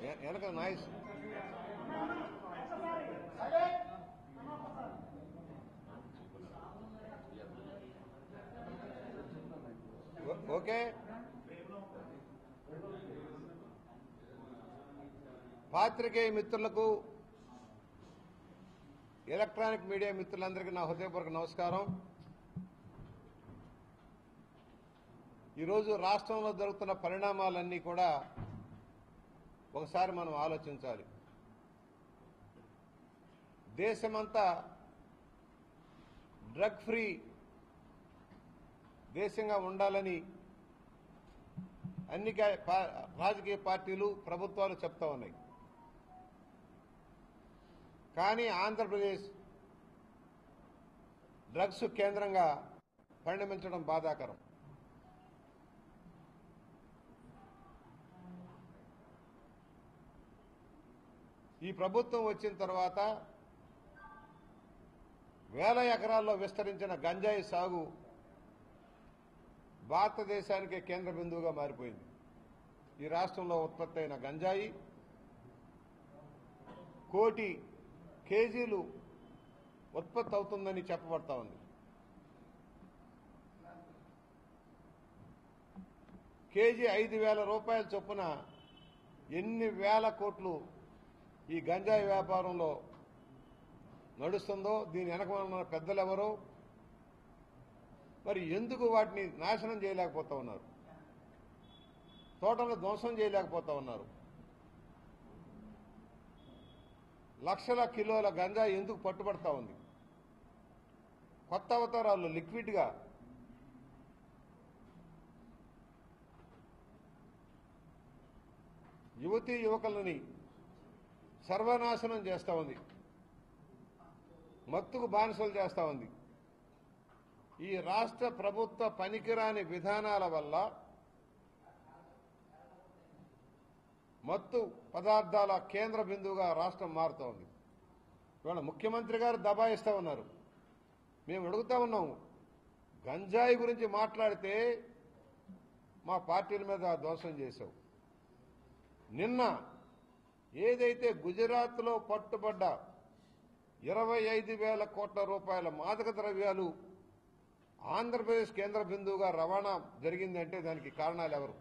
వె- వెనక నాయిస్ ఓ- ఓకే పాత్రికేయ మిత్రులకు ఎలక్ట్రానిక్ మీడియా మిత్రులందరికీ నా హృదయపూర్వక నమస్కారం ఈరోజు రాష్ట్రంలో జరుగుతున్న పరిణామాలన్నీ కూడా ఒకసారి మనం ఆలోచించాలి దేశమంతా డ్రగ్ ఫ్రీ దేశంగా ఉండాలని అన్ని కా- పా- రాజకీయ పార్టీలు ప్రభుత్వాలు చెప్తా ఉన్నాయి కానీ ఆంధ్రప్రదేశ్ డ్రగ్స్ కేంద్రంగా పరిణమించడం బాధాకరం ఈ ప్రభుత్వం వచ్చిన తర్వాత వేల ఎకరాల్లో విస్తరించిన గంజాయి సాగు భారతదేశానికే కేంద్ర బిందువుగా మారిపోయింది ఈ రాష్ట్రంలో ఉత్పత్తి అయిన గంజాయి కోటి కేజీలు ఉత్పత్తి అవుతుందని చెప్పబడతా ఉంది కేజీ ఐదు వేల రూపాయల చొప్పున ఎన్ని వేల కోట్లు ఈ గంజాయి వ్యాపారంలో నడుస్తుందో దీని వెనక ఉన్న పెద్దలు ఎవరో మరి ఎందుకు వాటిని నాశనం చేయలేకపోతా ఉన్నారు తోటలను ధ్వంసం చేయలేకపోతా ఉన్నారు లక్షల కిలోల గంజా ఎందుకు పట్టుబడతా ఉంది కొత్త అవతారాలు లిక్విడ్గా యువతీ యువకులని సర్వనాశనం చేస్తా ఉంది మత్తుకు బానిసలు చేస్తా ఉంది ఈ రాష్ట్ర ప్రభుత్వ పనికిరాని విధానాల వల్ల మత్తు పదార్థాల కేంద్ర బిందువుగా రాష్ట్రం మారుతోంది ఇవాళ ముఖ్యమంత్రి గారు దబాయిస్తా ఉన్నారు మేము అడుగుతా ఉన్నాము గంజాయి గురించి మాట్లాడితే మా పార్టీల మీద దోషం చేశావు నిన్న ఏదైతే గుజరాత్లో పట్టుబడ్డ ఇరవై ఐదు వేల కోట్ల రూపాయల మాదక ద్రవ్యాలు ఆంధ్రప్రదేశ్ కేంద్ర బిందువుగా రవాణా జరిగిందంటే దానికి కారణాలు ఎవరు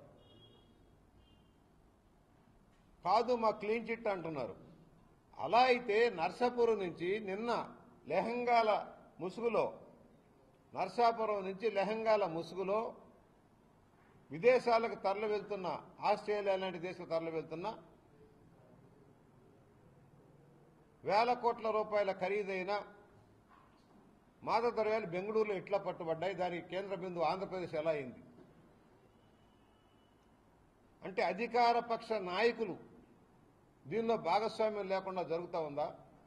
కాదు మా క్లీన్ చిట్ అంటున్నారు అలా అయితే నర్సాపురం నుంచి నిన్న లెహంగాల ముసుగులో నర్సాపురం నుంచి లెహంగాల ముసుగులో విదేశాలకు తరలి వెళ్తున్న ఆస్ట్రేలియా లాంటి దేశం తరలి వెళ్తున్న వేల కోట్ల రూపాయల ఖరీదైన మాదక ద్రవ్యాలు బెంగళూరులో ఎట్లా పట్టుబడ్డాయి దానికి కేంద్ర బిందువు ఆంధ్రప్రదేశ్ ఎలా అయింది అంటే అధికార పక్ష నాయకులు దీనిలో భాగస్వామ్యం లేకుండా జరుగుతూ ఉందా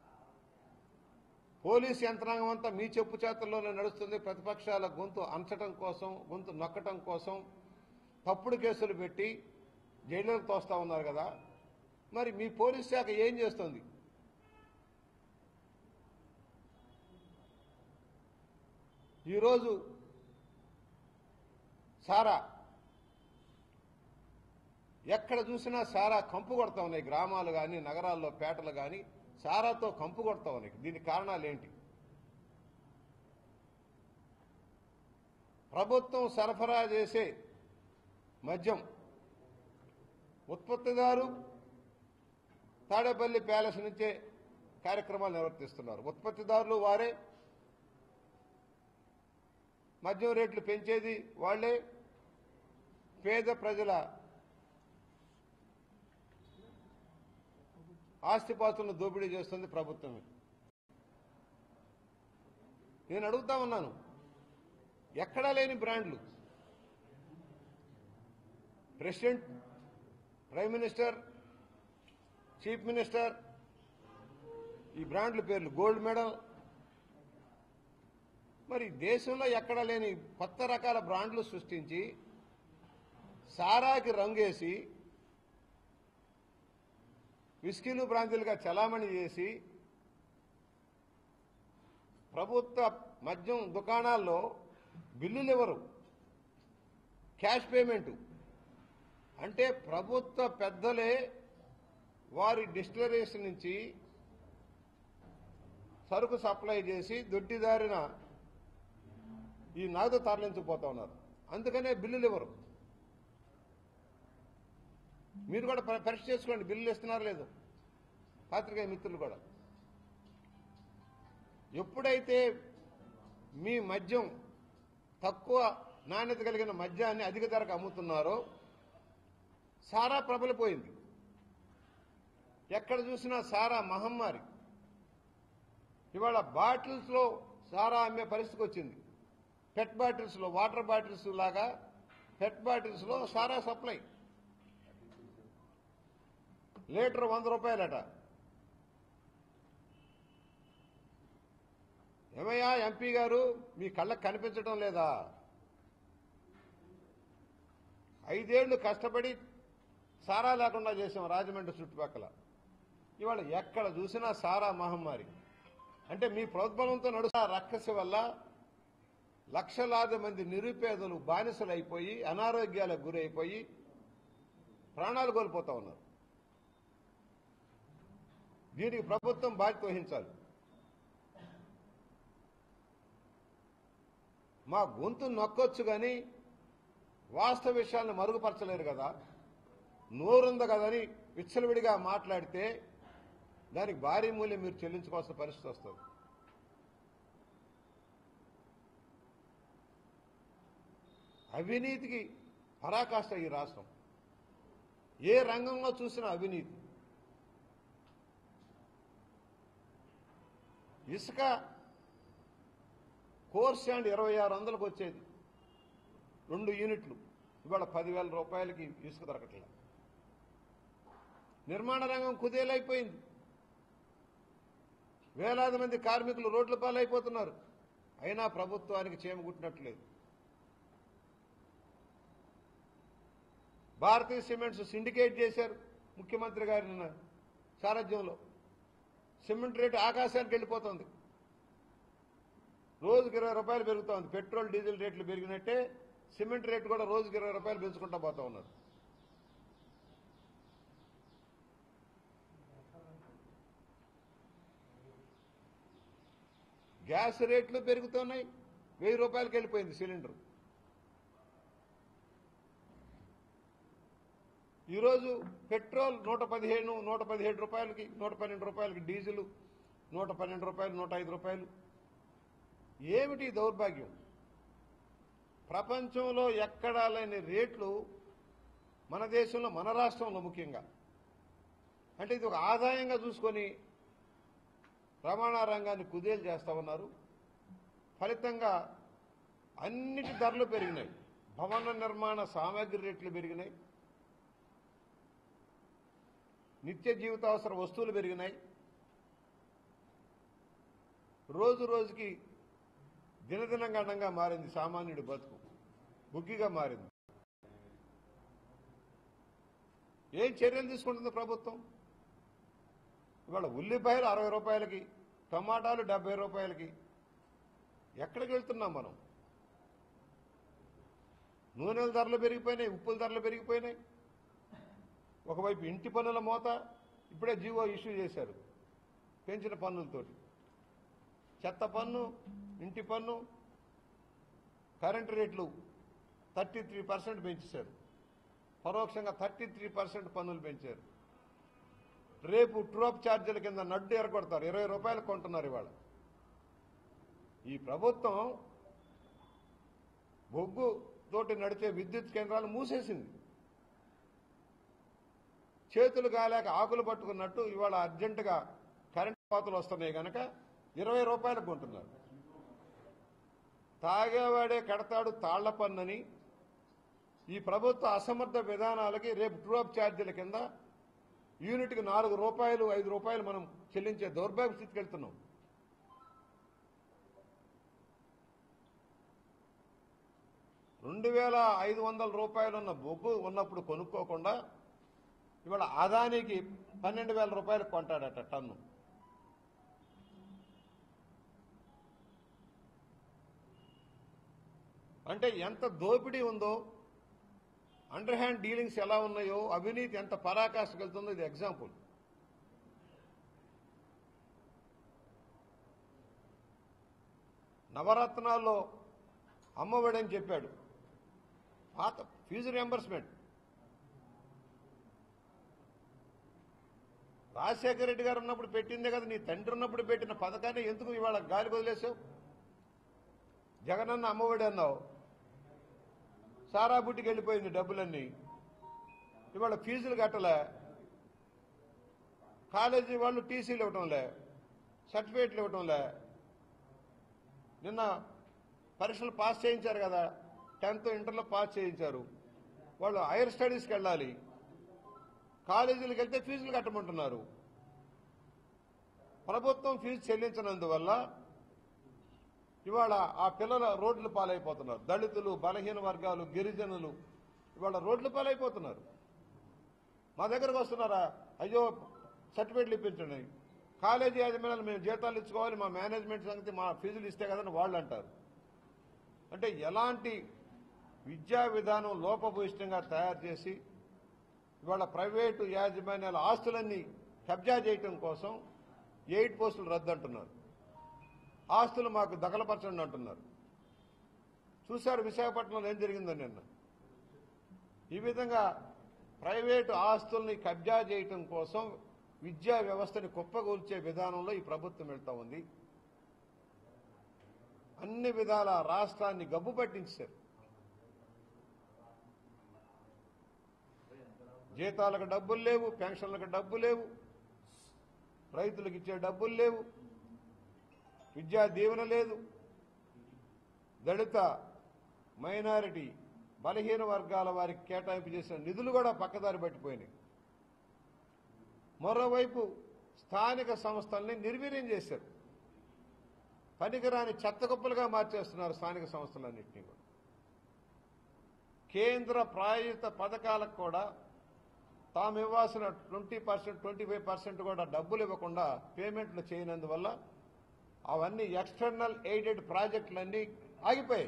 పోలీస్ యంత్రాంగం అంతా మీ చెప్పు చేతుల్లోనే నడుస్తుంది ప్రతిపక్షాల గొంతు అంచటం కోసం గొంతు నొక్కటం కోసం తప్పుడు కేసులు పెట్టి జైలులకు తోస్తా ఉన్నారు కదా మరి మీ పోలీస్ శాఖ ఏం చేస్తుంది ఈరోజు సారా ఎక్కడ చూసినా సారా కంపు కొడతా ఉన్నాయి గ్రామాలు కానీ నగరాల్లో పేటలు కానీ సారాతో కంపు కొడతా ఉన్నాయి దీనికి కారణాలు ఏంటి ప్రభుత్వం సరఫరా చేసే మద్యం ఉత్పత్తిదారు తాడేపల్లి ప్యాలెస్ నుంచే కార్యక్రమాలు నిర్వర్తిస్తున్నారు ఉత్పత్తిదారులు వారే మద్యం రేట్లు పెంచేది వాళ్లే పేద ప్రజల ఆస్తిపాస్తులను దోపిడీ చేస్తుంది ప్రభుత్వమే నేను అడుగుతా ఉన్నాను ఎక్కడా లేని బ్రాండ్లు president prime minister chief minister ఈ బ్రాండ్ల పేర్లు గోల్డ్ మెడల్ మరి దేశంలో ఎక్కడా లేని కొత్త రకాల బ్రాండ్లు సృష్టించి సారాకి రంగేసి విస్కీలు బ్రాంతీలుగా చలామణి చేసి ప్రభుత్వ మద్యం దుకాణాల్లో బిల్లులు ఇవ్వరు క్యాష్ పేమెంట్ అంటే ప్రభుత్వ పెద్దలే వారి డిస్టిలరీస్ నుంచి సరుకు సప్లై చేసి దొడ్డిదారిన ఈ నగదు తరలించుకుపోతా ఉన్నారు అందుకనే బిల్లులు ఇవ్వరు మీరు కూడా ప- పరీక్ష చేసుకోండి బిల్లులు ఇస్తున్నారు లేదు పాత్రికేయ మిత్రులు కూడా ఎప్పుడైతే మీ మద్యం తక్కువ నాణ్యత కలిగిన మద్యాన్ని అధిక ధరకు అమ్ముతున్నారో సారా ప్రబలిపోయింది ఎక్కడ చూసినా సారా మహమ్మారి ఇవాళ బాటిల్స్లో సారా అమ్మే పరిస్థితికి వచ్చింది పెట్ బాటిల్స్లో వాటర్ బాటిల్స్ లాగా పెట్ బాటిల్స్లో సారా సప్లై లీటర్ వంద రూపాయలట ఏమయ్యా ఎంపీ గారు మీ కళ్ళకు కనిపించడం లేదా ఐదేళ్లు కష్టపడి సారా లేకుండా చేసాం రాజమండ్రి చుట్టుపక్కల ఇవాళ ఎక్కడ చూసినా సారా మహమ్మారి అంటే మీ ప్రోద్బలంతో నడుసా రక్కసి వల్ల లక్షలాది మంది నిరుపేదలు బానిసలు అయిపోయి అనారోగ్యాలకు గురైపోయి ప్రాణాలు కోల్పోతా ఉన్నారు దీనికి ప్రభుత్వం బాధ్యత వహించాలి మా గొంతు నొక్కొచ్చు కానీ వాస్తవ విషయాలను మరుగుపరచలేరు కదా నోరుంది కదని విచ్చలవిడిగా మాట్లాడితే దానికి భారీ మూల్యం మీరు చెల్లించుకోవాల్సిన పరిస్థితి వస్తుంది అవినీతికి పరాకాష్ట ఈ రాష్ట్రం ఏ రంగంలో చూసినా అవినీతి ఇసుక కోర్స్ అండ్ ఇరవై ఆరు వందలకు వచ్చేది రెండు యూనిట్లు ఇవాళ పదివేల రూపాయలకి ఇసుక దొరకట్లే నిర్మాణ రంగం కుదేలైపోయింది వేలాది మంది కార్మికులు రోడ్ల పాలైపోతున్నారు అయినా ప్రభుత్వానికి చేమగుట్టినట్లేదు భారతీయ సిమెంట్స్ సిండికేట్ చేశారు ముఖ్యమంత్రి గారి నిన్న సారథ్యంలో సిమెంట్ రేటు ఆకాశానికి వెళ్ళిపోతుంది రోజుకి ఇరవై రూపాయలు పెరుగుతా ఉంది పెట్రోల్ డీజిల్ రేట్లు పెరిగినట్టే సిమెంట్ రేటు కూడా రోజుకి ఇరవై రూపాయలు పెంచుకుంటా పోతా ఉన్నారు గ్యాస్ రేట్లు పెరుగుతున్నాయి వెయ్యి రూపాయలకి వెళ్ళిపోయింది సిలిండర్ ఈరోజు పెట్రోల్ నూట పదిహేను నూట పదిహేడు రూపాయలకి నూట పన్నెండు రూపాయలకి డీజిల్ నూట పన్నెండు రూపాయలు నూట ఐదు రూపాయలు ఏమిటి ఈ దౌర్భాగ్యం ప్రపంచంలో ఎక్కడా లేని రేట్లు మన దేశంలో మన రాష్ట్రంలో ముఖ్యంగా అంటే ఇది ఒక ఆదాయంగా చూసుకొని రవాణా రంగాన్ని కుదేలు చేస్తా ఉన్నారు ఫలితంగా అన్నిటి ధరలు పెరిగినాయి భవన నిర్మాణ సామాగ్రి రేట్లు పెరిగినాయి నిత్య జీవితావసర వస్తువులు పెరిగినాయి రోజు రోజుకి దినదిన గండంగా మారింది సామాన్యుడి బతుకు బుగ్గిగా మారింది ఏం చర్యలు తీసుకుంటుంది ప్రభుత్వం ఇవాళ ఉల్లిపాయలు అరవై రూపాయలకి టమాటాలు డెబ్బై రూపాయలకి ఎక్కడికి వెళ్తున్నాం మనం నూనెల ధరలు పెరిగిపోయినాయి ఉప్పుల ధరలు పెరిగిపోయినాయి ఒకవైపు ఇంటి పన్నుల మోత ఇప్పుడే జీవో ఇష్యూ చేశారు పెంచిన పన్నులతోటి చెత్త పన్ను ఇంటి పన్ను కరెంటు రేట్లు థర్టీ త్రీ పర్సెంట్ పెంచేశారు పరోక్షంగా థర్టీ త్రీ పర్సెంట్ పన్నులు పెంచారు రేపు ట్రోప్ ఛార్జీల కింద నడ్డు ఎరగొడతారు ఇరవై రూపాయలు కొంటున్నారు ఇవాళ ఈ ప్రభుత్వం బొగ్గు తోటి నడిచే విద్యుత్ కేంద్రాలు మూసేసింది చేతులు కాలేక ఆకులు పట్టుకున్నట్టు ఇవాళ అర్జెంటుగా కరెంట్ కోతలు వస్తున్నాయి కనుక ఇరవై రూపాయలకు కొంటున్నారు తాగేవాడే కడతాడు తాళ్ల పన్నని ఈ ప్రభుత్వ అసమర్థ విధానాలకి రేపు ట్రూఅప్ ఛార్జీల కింద యూనిట్కి నాలుగు రూపాయలు ఐదు రూపాయలు మనం చెల్లించే దౌర్భాగ్య స్థితికి వెళ్తున్నాం రెండు వేల ఐదు వందల రూపాయలు ఉన్న బొగ్గు ఉన్నప్పుడు కొనుక్కోకుండా ఇవాళ ఆదానికి పన్నెండు వేల రూపాయలు కొంటాడట టన్ను అంటే ఎంత దోపిడీ ఉందో అండర్ హ్యాండ్ డీలింగ్స్ ఎలా ఉన్నాయో అవినీతి ఎంత పరాకాష్ఠకు వెళ్తుందో ఇది ఎగ్జాంపుల్ నవరత్నాల్లో అమ్మఒడి అని చెప్పాడు పాత ఫీజు రియంబర్స్మెంట్ రాజశేఖర రెడ్డి గారు ఉన్నప్పుడు పెట్టిందే కదా నీ తండ్రి ఉన్నప్పుడు పెట్టిన పథకాన్ని ఎందుకు ఇవాళ గాలికి వదిలేసావు జగనన్న అమ్మఒడి అన్నావు సారా బుట్టికి వెళ్ళిపోయింది డబ్బులన్నీ ఇవాళ ఫీజులు కట్టలే కాలేజీ వాళ్ళు టీసీలు ఇవ్వటంలే సర్టిఫికేట్లు ఇవ్వటంలే నిన్న పరీక్షలు పాస్ చేయించారు కదా టెన్త్ ఇంటర్లో పాస్ చేయించారు వాళ్ళు హైయర్ స్టడీస్కి వెళ్ళాలి కాలేజీలకు వెళ్తే ఫీజులు కట్టమంటున్నారు ప్రభుత్వం ఫీజు చెల్లించినందువల్ల ఇవాళ ఆ పిల్లల రోడ్లు పాలైపోతున్నారు దళితులు బలహీన వర్గాలు గిరిజనులు ఇవాళ రోడ్లు పాలైపోతున్నారు మా దగ్గరకు వస్తున్నారా అయ్యో సర్టిఫికేట్లు ఇప్పించండి కాలేజీ యాజమాన్యాలు మేము జీతాలు ఇచ్చుకోవాలి మా మేనేజ్మెంట్ సంగతి మా ఫీజులు ఇస్తే కదని వాళ్ళు అంటారు అంటే ఎలాంటి విద్యా విధానం లోపభూయిష్టంగా తయారు చేసి ఇవాళ ప్రైవేటు యాజమాన్యాల ఆస్తులన్నీ కబ్జా చేయటం కోసం ఎయిట్ పోస్టులు రద్దు అంటున్నారు ఆస్తులు మాకు దగలపరచండి అంటున్నారు చూశారు విశాఖపట్నంలో ఏం జరిగిందో నిన్న ఈ విధంగా ప్రైవేటు ఆస్తుల్ని కబ్జా చేయటం కోసం విద్యా వ్యవస్థని కుప్పగూల్చే విధానంలో ఈ ప్రభుత్వం వెళ్తా ఉంది అన్ని విధాల రాష్ట్రాన్ని గబ్బు పట్టించారు జీతాలకు డబ్బులు లేవు పెన్షన్లకు డబ్బు లేవు రైతులకు ఇచ్చే డబ్బులు లేవు విద్యా దీవెన లేదు దళిత మైనారిటీ బలహీన వర్గాల వారికి కేటాయింపు చేసిన నిధులు కూడా పక్కదారి పట్టిపోయినాయి మరోవైపు స్థానిక సంస్థల్ని నిర్వీర్యం చేశారు పనికిరాని చెత్తకుప్పలుగా మార్చేస్తున్నారు స్థానిక సంస్థలన్నింటినీ కూడా కేంద్ర ప్రాయోజిత పథకాలకు కూడా తాము ఇవ్వాల్సిన twenty percent twenty five percent కూడా డబ్బులు ఇవ్వకుండా పేమెంట్లు చేయనందువల్ల అవన్నీ ఎక్స్టర్నల్ ఎయిడెడ్ ప్రాజెక్టులన్నీ ఆగిపోయాయి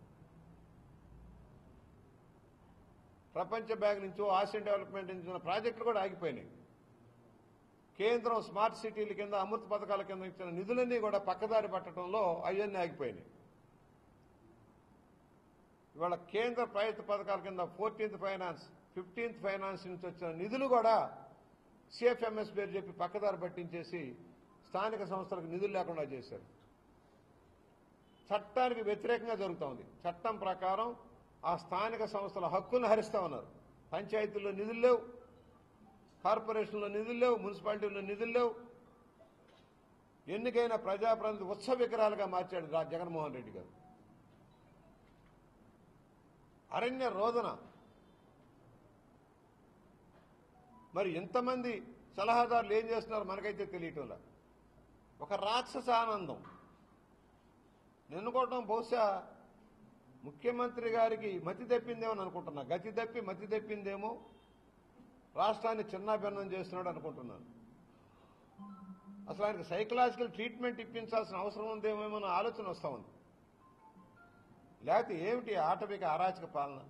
ప్రపంచ బ్యాంక్ నుంచో ఆసియన్ డెవలప్మెంట్ నుంచి ఉన్న ప్రాజెక్టులు కూడా ఆగిపోయినాయి కేంద్రం స్మార్ట్ సిటీల కింద అమృత్ పథకాల కింద ఇచ్చిన నిధులన్నీ కూడా పక్కదారి పట్టడంలో అవన్నీ ఆగిపోయినాయి ఇవాళ కేంద్ర ప్రభుత్వ పథకాల కింద ఫోర్టీన్త్ ఫైనాన్స్ ఫిఫ్టీన్త్ ఫైనాన్స్ నుంచి వచ్చిన నిధులు కూడా సిఎఫ్ఎంఎస్ పేరు చెప్పి పక్కదారి పట్టించేసి స్థానిక సంస్థలకు నిధులు లేకుండా చేశారు చట్టానికి వ్యతిరేకంగా జరుగుతూ ఉంది చట్టం ప్రకారం ఆ స్థానిక సంస్థల హక్కులను హరిస్తా ఉన్నారు పంచాయతీల్లో నిధులు లేవు కార్పొరేషన్లో నిధులు లేవు మున్సిపాలిటీల్లో నిధులు లేవు ఎన్నికైన ప్రజాప్రతినిధి ఉత్సవ విగ్రహాలుగా మార్చాడు రా జగన్మోహన్ రెడ్డి గారు అరణ్య రోదన మరి ఎంతమంది సలహాదారులు ఏం చేస్తున్నారు మనకైతే తెలియటంలా ఒక రాక్షస ఆనందం నిన్నుకోవటం బహుశా ముఖ్యమంత్రి గారికి మతి తప్పిందేమో అని అనుకుంటున్నా గతి తప్పి మతి తప్పిందేమో రాష్ట్రాన్ని చిన్నాభిన్నం చేస్తున్నాడు అనుకుంటున్నాను అసలు ఆయనకు సైకలాజికల్ ట్రీట్మెంట్ ఇప్పించాల్సిన అవసరం ఉందేమో అన్న ఆలోచన వస్తూ ఉంది లేకపోతే ఏమిటి ఆటవిక అరాచక పాలన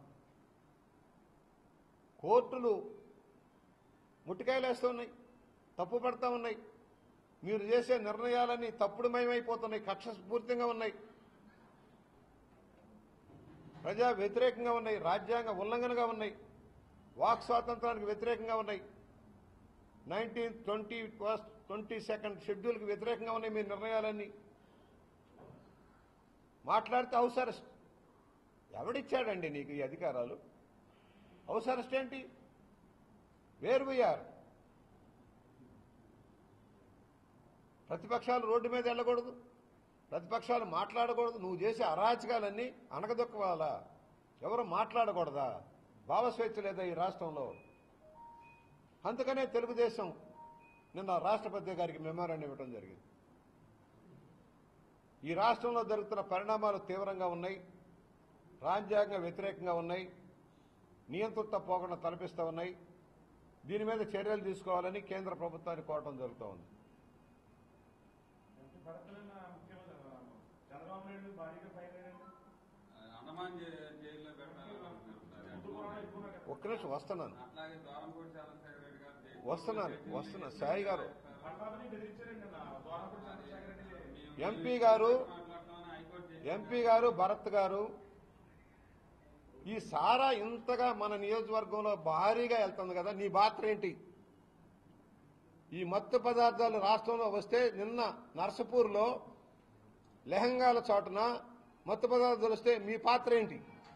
కోర్టులు ముట్టికాయలు వేస్తూ ఉన్నాయి తప్పు పడతా ఉన్నాయి మీరు చేసే నిర్ణయాలన్నీ తప్పుడుమయమైపోతున్నాయి కక్ష స్ఫూర్తిగా ఉన్నాయి ప్రజా వ్యతిరేకంగా ఉన్నాయి రాజ్యాంగ ఉల్లంఘనగా ఉన్నాయి వాక్ స్వాతంత్రానికి వ్యతిరేకంగా ఉన్నాయి nineteen twenty first twenty second షెడ్యూల్కి వ్యతిరేకంగా ఉన్నాయి మీ నిర్ణయాలన్నీ మాట్లాడితే హౌస్ అరెస్ట్ ఎవడిచ్చాడండి నీకు ఈ అధికారాలు హౌస్ అరెస్ట్ ఏంటి వేర్ వీఆర్ ప్రతిపక్షాలు రోడ్డు మీద వెళ్ళకూడదు ప్రతిపక్షాలు మాట్లాడకూడదు నువ్వు చేసే అరాచకాలన్నీ అనగదొక్కవాలా ఎవరు మాట్లాడకూడదా భావస్వేచ్ఛ లేదా ఈ రాష్ట్రంలో అందుకనే తెలుగుదేశం నిన్న రాష్ట్రపతి గారికి మెమోరాండం ఇవ్వడం జరిగింది ఈ రాష్ట్రంలో జరుగుతున్న పరిణామాలు తీవ్రంగా ఉన్నాయి రాజ్యాంగ వ్యతిరేకంగా ఉన్నాయి నియంతృత్వ పోకడ తలపిస్తూ ఉన్నాయి దీని మీద చర్యలు తీసుకోవాలని కేంద్ర ప్రభుత్వాన్ని కోరటం జరుగుతూ ఉంది భరతన్న ముఖ్యమంత్రి చంద్రబాబు నాయుడు భారీగా ఫైన్ అయ్యాడు అండమాన్ జై- జైల్లో పెట్టాలనుకుంటున్నారు ఒక్క నిమిషం వస్తున్నాను అట్లాగే దూరంపూడి చంద్రశేఖర రెడ్డి గారు జైలు- వస్తున్నాను, జైలు- వస్తున్నా, సాయి గారు. పట్టాభిని బెదిరించారండి నా దూరంపూడి చంద్రశేఖర రెడ్డి మేము- ఎంపీ గారు మాట్లాడతామని హైకోర్టు కోటి చేసి ఎంపీ గారు భరత్ గారు ఈ సారా ఇంతగా మన నియోజకవర్గంలో భారీగా వెళ్తుంది కదా నీ పాత్ర ఏంటి ఈ మత్తు పదార్థాలు రాష్ట్రంలో వస్తే నిన్న నర్సపూర్లో లెహంగాల చోటున మత్తు పదార్థాలు వస్తే మీ పాత్ర ఏంటి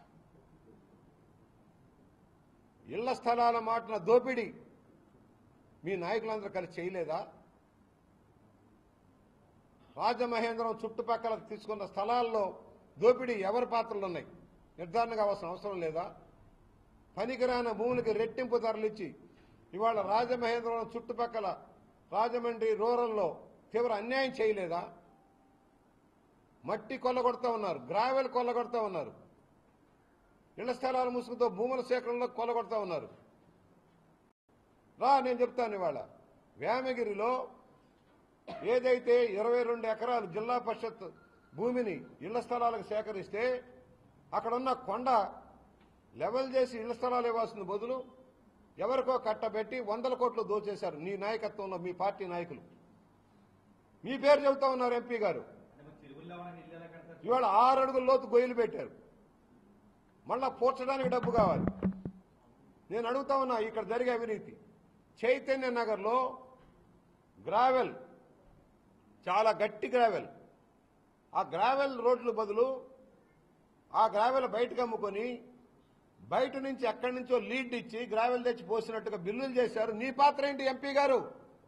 ఇళ్ల స్థలాల మాటన దోపిడీ మీ నాయకులందరూ కలిసి చేయలేదా రాజమహేంద్రం చుట్టుపక్కల తీసుకున్న స్థలాల్లో దోపిడీ ఎవరి పాత్రలు ఉన్నాయి నిర్ధారణ కావాల్సిన అవసరం లేదా పనికిరాని భూములకి రెట్టింపు ధరలిచ్చి ఇవాళ రాజమహేంద్రం చుట్టుపక్కల రాజమండ్రి రూరల్లో తీవ్ర అన్యాయం చేయలేదా మట్టి కొల్లగొడతా ఉన్నారు గ్రావెల్ కొల్లగొడతా ఉన్నారు ఇళ్ల స్థలాల ముసుగుతో భూముల సేకరణలో కొల్లగొడతా ఉన్నారు రా నేను చెప్తాను ఇవాళ వేమగిరిలో ఏదైతే ఇరవై రెండు ఎకరాలు జిల్లా పరిషత్ భూమిని ఇళ్ల స్థలాలకు సేకరిస్తే అక్కడ ఉన్న కొండ లెవెల్ చేసి ఇళ్ల స్థలాలు ఇవ్వాల్సిన బదులు ఎవరికో కట్టబెట్టి వందల కోట్లు దోచేశారు నీ నాయకత్వంలో మీ పార్టీ నాయకులు మీ పేరు చెబుతా ఉన్నారు ఎంపీ గారు అంటే మరి చెరువుల్లో ఏమైనా నీళ్ళు ఎలా కడతారు ఇవాళ ఆరు అడుగుల లోతు గొయ్యలు పెట్టారు మళ్ళా పూడ్చడానికి డబ్బు కావాలి నేను అడుగుతా ఉన్నా ఇక్కడ జరిగే అవినీతి చైతన్య నగర్లో గ్రావెల్ చాలా గట్టి గ్రావెల్ ఆ గ్రావెల్ రోడ్లు బదులు ఆ గ్రావెల్ బయటకు అమ్ముకొని బయట నుంచి ఎక్కడి నుంచో లీడ్ ఇచ్చి గ్రావెల్ తెచ్చి పోసినట్టుగా బిల్లులు చేశారు నీ పాత్ర ఏంటి ఎంపీ గారు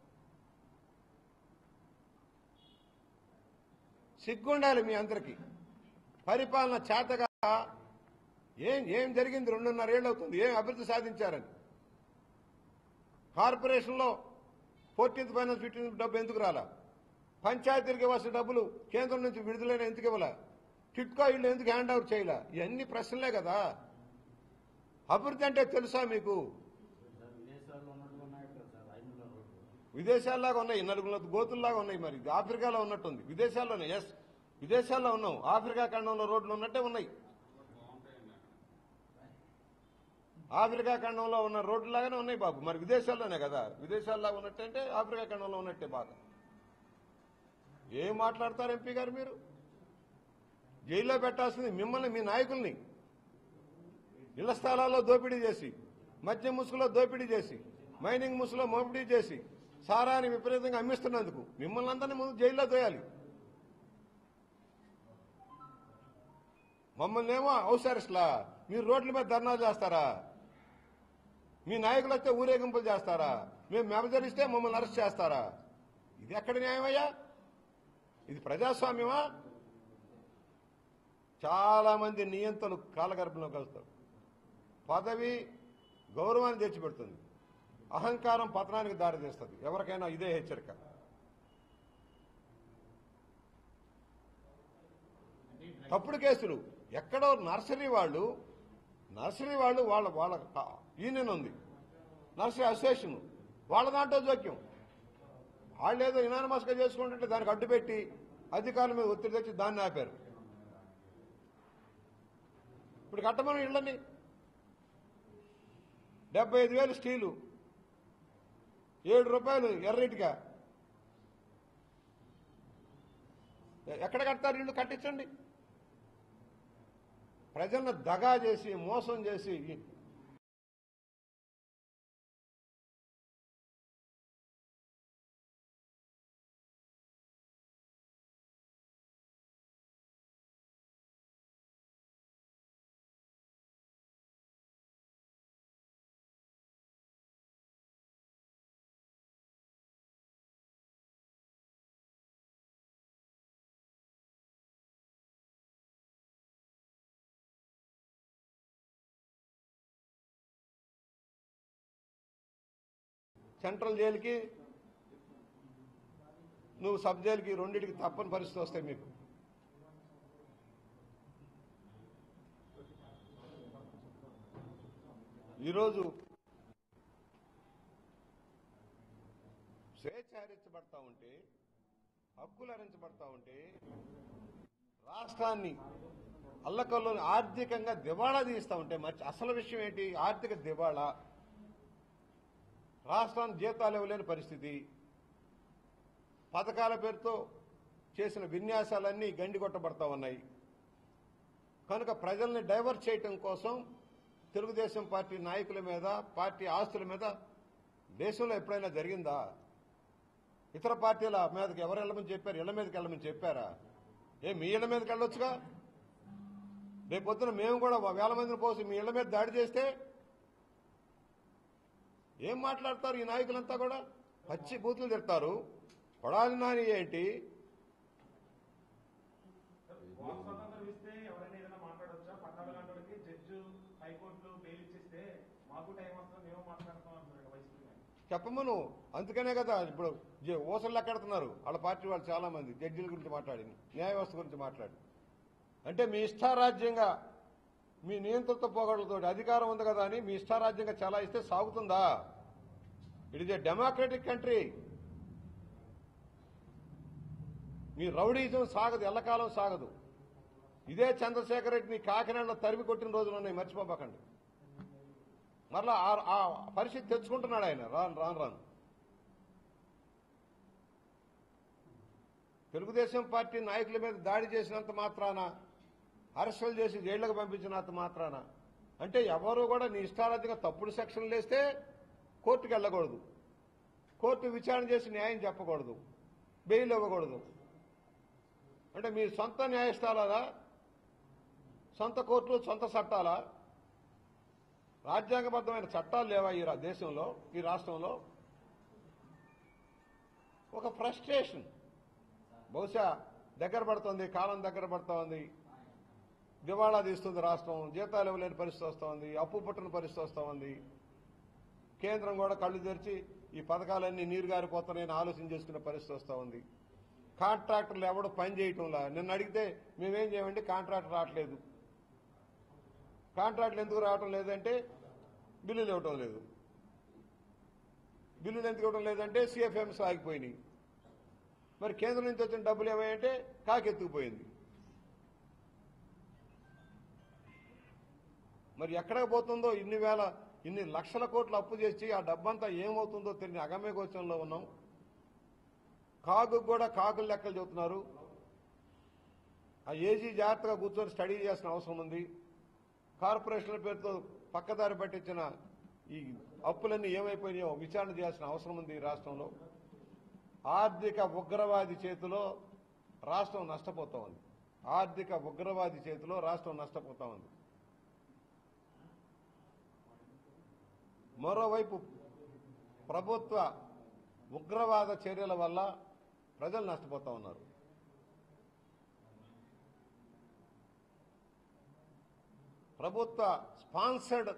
సిగ్గుండాలి మీ అందరికి పరిపాలన చేతగా ఏం ఏం జరిగింది రెండున్నర ఏళ్ళు అవుతుంది ఏం అభివృద్ధి సాధించారని కార్పొరేషన్లో ఫోర్టీన్త్ ఫైనాన్స్ ఫిఫ్టీన్త్ డబ్బు ఎందుకు రాలా పంచాయతీలకు ఇవ్వాల్సిన డబ్బులు కేంద్రం నుంచి విడుదలైన ఎందుకు ఇవ్వాల టిట్కో ఇల్లు ఎందుకు హ్యాండ్ ఓవర్ చేయలే ఇవన్నీ ప్రశ్నలే కదా అభివృద్ధి అంటే తెలుసా మీకు విదేశాల్లో ఉన్నట్టు ఉన్నాయి కదా సార్ ఐదున్నర రోడ్లు విదేశాల్లాగా ఉన్నాయి నలుగురు గోతుల్లాగా ఉన్నాయి మరి ఇది ఆఫ్రికాలో ఉన్నట్టుంది విదేశాల్లోనే ఎస్ విదేశాల్లో ఉన్నాం ఆఫ్రికా ఖండంలో రోడ్లు ఉన్నట్టే ఉన్నాయి బాగుంటాయండి అక్కడ ఆఫ్రికా ఖండంలో ఉన్న రోడ్లు లాగానే ఉన్నాయి బాబు మరి విదేశాల్లోనే కదా విదేశాల్లో ఉన్నట్టు అంటే ఆఫ్రికా ఖండంలో ఉన్నట్టే బాగా ఏం మాట్లాడతారు ఎంపీ గారు మీరు జైల్లో పెట్టాల్సింది మిమ్మల్ని మీ నాయకుల్ని ఇళ్ల స్థలాల్లో దోపిడీ చేసి మద్యం ముసుగులో దోపిడీ చేసి మైనింగ్ ముసుగులో మోపిడీ చేసి సారాన్ని విపరీతంగా అమ్మిస్తున్నందుకు మిమ్మల్ని అందరినీ ముందు జైల్లో తోయాలి మమ్మల్ని ఏమో అవసరస్లా మీరు రోడ్ల మీద ధర్నాలు చేస్తారా మీ నాయకులు వస్తే ఊరేగింపులు చేస్తారా మేము మెమజరిస్తే మమ్మల్ని అరెస్ట్ చేస్తారా ఇది ఎక్కడ న్యాయమయ్యా ఇది ప్రజాస్వామ్యమా చాలా మంది నియంతలు కాలగర్భంలో కలుస్తారు పదవి గౌరవాన్ని తెచ్చిపెడుతుంది అహంకారం పతనానికి దారితీస్తుంది ఎవరికైనా ఇదే హెచ్చరిక తప్పుడు కేసులు ఎక్కడో నర్సరీ వాళ్ళు నర్సరీ వాళ్ళు వాళ్ళ వాళ్ళ కా- యూనియన్ ఉంది నర్సరీ అసోసియేషన్ వాళ్ళ దాంట్లో జోక్యం వాళ్ళు ఏదో ఇనానమస్గా చేసుకుంటుంటే దానికి అడ్డుపెట్టి అధికారుల మీద ఒత్తిడి తెచ్చి దాన్ని ఆపారు ఇప్పుడు కట్టమని ఇళ్ళని డెబ్బై ఐదు వేలు స్టీలు ఏడు రూపాయలు ఎర్రటిగా ఎక్కడ కడతారు ఇల్లు కట్టించండి ప్రజలను దగా చేసి మోసం చేసి సెంట్రల్ జైలుకి నువ్వు సబ్ జైలుకి రెండింటికి తప్పని పరిస్థితి వస్తాయి మీకు ఈరోజు స్వేచ్ఛ హరించబడతా ఉంటే హక్కులు హరించబడతా ఉంటే రాష్ట్రాన్ని అల్లకల్లో ఆర్థికంగా దివాళా తీస్తా ఉంటే మరి అసలు విషయం ఏంటి ఆర్థిక దివాళా రాష్ట్రానికి జీతాలు ఇవ్వలేని పరిస్థితి పథకాల పేరుతో చేసిన విన్యాసాలన్నీ గండి కొట్టబడతా ఉన్నాయి కనుక ప్రజల్ని డైవర్ట్ చేయటం కోసం తెలుగుదేశం పార్టీ నాయకుల మీద పార్టీ ఆస్తుల మీద దేశంలో ఎప్పుడైనా జరిగిందా ఇతర పార్టీల మీదకి ఎవరు వెళ్ళమని చెప్పారు ఇళ్ల మీదకి వెళ్ళమని చెప్పారా ఏ మీ ఇళ్ల మీదకి వెళ్ళొచ్చుగా రేపొద్దున మేము కూడా వేల మందిని పోసి మీ ఇళ్ల మీద దాడి చేస్తే ఏం మాట్లాడతారు ఈ నాయకులంతా కూడా పచ్చి బూతులు తిడతారు కొడాలి నాని ఏంటి వాక్ స్వాతంత్రం ఇస్తే ఎవరైనా ఏదైనా మాట్లాడొచ్చా పద్నాలుగు గంటలకి జడ్జి హైకోర్టు బెయిల్ ఇచ్చేస్తే మాకు టైం వస్తుంది మేము మాట్లాడతాం అంటున్నారు వైసీపీ నాయకులు. చెప్పమను అందుకనే కదా ఇప్పుడు జ- ఊసలు లెక్కెడుతున్నారు వాళ్ళ పార్టీ వాళ్ళు చాలా మంది జడ్జిల గురించి మాట్లాడి న్యాయ వ్యవస్థ గురించి మాట్లాడి అంటే మీ ఇష్టారాజ్యంగా మీ నియంత్రిత పోగడలతో అధికారం ఉంది కదా అని మీ ఇష్టారాజ్యంగా చాలా ఇస్తే సాగుతుందా it is a democratic country మీ రౌడీజం సాగదు ఎల్లకాలం సాగదు ఇదే చంద్రశేఖర్ రెడ్డిని కాకినాడలో తరిమి కొట్టిన రోజులు ఉన్నాయి మర్చిపోబాకండి మరలా ఆ- ఆ పరిస్థితి తెచ్చుకుంటున్నాడు ఆయన రాను రాను రాను తెలుగుదేశం పార్టీ నాయకుల మీద దాడి చేసినంత మాత్రాన అరెస్టులు చేసి జైళ్లకు పంపించినంత మాత్రాన అంటే ఎవరు కూడా నీ ఇష్టారాజ్యంగా తప్పుడు సెక్షన్లు వేస్తే కోర్టుకు వెళ్ళకూడదు కోర్టు విచారణ చేసి న్యాయం చెప్పకూడదు బెయిల్ ఇవ్వకూడదు అంటే మీ సొంత న్యాయస్థానాలా సొంత కోర్టులు సొంత చట్టాలా రాజ్యాంగబద్ధమైన చట్టాలు లేవా ఈ రా- దేశంలో ఈ రాష్ట్రంలో ఒక ఫ్రస్ట్రేషన్ బహుశా దగ్గర పడుతుంది కాలం దగ్గర పడుతూ ఉంది దివాళా తీస్తుంది రాష్ట్రం జీతాలు ఇవ్వలేని పరిస్థితి వస్తూ ఉంది అప్పు పుట్టిన పరిస్థితి వస్తూ ఉంది కేంద్రం కూడా కళ్ళు తెరిచి ఈ పథకాలన్నీ నీరు గారిపోతున్నాయని ఆలోచన చేసుకునే పరిస్థితి వస్తూ ఉంది కాంట్రాక్టర్లు ఎవడు పని చేయటంలా నిన్న అడిగితే మేమేం చేయమండి కాంట్రాక్టర్ రావట్లేదు కాంట్రాక్టులు ఎందుకు రావటం లేదంటే బిల్లులు ఇవ్వటం లేదు బిల్లులు ఎందుకు ఇవ్వడం లేదంటే సిఎఫ్ఎంస్ ఆగిపోయినాయి మరి కేంద్రం నుంచి వచ్చిన డబ్బులు ఏమయ్యంటే కాకెత్తుకుపోయింది మరి ఎక్కడికి పోతుందో ఇన్ని వేల ఇన్ని లక్షల కోట్లు అప్పు చేసి ఆ డబ్బంతా ఏమవుతుందో తెలియని అగమ్య గోచరంలో ఉన్నాం కాకు కూడా కాకులు లెక్కలు చెబుతున్నారు ఆ ఏజీ జాగ్రత్తగా కూర్చొని స్టడీ చేసిన అవసరం ఉంది కార్పొరేషన్ల పేరుతో పక్కదారి పట్టించిన ఈ అప్పులన్నీ ఏమైపోయినాయో విచారణ చేయాల్సిన అవసరం ఉంది ఈ రాష్ట్రంలో ఆర్థిక ఉగ్రవాది చేతిలో రాష్ట్రం నష్టపోతా ఉంది ఆర్థిక ఉగ్రవాది చేతిలో రాష్ట్రం నష్టపోతా ఉంది మరోవైపు ప్రభుత్వ ఉగ్రవాద చర్యల వల్ల ప్రజలు నష్టపోతా ఉన్నారు ప్రభుత్వ స్పాన్సర్డ్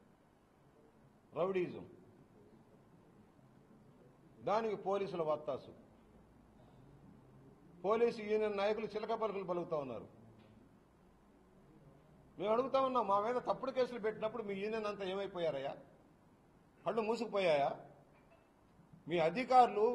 రౌడీజం దానికి పోలీసుల వత్తాసు పోలీసు యూనియన్ నాయకులు చిలక పలుకులు పలుకుతా ఉన్నారు మేము అడుగుతా ఉన్నాం మా మీద తప్పుడు కేసులు పెట్టినప్పుడు మీ యూనియన్ అంతా ఏమైపోయారయ్యా కళ్ళు మూసుకుపోయాయా మీ అధికారులు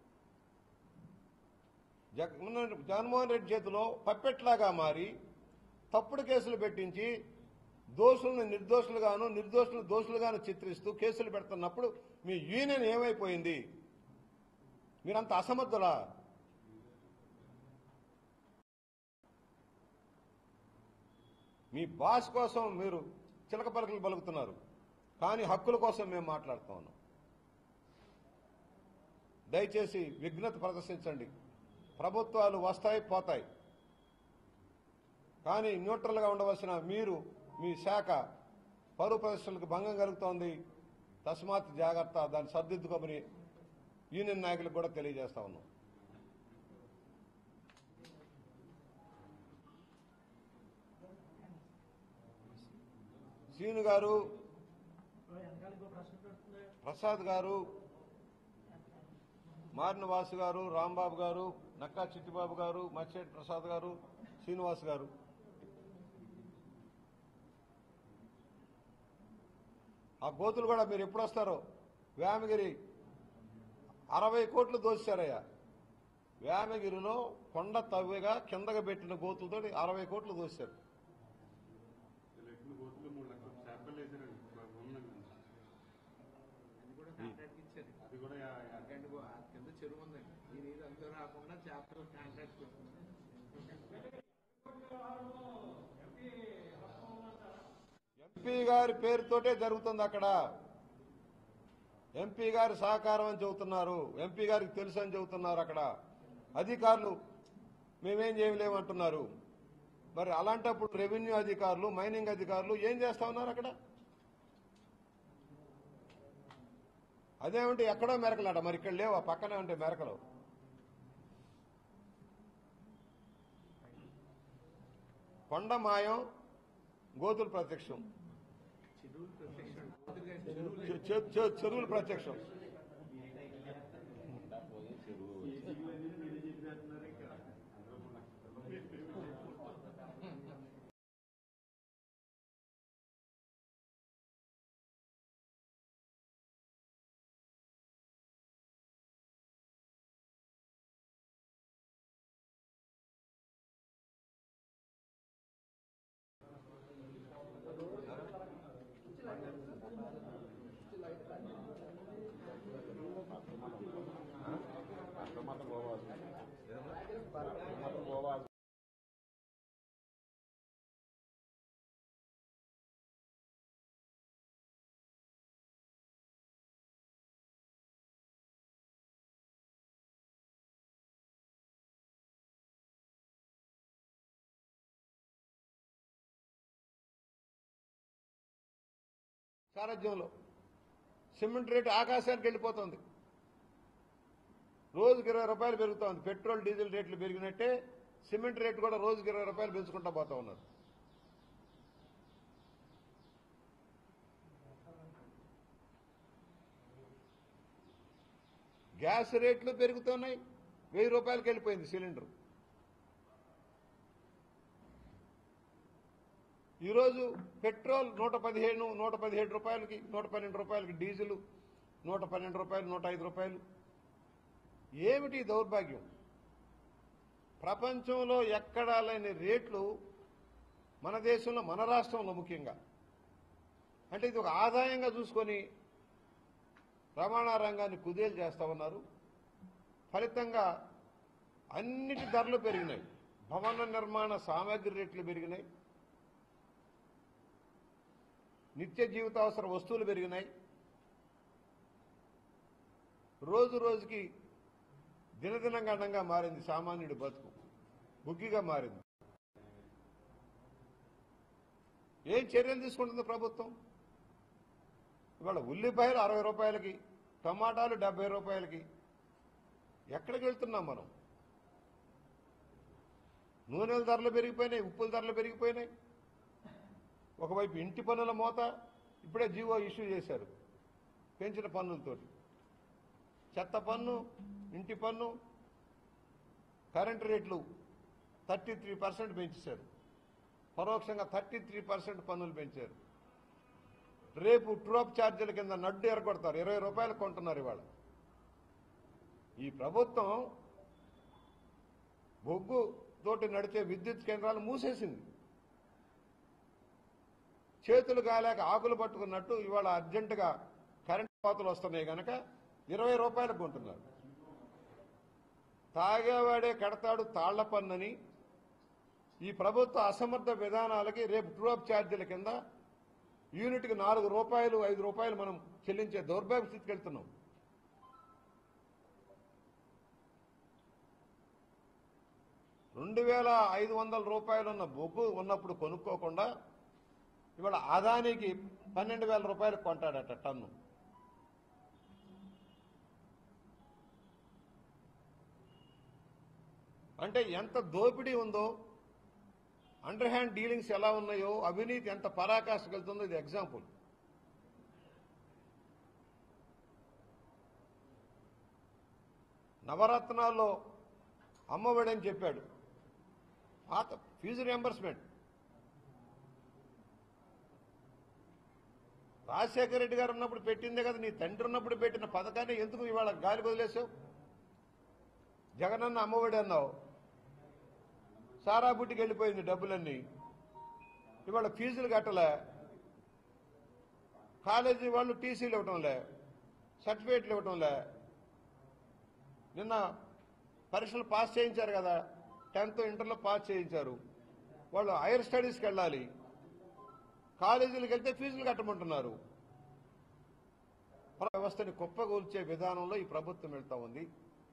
జగన్ జగన్మోహన్ రెడ్డి చేతిలో పప్పెట్లాగా మారి తప్పుడు కేసులు పెట్టించి దోషులను నిర్దోషులుగాను నిర్దోషులను దోషులుగాను చిత్రిస్తూ కేసులు పెడుతున్నప్పుడు మీ యూనియన్ ఏమైపోయింది మీరంత అసమర్థులా మీ బాస్ కోసం మీరు చిలక పలకలు పలుకుతున్నారు కానీ హక్కుల కోసం మేము మాట్లాడుతూ ఉన్నాం దయచేసి విఘ్నత ప్రదర్శించండి ప్రభుత్వాలు వస్తాయి పోతాయి కానీ న్యూట్రల్గా ఉండవలసిన మీరు మీ శాఖ పరువు ప్రదర్శనలకు భంగం కలుగుతోంది తస్మాత్ జాగ్రత్త దాన్ని సర్దిద్దుకోమని యూనియన్ నాయకులకు కూడా తెలియజేస్తా ఉన్నాం సీను గారు ప్రసాద్ గారు మారిన వాసు గారు రాంబాబు గారు నక్కా చిట్టిబాబు గారు మచ్చేటి ప్రసాద్ గారు శ్రీనివాస్ గారు ఆ గోతులు కూడా మీరు ఎప్పుడు వస్తారో వేమగిరి అరవై కోట్లు దోచారయ్యా వేమగిరిలో కొండ తవ్విగా కిందగా పెట్టిన గోతులతో అరవై కోట్లు దోశారు లెక్కలు గోతులు మూడు లక్షల చేపలు వేసారండి ఉందండి అది కూడా కాంట్రాక్ట్ ఇచ్చారు అది కూడా యా- యా- ఎందుకంటే ఆ కింద చెరువు ఉందండి ఈ నీళ్ళు అంతా రాకుండా చేపలు కాంట్రాక్ట్ పెట్టుకున్నాం ఎంపీ గారి పేరుతోటే జరుగుతుంది అక్కడ ఎంపీ గారి సహకారం అని చెబుతున్నారు ఎంపీ గారికి తెలుసు అని చెబుతున్నారు అక్కడ అధికారులు మేమేం చేయలేమంటున్నారు మరి అలాంటప్పుడు రెవెన్యూ అధికారులు మైనింగ్ అధికారులు ఏం చేస్తా ఉన్నారు అక్కడ అదేమిటి ఎక్కడో మెరకలాట మరి ఇక్కడ లేవు ఆ పక్కనే ఉంటే మెరకలు కొండ మాయం గోతులు ప్రత్యక్షం చెరువులు ప్రత్యక్షం చె- చె- చె- చెరువులు ప్రత్యక్షం సారథ్యంలో సిమెంట్ రేటు ఆకాశానికి వెళ్ళిపోతుంది రోజుకి ఇరవై రూపాయలు పెరుగుతోంది పెట్రోల్ డీజిల్ రేట్లు పెరిగినట్టే సిమెంట్ రేటు కూడా రోజుకి ఇరవై రూపాయలు పెంచుకుంటా పోతా ఉన్నారు గ్యాస్ రేట్లు పెరుగుతున్నాయి వెయ్యి రూపాయలకి వెళ్ళిపోయింది సిలిండర్ ఈరోజు పెట్రోల్ నూట పదిహేను నూట పదిహేడు రూపాయలకి నూట పన్నెండు రూపాయలకి డీజిల్ నూట పన్నెండు రూపాయలు నూట ఐదు రూపాయలు ఏమిటి ఈ దౌర్భాగ్యం ప్రపంచంలో ఎక్కడా లేని రేట్లు మన దేశంలో మన రాష్ట్రంలో ముఖ్యంగా అంటే ఇది ఒక ఆదాయంగా చూసుకొని రవాణా రంగాన్ని కుదేలు చేస్తా ఉన్నారు ఫలితంగా అన్నిటి ధరలు పెరిగినాయి భవన నిర్మాణ సామాగ్రి రేట్లు పెరిగినాయి నిత్య జీవితావసర వస్తువులు పెరిగినాయి రోజు రోజుకి దినదినంగా మారింది సామాన్యుడి బతుకు బుగ్గిగా మారింది ఏం చర్యలు తీసుకుంటుంది ప్రభుత్వం ఇవాళ ఉల్లిపాయలు అరవై రూపాయలకి టమాటాలు డెబ్బై రూపాయలకి ఎక్కడికి వెళ్తున్నాం మనం నూనెల ధరలు పెరిగిపోయినాయి ఉప్పుల ధరలు పెరిగిపోయినాయి ఒకవైపు ఇంటి పన్నుల మోత ఇప్పుడే జీవో ఇష్యూ చేశారు పెంచిన పన్నులతోటి చెత్త పన్ను ఇంటి పన్ను కరెంటు రేట్లు థర్టీ త్రీ పర్సెంట్ పెంచేశారు పరోక్షంగా థర్టీ త్రీ పర్సెంట్ పన్నులు పెంచారు రేపు ట్రోప్ ఛార్జీల కింద నడ్డు ఎరగొడతారు ఇరవై రూపాయలు కొంటున్నారు ఇవాళ ఈ ప్రభుత్వం బొగ్గు తోటి నడిచే విద్యుత్ కేంద్రాలు మూసేసింది చేతులు గాలేక ఆకులు పట్టుకున్నట్టు ఇవాళ అర్జెంటుగా కరెంటు కోతలు వస్తున్నాయి గనక ఇరవై రూపాయలకు కొంటున్నారు తాగేవాడే కడతాడు తాళ్ల పన్నని ఈ ప్రభుత్వ అసమర్థ విధానాలకి రేపు ట్రూఅప్ ఛార్జీల కింద యూనిట్కి నాలుగు రూపాయలు ఐదు రూపాయలు మనం చెల్లించే దౌర్భాగ్య స్థితికి వెళ్తున్నాం రెండు వేల ఐదు వందల రూపాయలు ఉన్న బొగ్గు ఉన్నప్పుడు కొనుక్కోకుండా ఇవాళ ఆదానికి పన్నెండు వేల రూపాయలు కొంటాడట టన్ను అంటే ఎంత దోపిడీ ఉందో అండర్ హ్యాండ్ డీలింగ్స్ ఎలా ఉన్నాయో అవినీతి ఎంత పరాకాష్ఠకు వెళ్తుందో ఇది ఎగ్జాంపుల్ నవరత్నాల్లో అమ్మఒడి అని చెప్పాడు పాత ఫీజు రియంబర్స్మెంట్ రాజశేఖర రెడ్డి గారు ఉన్నప్పుడు పెట్టిందే కదా నీ తండ్రి ఉన్నప్పుడు పెట్టిన పథకాన్ని ఎందుకు ఇవాళ గాలి వదిలేసావు జగనన్న అమ్మఒడి అన్నావు సారా బుట్టికి వెళ్ళిపోయింది డబ్బులన్నీ ఇవాళ ఫీజులు కట్టలే కాలేజీ వాళ్ళు టీసీలు ఇవ్వటంలే సర్టిఫికేట్లు ఇవ్వటంలే నిన్న పరీక్షలు పాస్ చేయించారు కదా టెన్త్ ఇంటర్లో పాస్ చేయించారు వాళ్ళు హైయర్ స్టడీస్కి వెళ్ళాలి కాలేజీలకు వెళ్తే ఫీజులు కట్టమంటున్నారు వ్యవస్థని కుప్పగూల్చే విధానంలో ఈ ప్రభుత్వం వెళ్తా ఉంది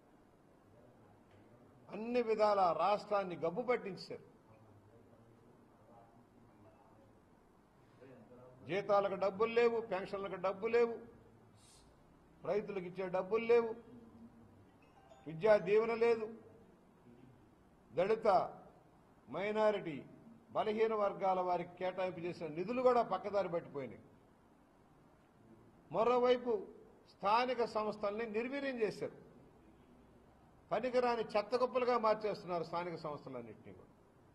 అన్ని విధాల రాష్ట్రాన్ని గబ్బు పట్టించారు జీతాలకు డబ్బులు లేవు పెన్షన్లకు డబ్బు లేవు రైతులకు ఇచ్చే డబ్బులు లేవు విద్యా దీవెన లేదు దళిత మైనారిటీ బలహీన వర్గాల వారికి కేటాయింపు చేసిన నిధులు కూడా పక్కదారి పట్టిపోయినాయి మరోవైపు స్థానిక సంస్థల్ని నిర్వీర్యం చేశారు పనికిరాని చెత్తగొప్పలుగా మార్చేస్తున్నారు స్థానిక సంస్థలన్నింటినీ కూడా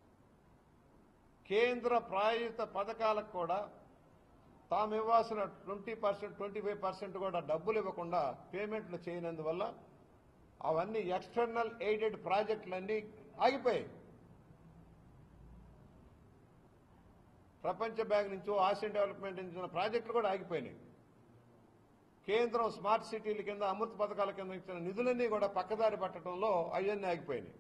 కేంద్ర ప్రాయోజిత పథకాలకు కూడా తాము ఇవ్వాల్సిన twenty percent twenty five percent కూడా డబ్బులు ఇవ్వకుండా పేమెంట్లు చేయనందువల్ల అవన్నీ ఎక్స్టర్నల్ ఎయిడెడ్ ప్రాజెక్టులన్నీ ఆగిపోయాయి ప్రపంచ బ్యాంక్ నుంచో ఆసియన్ డెవలప్మెంట్ నుంచి ఉన్న ప్రాజెక్టులు కూడా ఆగిపోయినాయి కేంద్రం స్మార్ట్ సిటీల కింద అమృత్ పథకాల కింద ఇచ్చిన నిధులన్నీ కూడా పక్కదారి పట్టడంలో అవన్నీ ఆగిపోయినాయి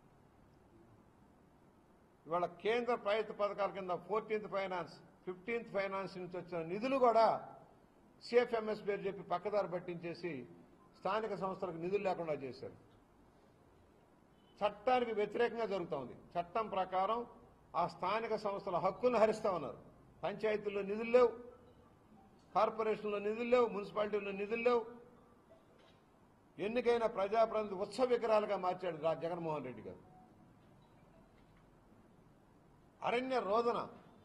ఇవాళ కేంద్ర ప్రభుత్వ పథకాల కింద ఫోర్టీన్త్ ఫైనాన్స్ ఫిఫ్టీన్త్ ఫైనాన్స్ నుంచి వచ్చిన నిధులు కూడా సిఎఫ్ఎంఎస్ పేరు చెప్పి పక్కదారి పట్టించేసి స్థానిక సంస్థలకు నిధులు లేకుండా చేశారు చట్టానికి వ్యతిరేకంగా జరుగుతూ ఉంది చట్టం ప్రకారం ఆ స్థానిక సంస్థల హక్కులను హరిస్తా ఉన్నారు పంచాయతీల్లో నిధులు లేవు కార్పొరేషన్లో నిధులు లేవు మున్సిపాలిటీలో నిధులు లేవు ఎన్నికైన ప్రజాప్రతినిధి ఉత్సవ విగ్రహాలుగా మార్చాడు రా జగన్మోహన్ రెడ్డి గారు అరణ్య రోదన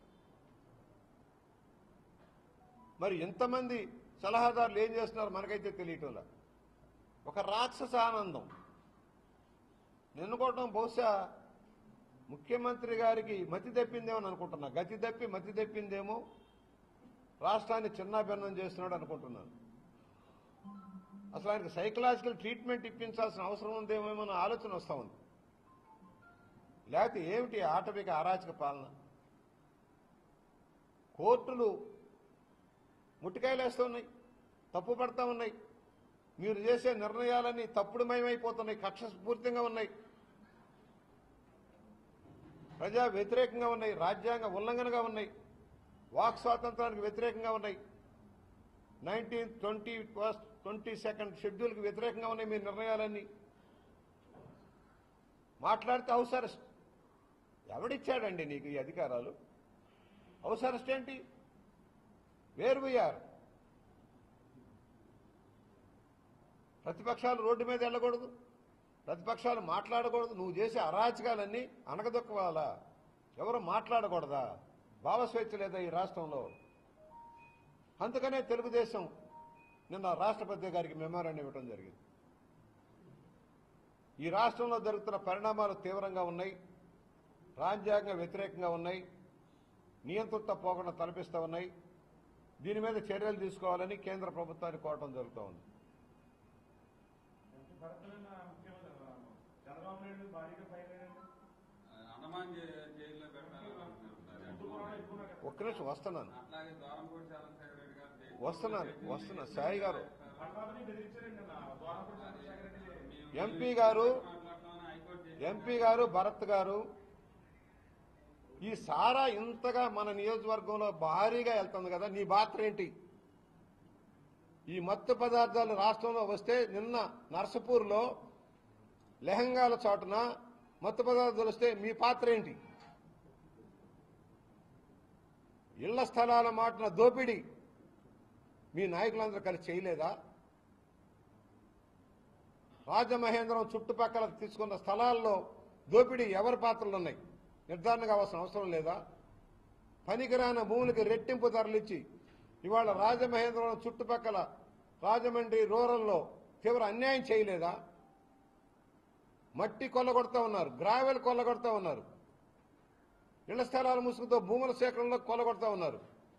మరి ఎంతమంది సలహాదారులు ఏం చేస్తున్నారు మనకైతే తెలియటంలా ఒక రాక్షస ఆనందం నిన్నుకోవటం బహుశా ముఖ్యమంత్రి గారికి మతి తప్పిందేమో అని అనుకుంటున్నా గతి తప్పి మతి తప్పిందేమో రాష్ట్రాన్ని చిన్నాభిన్నం చేస్తున్నాడు అనుకుంటున్నాను అసలు ఆయనకు సైకలాజికల్ ట్రీట్మెంట్ ఇప్పించాల్సిన అవసరం ఉందేమో అన్న ఆలోచన వస్తూ ఉంది లేకపోతే ఏమిటి ఆటవిక అరాచక పాలన కోర్టులు ముట్టికాయలేస్తూ ఉన్నాయి తప్పు పడతా ఉన్నాయి మీరు చేసే నిర్ణయాలన్నీ తప్పుడుమయమైపోతున్నాయి కక్ష స్ఫూర్తిగా ఉన్నాయి ప్రజా వ్యతిరేకంగా ఉన్నాయి రాజ్యాంగ ఉల్లంఘనగా ఉన్నాయి వాక్ స్వాతంత్రానికి వ్యతిరేకంగా ఉన్నాయి nineteen twenty first twenty second షెడ్యూల్కి వ్యతిరేకంగా ఉన్నాయి మీ నిర్ణయాలన్నీ మాట్లాడితే హౌస్ అరెస్ట్ ఎవడిచ్చాడండి నీకు ఈ అధికారాలు హౌస్ అరెస్ట్ ఏంటి వేర్ వీఆర్ ప్రతిపక్షాలు రోడ్డు మీద వెళ్ళకూడదు ప్రతిపక్షాలు మాట్లాడకూడదు నువ్వు చేసే అరాచకాలన్నీ అనగదొక్కవాలా ఎవరు మాట్లాడకూడదా భావస్వేచ్ఛ లేదా ఈ రాష్ట్రంలో అందుకనే తెలుగుదేశం నిన్న రాష్ట్రపతి గారికి మెమోరాండం ఇవ్వడం జరిగింది ఈ రాష్ట్రంలో జరుగుతున్న పరిణామాలు తీవ్రంగా ఉన్నాయి రాజ్యాంగ వ్యతిరేకంగా ఉన్నాయి నియంతృత్వ పోకుండా తలపిస్తూ ఉన్నాయి దీని మీద చర్యలు తీసుకోవాలని కేంద్ర ప్రభుత్వాన్ని కోరటం జరుగుతూ ఉంది భరతమైన ముఖ్యమంత్రి చంద్రబాబు నాయుడు భారీగా ఫైర్ అయ్యాడు అండమాన్ జై- జైల్లో పెట్టాలని అంటున్నారు ఎందుకు కూడా ఎక్కువ నాకు ఒక్క నిమిషం వస్తున్నాను అట్లాగే ద్వారంపూడి చంద్రశేఖర రెడ్డి గారు జైలు- వస్తున్నాను వస్తున్నా సాయి గారు పట్టాలని బెదిరించారండి నా ద్వారపూడి చంద్రశేఖర రెడ్డి మేము ఎంపీ గారు మాట్లాడతామని హైకోర్టు చేసింది. ఎంపీ గారు భరత్ గారు ఈ సారా ఇంతగా మన నియోజకవర్గంలో భారీగా వెళ్తుంది కదా నీ పాత్ర ఏంటి ఈ మత్తు పదార్థాలు రాష్ట్రంలో వస్తే నిన్న నర్సపూర్లో లెహంగాల చాటున మత్తు పదార్థాలు వస్తే మీ పాత్ర ఏంటి ఇళ్ల స్థలాల మాటున దోపిడీ మీ నాయకులందరూ కలిసి చేయలేదా రాజమహేంద్రం చుట్టుపక్కల తీసుకున్న స్థలాల్లో దోపిడీ ఎవరి పాత్రలు ఉన్నాయి నిర్ధారణ కావాల్సిన అవసరం లేదా పనికిరాని భూములకి రెట్టింపు ధరలిచ్చి ఇవాళ రాజమహేంద్రం చుట్టుపక్కల రాజమండ్రి రూరల్లో తీవ్ర అన్యాయం చేయలేదా మట్టి కొల్లగొడతా ఉన్నారు గ్రావెల్ కొల్లగొడతా ఉన్నారు ఇళ్ల స్థలాల ముసుగుతో భూముల సేకరణలో కొల్లగొడతా ఉన్నారు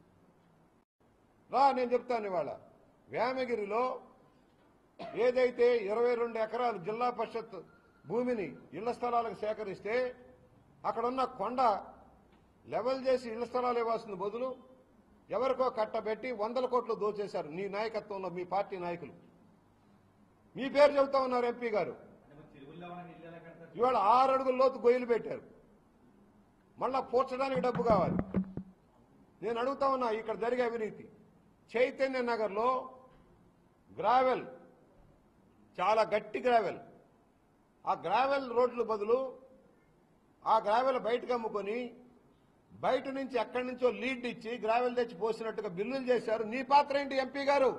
రా నేను చెప్తాను ఇవాళ వేమగిరిలో ఏదైతే ఇరవై రెండు ఎకరాలు జిల్లా పరిషత్ భూమిని ఇళ్ల స్థలాలకు సేకరిస్తే అక్కడున్న కొండ లెవెల్ చేసి ఇళ్ల స్థలాలు ఇవ్వాల్సిన బదులు ఎవరికో కట్టబెట్టి వందల కోట్లు దోచేశారు నీ నాయకత్వంలో మీ పార్టీ నాయకులు మీ పేరు చెబుతా ఉన్నారు ఎంపీ గారు అంటే మరి చెరువులు గోతులు ఎవరైనా ఇల్లు ఎలా కడతారు ఇవాళ ఆరు అడుగుల లోతు గొయ్యలు పెట్టారు మళ్ళా పూడ్చడానికి డబ్బు కావాలి నేను అడుగుతా ఉన్నా ఇక్కడ జరిగే అవినీతి చైతన్య నగర్లో గ్రావెల్ చాలా గట్టి గ్రావెల్ ఆ గ్రావెల్ రోడ్ల బదులు ఆ గ్రావెల్ బయటకు అమ్ముకొని బయట నుంచి ఎక్కడి నుంచో లీడ్ ఇచ్చి గ్రావెల్ తెచ్చి పోసినట్టుగా బిల్లులు చేశారు నీ పాత్ర ఏంటి ఎంపీ గారు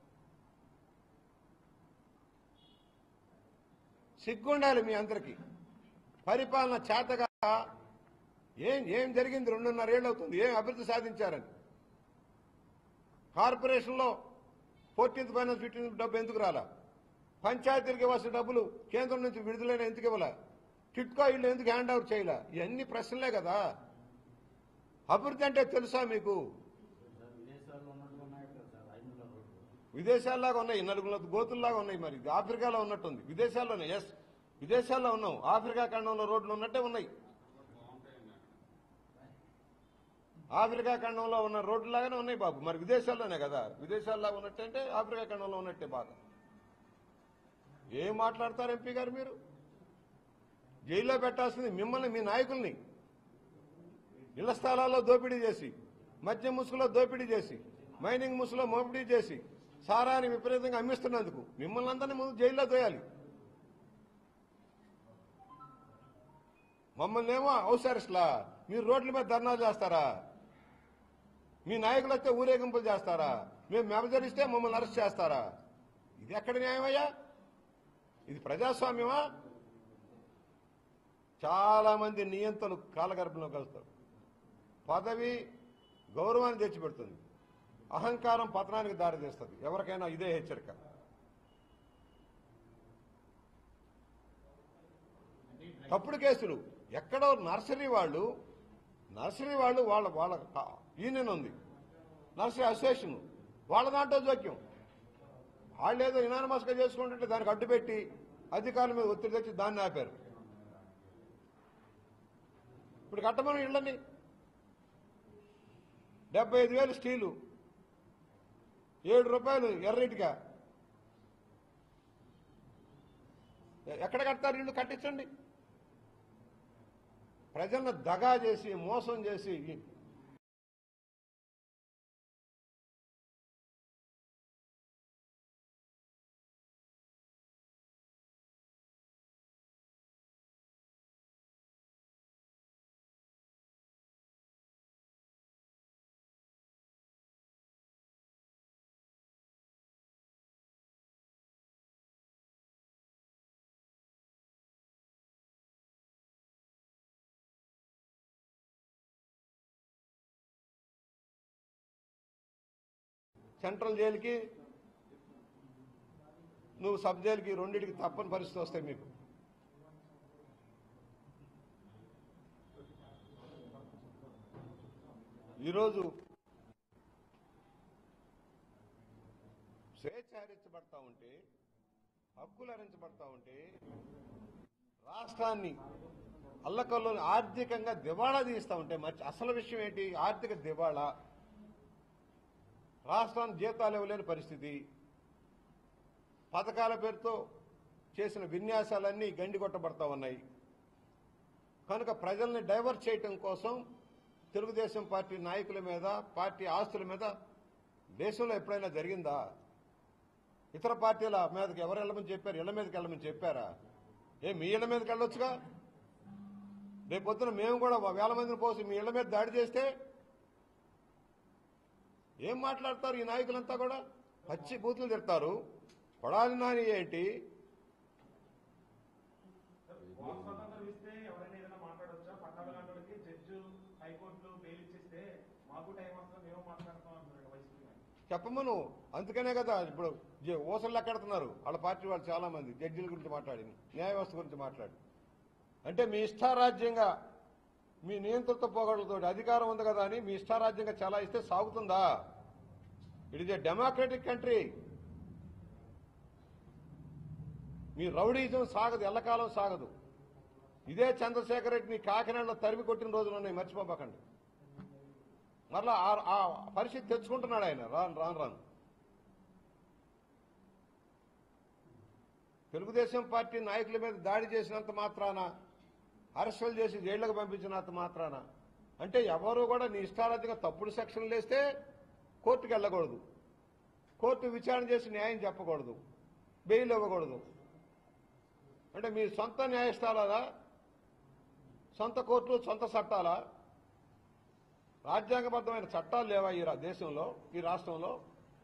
సిగ్గుండాలి మీ అందరికీ పరిపాలన చేతగా ఏం ఏం జరిగింది రెండున్నరేళ్ళు అవుతుంది ఏం అభివృద్ధి సాధించారని కార్పొరేషన్లో ఫోర్టీన్త్ ఫైనాన్స్ ఫిఫ్టీన్త్ డబ్బు ఎందుకు రాలా పంచాయతీలకు ఇవ్వాల్సిన డబ్బులు కేంద్రం నుంచి విడుదలైన ఎందుకు ఇవ్వాల టిట్కో ఇల్లు ఎందుకు హ్యాండ్ ఓవర్ చేయలే ఇవన్నీ ప్రశ్నలే కదా అభివృద్ధి అంటే తెలుసా మీకు సార్ విదేశాల్లో ఉన్నట్టుగా ఉన్నాయి కదా సార్ ఐదులో రోడ్లు విదేశాల్లాగా ఉన్నాయి నలుగురు గోతుల్లాగా ఉన్నాయి మరి ఇది ఆఫ్రికాలో ఉన్నట్టుంది విదేశాల్లోనే ఎస్ విదేశాల్లో ఉన్నాం ఆఫ్రికా ఖండంలో రోడ్లు ఉన్నట్టే ఉన్నాయి బాగుంటాయండి అక్కడ ఆఫ్రికా ఖండంలో ఉన్న రోడ్లాగానే ఉన్నాయి బాబు మరి విదేశాల్లోనే కదా విదేశాల్లో ఉన్నట్టే అంటే ఆఫ్రికా ఖండంలో ఉన్నట్టే బాగా ఏం మాట్లాడతారు ఎంపీ గారు మీరు జైల్లో పెట్టాల్సింది మిమ్మల్ని మీ నాయకుల్ని ఇళ్ల స్థలాల్లో దోపిడీ చేసి మద్యం ముసుగులో దోపిడీ చేసి మైనింగ్ ముసుగులో మోపిడీ చేసి సారాన్ని విపరీతంగా అమ్మిస్తున్నందుకు మిమ్మల్ని అందరినీ ముందు జైల్లో తోయాలి మమ్మల్ని ఏమో హౌస్ అరెస్ట్లా మీరు రోడ్ల మీద ధర్నాలు చేస్తారా మీ నాయకులు వస్తే ఊరేగింపులు చేస్తారా మేము మెమజరిస్తే మమ్మల్ని అరెస్ట్ చేస్తారా ఇది ఎక్కడ న్యాయమయ్యా ఇది ప్రజాస్వామ్యమా చాలా మంది నియంతలు కాలగర్భంలో కలుస్తారు పదవి గౌరవాన్ని తెచ్చిపెడుతుంది అహంకారం పతనానికి దారితీస్తుంది ఎవరికైనా ఇదే హెచ్చరిక తప్పుడు కేసులు ఎక్కడో నర్సరీ వాళ్ళు నర్సరీ వాళ్ళు వాళ్ళ వాళ్ళ యూనియన్ ఉంది నర్సరీ అసోసియేషన్ వాళ్ళ దాంట్లో జోక్యం వాళ్ళు ఏదో ఇనానమస్గా చేసుకుంటుంటే దానికి అడ్డుపెట్టి అధికారుల మీద ఒత్తిడి తెచ్చి దాన్ని ఆపారు ఇప్పుడు కట్టమని ఇళ్ళని డెబ్బై ఐదు వేలు స్టీలు ఏడు రూపాయలు ఎర్రటిగా ఎక్కడ కడతారు ఇల్లు కట్టించండి ప్రజలను దగా చేసి మోసం చేసి సెంట్రల్ జైలుకి నువ్వు సబ్ జైలుకి రెండింటికి తప్పని పరిస్థితి వస్తాయి మీకు ఈరోజు స్వేచ్ఛ హరించబడతా ఉంటే హక్కులు హరించబడతా ఉంటే రాష్ట్రాన్ని అల్లకల్లో ఆర్థికంగా దివాళా తీస్తా ఉంటే మరి అసలు విషయం ఏంటి ఆర్థిక దివాళా రాష్ట్రానికి జీతాలు ఇవ్వలేని పరిస్థితి పథకాల పేరుతో చేసిన విన్యాసాలన్నీ గండి కొట్టబడతా ఉన్నాయి కనుక ప్రజల్ని డైవర్ట్ చేయటం కోసం తెలుగుదేశం పార్టీ నాయకుల మీద పార్టీ ఆస్తుల మీద దేశంలో ఎప్పుడైనా జరిగిందా ఇతర పార్టీల మీదకి ఎవరు వెళ్ళమని చెప్పారు ఇళ్ల మీదకి వెళ్ళమని చెప్పారా ఏ మీ ఇళ్ల మీదకి వెళ్ళొచ్చుగా రేపు పొద్దున మేము కూడా వేల మందిని పోసి మీ ఇళ్ల మీద దాడి చేస్తే ఏం మాట్లాడతారు ఈ నాయకులంతా కూడా పచ్చి బూతులు తిడతారు కొడాలి నాని ఏంటి వాక్ స్వాతంత్రం ఇస్తే ఎవరైనా ఏదైనా మాట్లాడొచ్చా పట్టాల లాంటి జడ్జి హైకోర్టులో బెయిల్ ఇచ్చేస్తే మాకు టైం వస్తుంది మేము మాట్లాడతాం అంటున్నారు వైసీపీ నాయకులు. చెప్పమను అందుకనే కదా ఇప్పుడు జ- ఊసలు లెక్కెడుతున్నారు వాళ్ళ పార్టీ వాళ్ళు చాలా మంది జడ్జిల గురించి మాట్లాడి న్యాయ వ్యవస్థ గురించి మాట్లాడి అంటే మీ ఇష్టారాజ్యంగా మీ నియంత్రిత పోగడలతో అధికారం ఉంది కదా అని మీ ఇష్టారాజ్యంగా చాలా ఇస్తే సాగుతుందా it is a democratic country మీ రౌడీజం సాగదు ఎల్లకాలం సాగదు ఇదే చంద్రశేఖర్ రెడ్డిని కాకినాడలో తరిమి కొట్టిన రోజులు ఉన్నాయి మర్చిపోబకండి మరలా ఆ- ఆ పరిస్థితి తెచ్చుకుంటున్నాడు ఆయన రాను రాను రాను తెలుగుదేశం పార్టీ నాయకుల మీద దాడి చేసినంత మాత్రాన అరెస్టులు చేసి జైళ్లకు పంపించినంత మాత్రాన అంటే ఎవరు కూడా నీ ఇష్టారాధిగా తప్పుడు సెక్షన్లు వేస్తే కోర్టుకు వెళ్ళకూడదు కోర్టు విచారణ చేసి న్యాయం చెప్పకూడదు బెయిల్ ఇవ్వకూడదు అంటే మీ సొంత న్యాయస్థానాలా సొంత కోర్టులు సొంత చట్టాలా రాజ్యాంగబద్ధమైన చట్టాలు లేవా ఈ రా- దేశంలో ఈ రాష్ట్రంలో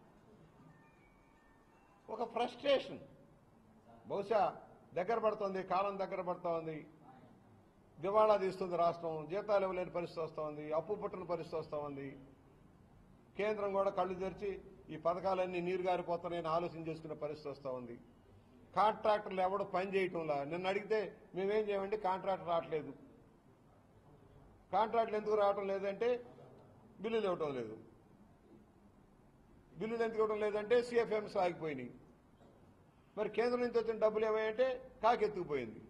ఒక ఫ్రస్ట్రేషన్ బహుశా దగ్గర పడుతుంది కాలం దగ్గర పడుతోంది దివాళా తీస్తుంది రాష్ట్రం జీతాలు ఇవ్వలేని పరిస్థితి వస్తోంది అప్పు పుట్టిన పరిస్థితి వస్తోంది కేంద్రం కూడా కళ్ళు తెరిచి ఈ పథకాలన్నీ నీరు గారిపోతున్నాయని ఆలోచన చేసుకునే పరిస్థితి వస్తూ ఉంది కాంట్రాక్టర్లు ఎవడు పని చేయటంలా నిన్న అడిగితే మేమేం చేయమండి కాంట్రాక్టర్ రావట్లేదు కాంట్రాక్టులు ఎందుకు రావటం లేదంటే బిల్లులు ఇవ్వటం లేదు బిల్లులు ఎందుకు ఇవ్వడం లేదంటే సిఎఫ్ఎంస్ ఆగిపోయినాయి మరి కేంద్రం నుంచి వచ్చిన డబ్బులు ఏమయ్యంటే కాకెత్తుకుపోయింది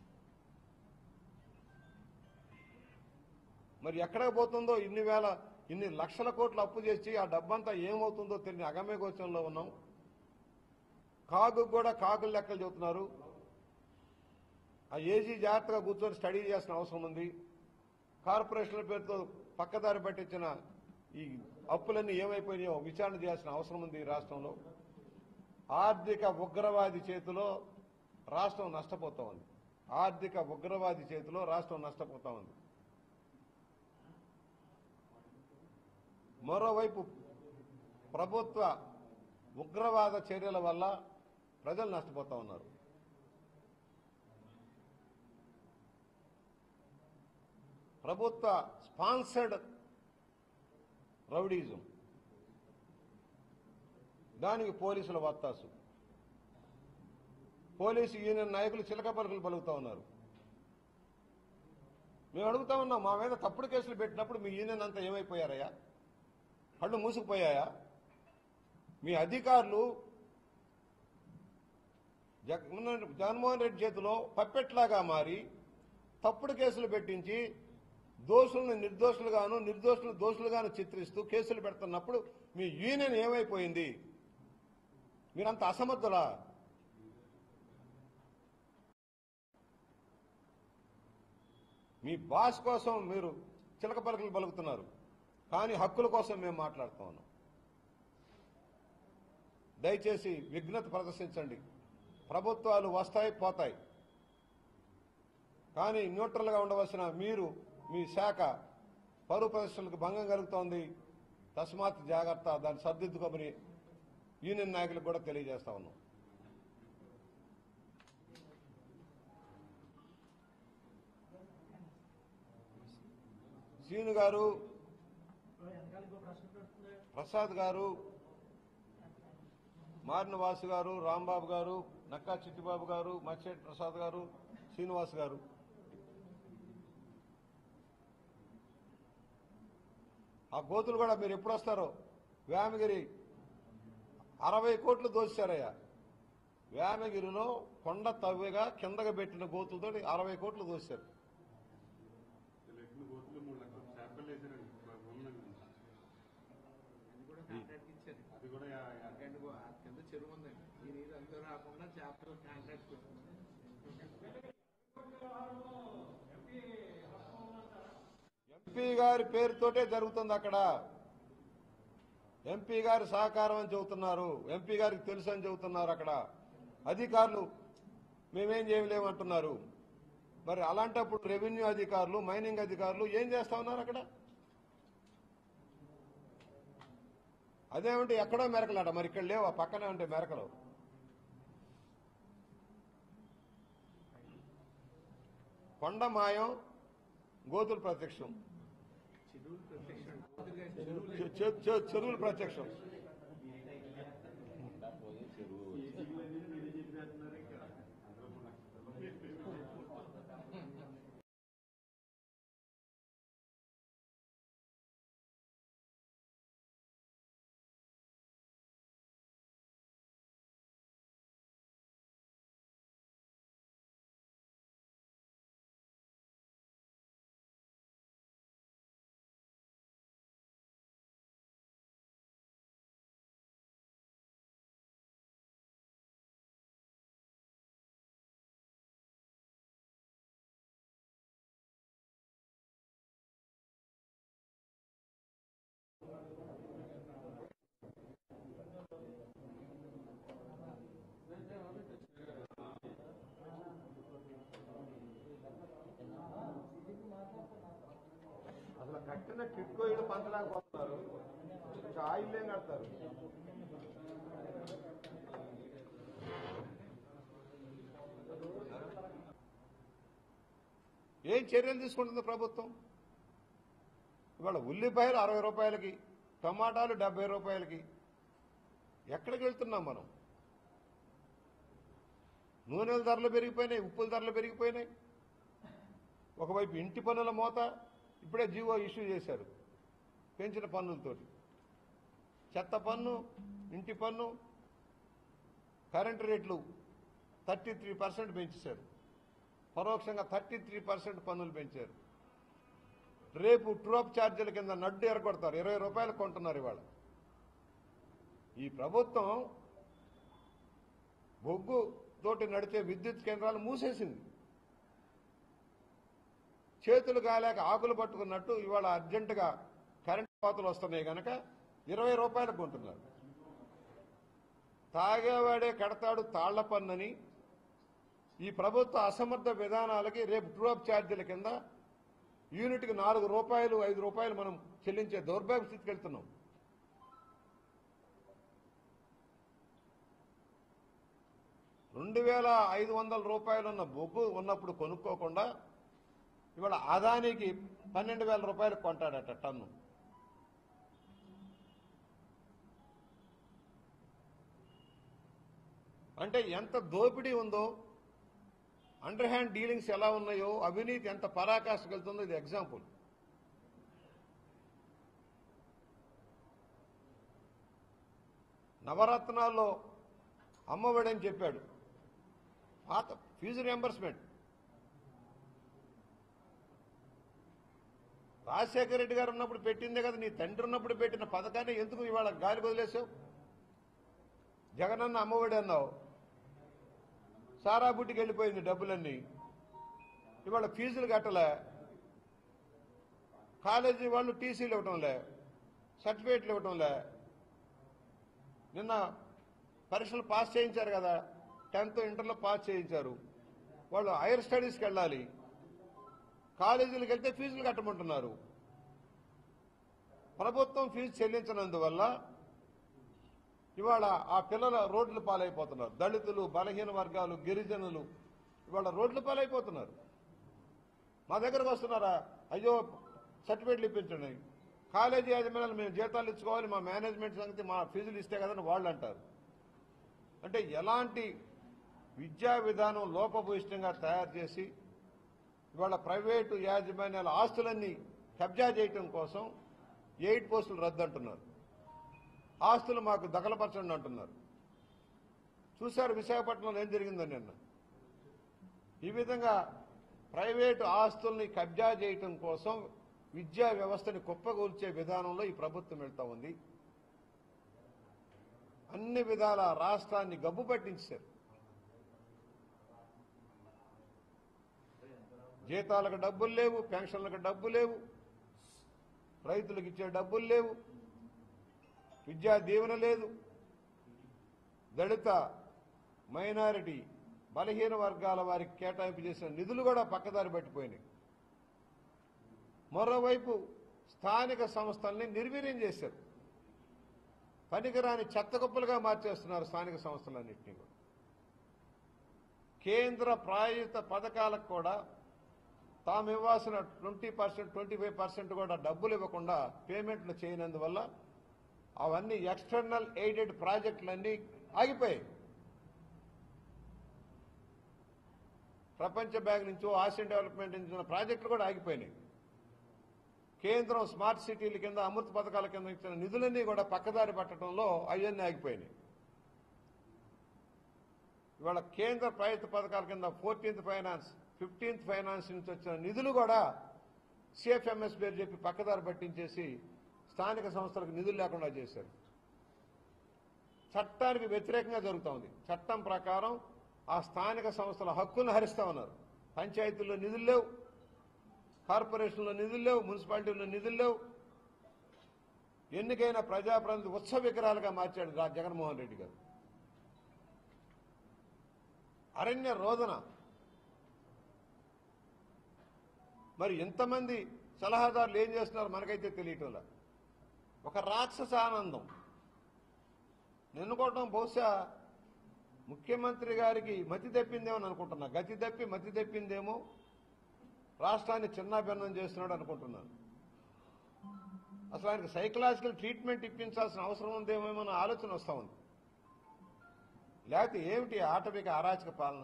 మరి ఎక్కడికి పోతుందో ఇన్ని వేల ఇన్ని లక్షల కోట్లు అప్పు చేసి ఆ డబ్బంతా ఏమవుతుందో తెలియని అగమ్యగోచంలో ఉన్నాం కాకు కూడా కాకులు లెక్కలు చెబుతున్నారు ఆ ఏజీ జాగ్రత్తగా కూర్చొని స్టడీ చేసిన అవసరం ఉంది కార్పొరేషన్ల పేరుతో పక్కదారి పట్టించిన ఈ అప్పులన్నీ ఏమైపోయినాయో విచారణ చేయాల్సిన అవసరం ఉంది ఈ రాష్ట్రంలో ఆర్థిక ఉగ్రవాది చేతిలో రాష్ట్రం నష్టపోతా ఉంది ఆర్థిక ఉగ్రవాది చేతిలో రాష్ట్రం నష్టపోతా ఉంది మరోవైపు ప్రభుత్వ ఉగ్రవాద చర్యల వల్ల ప్రజలు నష్టపోతా ఉన్నారు ప్రభుత్వ స్పాన్సర్డ్ రౌడీజం దానికి పోలీసుల వత్తాసు పోలీసు యూనియన్ నాయకులు చిలక పలుకులు పలుకుతా ఉన్నారు మేము అడుగుతా ఉన్నాం మా మీద తప్పుడు కేసులు పెట్టినప్పుడు మీ యూనియన్ అంతా ఏమైపోయారయ్యా కళ్ళు మూసుకుపోయాయా మీ అధికారులు జగన్మోహన్ జగన్మోహన్ రెడ్డి చేతిలో పప్పెట్లాగా మారి తప్పుడు కేసులు పెట్టించి దోషులను నిర్దోషులుగాను నిర్దోషులను దోషులుగాను చిత్రిస్తూ కేసులు పెడుతున్నప్పుడు మీ యూనియన్ ఏమైపోయింది మీరంత అసమర్థులా మీ బాస్ కోసం మీరు చిలక పలుకులు పలుకుతున్నారు కానీ హక్కుల కోసం మేము మాట్లాడుతా ఉన్నాం దయచేసి విఘ్నత ప్రదర్శించండి ప్రభుత్వాలు వస్తాయి పోతాయి కానీ న్యూట్రల్గా ఉండవలసిన మీరు మీ శాఖ పరువు ప్రదర్శనలకు భంగం కలుగుతోంది తస్మాత్ జాగ్రత్త దాన్ని సర్దిద్దుకోమని యూనియన్ నాయకులకు కూడా తెలియజేస్తా ఉన్నాం శ్రీను గారు ప్రసాద్ గారు మారిన వాసు గారు రాంబాబు గారు నక్కా చిట్టిబాబు గారు మచ్చేటి ప్రసాద్ గారు శ్రీనివాస్ గారు ఆ గోతులు కూడా మీరు ఎప్పుడు వస్తారో వేమగిరి అరవై కోట్లు దోచారయ్యా వేమగిరిలో కొండ తవ్వగా కిందగా పెట్టిన గోతులతో అరవై కోట్లు దోశారు లెక్కలు గోతులు మూడు లక్షల శాంపిల్ వేసారండి భూమిలో అది కూడా కాంట్రాక్ట్ ఇచ్చారు అది కూడా యా- యా- రెండు గో- ఆ కింద చెరువు ఉందండి ఈ నీరు అంతా రాకుండా చేపలు కాంట్రాక్ట్ ఎంపీ గారి పేరుతోటే జరుగుతుంది అక్కడ ఎంపీ గారి సహకారం అని చెబుతున్నారు ఎంపీ గారికి తెలుసు అని చెబుతున్నారు అక్కడ అధికారులు మేమేం చేయలేమంటున్నారు మరి అలాంటప్పుడు రెవెన్యూ అధికారులు మైనింగ్ అధికారులు ఏం చేస్తా ఉన్నారు అక్కడ అదేమంటే ఎక్కడో మెరకలాట మరి ఇక్కడ లేవు ఆ పక్కనే ఉంటే మెరకలు కొండ మాయం గోతులు ప్రత్యక్షం చెరువులు ప్రత్యక్షం చె- చె- చె- చెరువులు ప్రత్యక్షం కట్టిన కిట్కో ఇల్లు పంచలేకపోతున్నారు ఇంకా ఆ ఇల్లు ఏం కడతారు ఏం చర్యలు తీసుకుంటుంది ప్రభుత్వం ఇవాళ ఉల్లిపాయలు అరవై రూపాయలకి టమాటాలు డెబ్బై రూపాయలకి ఎక్కడికి వెళ్తున్నాం మనం నూనెల ధరలు పెరిగిపోయినాయి ఉప్పుల ధరలు పెరిగిపోయినాయి ఒకవైపు ఇంటి పన్నుల మోత ఇప్పుడే జీవో ఇష్యూ చేశారు పెంచిన పన్నులతోటి చెత్త పన్ను ఇంటి పన్ను కరెంటు రేట్లు థర్టీ త్రీ పర్సెంట్ పెంచేశారు పరోక్షంగా థర్టీ త్రీ పర్సెంట్ పన్నులు పెంచారు రేపు ట్రోప్ ఛార్జీల కింద నడ్డు ఎరగొడతారు ఇరవై రూపాయలు కొంటున్నారు ఇవాళ ఈ ప్రభుత్వం బొగ్గు తోటి నడిచే విద్యుత్ కేంద్రాలు మూసేసింది చేతులు కాలేక ఆకులు పట్టుకున్నట్టు ఇవాళ అర్జెంటుగా కరెంట్ కోతలు వస్తున్నాయి గనక ఇరవై రూపాయలకు కొంటున్నారు తాగేవాడే కడతాడు తాళ్ల పన్నని ఈ ప్రభుత్వ అసమర్థ విధానాలకి రేపు ట్రూఅప్ ఛార్జీల కింద యూనిట్కి నాలుగు రూపాయలు ఐదు రూపాయలు మనం చెల్లించే దౌర్భాగ్య స్థితికి వెళ్తున్నాం రెండు వేల ఐదు వందల రూపాయలు ఉన్న బొగ్గు ఉన్నప్పుడు కొనుక్కోకుండా ఇవాళ ఆదానికి పన్నెండు వేల రూపాయలు కొంటాడట టన్ను అంటే ఎంత దోపిడీ ఉందో అండర్ హ్యాండ్ డీలింగ్స్ ఎలా ఉన్నాయో అవినీతి ఎంత పరాకాష్ఠకు వెళ్తుందో ఇది ఎగ్జాంపుల్ నవరత్నాల్లో అమ్మఒడి అని చెప్పాడు పాత ఫీజు రియంబర్స్మెంట్ రాజశేఖర రెడ్డి గారు ఉన్నప్పుడు పెట్టిందే కదా నీ తండ్రి ఉన్నప్పుడు పెట్టిన పథకాన్ని ఎందుకు ఇవాళ గాలి వదిలేసావు జగనన్న అమ్మఒడి అన్నావు సారా బుట్టికి వెళ్ళిపోయింది డబ్బులన్నీ ఇవాళ ఫీజులు కట్టలే కాలేజీ వాళ్ళు టీసీలు ఇవ్వటంలే సర్టిఫికేట్లు ఇవ్వటంలే నిన్న పరీక్షలు పాస్ చేయించారు కదా టెన్త్ ఇంటర్లో పాస్ చేయించారు వాళ్ళు హైయర్ స్టడీస్కి వెళ్ళాలి కాలేజీలకు వెళ్తే ఫీజులు కట్టమంటున్నారు ప్రభుత్వం ఫీజు చెల్లించినందువల్ల ఇవాళ ఆ పిల్లల రోడ్లు పాలైపోతున్నారు దళితులు బలహీన వర్గాలు గిరిజనులు ఇవాళ రోడ్లు పాలైపోతున్నారు మా దగ్గరకు వస్తున్నారా అయ్యో సర్టిఫికేట్లు ఇప్పించండి కాలేజీ యాజమాన్యాలు మేము జీతాలు ఇచ్చుకోవాలి మా మేనేజ్మెంట్ సంగతి మా ఫీజులు ఇస్తే కదని వాళ్ళు అంటారు అంటే ఎలాంటి విద్యా విధానం లోపభూయిష్టంగా తయారు చేసి ఇవాళ ప్రైవేటు యాజమాన్యాల ఆస్తులన్నీ కబ్జా చేయటం కోసం ఎయిట్ పోస్టులు రద్దు అంటున్నారు ఆస్తులు మాకు దఖలపరచండి అంటున్నారు చూశారు విశాఖపట్నంలో ఏం జరిగిందో నిన్న ఈ విధంగా ప్రైవేటు ఆస్తుల్ని కబ్జా చేయటం కోసం విద్యా వ్యవస్థని కుప్పగూల్చే విధానంలో ఈ ప్రభుత్వం వెళ్తా ఉంది అన్ని విధాల రాష్ట్రాన్ని గబ్బు పట్టించారు జీతాలకు డబ్బులు లేవు పెన్షన్లకు డబ్బు లేవు రైతులకు ఇచ్చే డబ్బులు లేవు విద్యా దీవెన లేదు దళిత మైనారిటీ బలహీన వర్గాల వారికి కేటాయింపు చేసిన నిధులు కూడా పక్కదారి పట్టిపోయినాయి మరోవైపు స్థానిక సంస్థల్ని నిర్వీర్యం చేశారు పనికిరాని చెత్తకుప్పలుగా మార్చేస్తున్నారు స్థానిక సంస్థలన్నింటినీ కూడా కేంద్ర ప్రాయోజిత పథకాలకు కూడా తాము ఇవ్వాల్సిన twenty percent twenty five percent కూడా డబ్బులు ఇవ్వకుండా పేమెంట్లు చేయనందువల్ల అవన్నీ ఎక్స్టర్నల్ ఎయిడెడ్ ప్రాజెక్టులన్నీ ఆగిపోయాయి ప్రపంచ బ్యాంక్ నుంచో ఆసియన్ డెవలప్మెంట్ నుంచి ఉన్న ప్రాజెక్టులు కూడా ఆగిపోయినాయి కేంద్రం స్మార్ట్ సిటీల కింద అమృత పథకాల కింద ఇచ్చిన నిధులన్నీ కూడా పక్కదారి పట్టడంలో అవన్నీ ఆగిపోయినాయి ఇవాళ కేంద్ర ప్రభుత్వ పథకాల కింద ఫోర్టీన్త్ ఫైనాన్స్ ఫిఫ్టీన్త్ ఫైనాన్స్ నుంచి వచ్చిన నిధులు కూడా సిఎఫ్ఎంఎస్ పేరు చెప్పి పక్కదారి పట్టించేసి స్థానిక సంస్థలకు నిధులు లేకుండా చేశారు చట్టానికి వ్యతిరేకంగా జరుగుతూ ఉంది చట్టం ప్రకారం ఆ స్థానిక సంస్థల హక్కులను హరిస్తా ఉన్నారు పంచాయతీల్లో నిధులు లేవు కార్పొరేషన్లో నిధులు లేవు మున్సిపాలిటీల్లో నిధులు లేవు ఎన్నికైన ప్రజాప్రతినిధి ఉత్సవ విగ్రహాలుగా మార్చాడు రా- జగన్మోహన్ రెడ్డి గారు అరణ్య రోదన మరి ఎంతమంది సలహాదారులు ఏం చేస్తున్నారు మనకైతే తెలియటంలా ఒక రాక్షస ఆనందం ఎన్నుకోవటం బహుశా ముఖ్యమంత్రి గారికి మతి తప్పిందేమో అని అనుకుంటున్నా గతి తప్పి మతి తప్పిందేమో రాష్ట్రాన్ని చిన్నాభిన్నం చేస్తున్నాడు అనుకుంటున్నాను అసలు ఆయనకు సైకలాజికల్ ట్రీట్మెంట్ ఇప్పించాల్సిన అవసరం ఉందేమో అన్న ఆలోచన వస్తూ ఉంది లేకపోతే ఏమిటి ఆటవిక అరాచక పాలన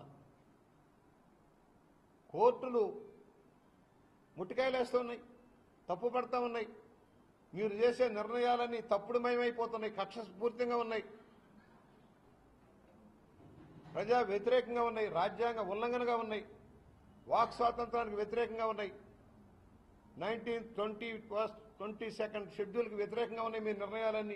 కోర్టులు ముట్టికాయలు వేస్తున్నాయి తప్పు పడతా ఉన్నాయి మీరు చేసే నిర్ణయాలన్నీ తప్పుడుమయమైపోతున్నాయి కక్షపూర్తిగా ఉన్నాయి ప్రజా వ్యతిరేకంగా ఉన్నాయి రాజ్యాంగ ఉల్లంఘనగా ఉన్నాయి వాక్ స్వాతంత్రానికి వ్యతిరేకంగా ఉన్నాయి nineteen twenty first twenty second షెడ్యూల్కి వ్యతిరేకంగా ఉన్నాయి మీ నిర్ణయాలన్నీ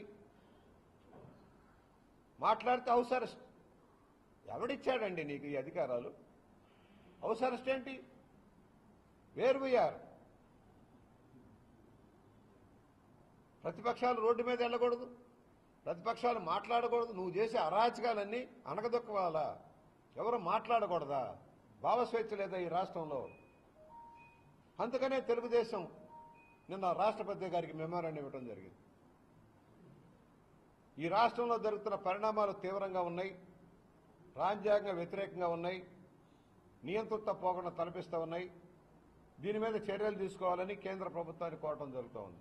మాట్లాడితే హౌస్ అరెస్ట్ ఎవడిచ్చాడండి నీకు ఈ అధికారాలు హౌస్ అరెస్ట్ ఏంటి వేర్ వీఆర్ ప్రతిపక్షాలు రోడ్డు మీద వెళ్ళకూడదు ప్రతిపక్షాలు మాట్లాడకూడదు నువ్వు చేసే అరాచకాలన్నీ అనగదొక్కవాలా ఎవరు మాట్లాడకూడదా భావస్వేచ్ఛ లేదా ఈ రాష్ట్రంలో అందుకనే తెలుగుదేశం నిన్న రాష్ట్రపతి గారికి మెమోరాండం ఇవ్వడం జరిగింది ఈ రాష్ట్రంలో జరుగుతున్న పరిణామాలు తీవ్రంగా ఉన్నాయి రాజ్యాంగ వ్యతిరేకంగా ఉన్నాయి నియంతృత్వ పోకడ తలపిస్తూ ఉన్నాయి దీని మీద చర్యలు తీసుకోవాలని కేంద్ర ప్రభుత్వాన్ని కోరటం జరుగుతూ ఉంది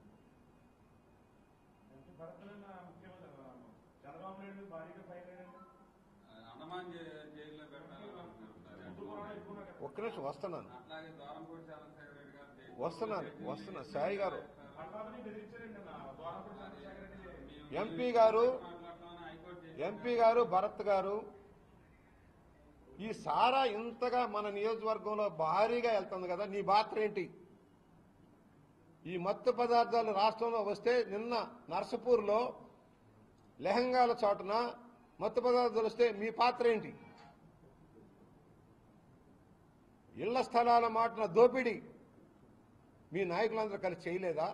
భరతనన్న ముఖ్యమంత్రి చంద్రబాబు నాయుడు భారీగా ఫైర్ అయ్యాడు అండమాన్ జై- జైల్లో పెట్టాలని అంటున్నారు ముందు కూడా ఎక్కువ కదా ఒక్క నిమిషం వస్తున్నాను అట్లాగే దూరంపూడి చంద్రశేఖర రెడ్డి గారు జైల్లో వస్తున్నాను వస్తున్నా సాయి గారు పట్టాభిని బెదిరించారండి నా ద్వారపూడి చంద్రశేఖర రెడ్డి మేము ఎంపీ గారు మాట్లాడతామని హైకోర్టు చేసింది. ఎంపీ గారు భరత్ గారు ఈ సారా ఇంతగా మన నియోజకవర్గంలో భారీగా వెళ్తుంది కదా నీ పాత్ర ఏంటి ఈ మత్తు పదార్థాలు రాష్ట్రంలో వస్తే నిన్న నర్సపూర్లో లెహంగాల చాటున మత్తు పదార్థాలు వస్తే మీ పాత్ర ఏంటి ఇళ్ల స్థలాల మాటన దోపిడీ మీ నాయకులందరూ కలిసి చేయలేదా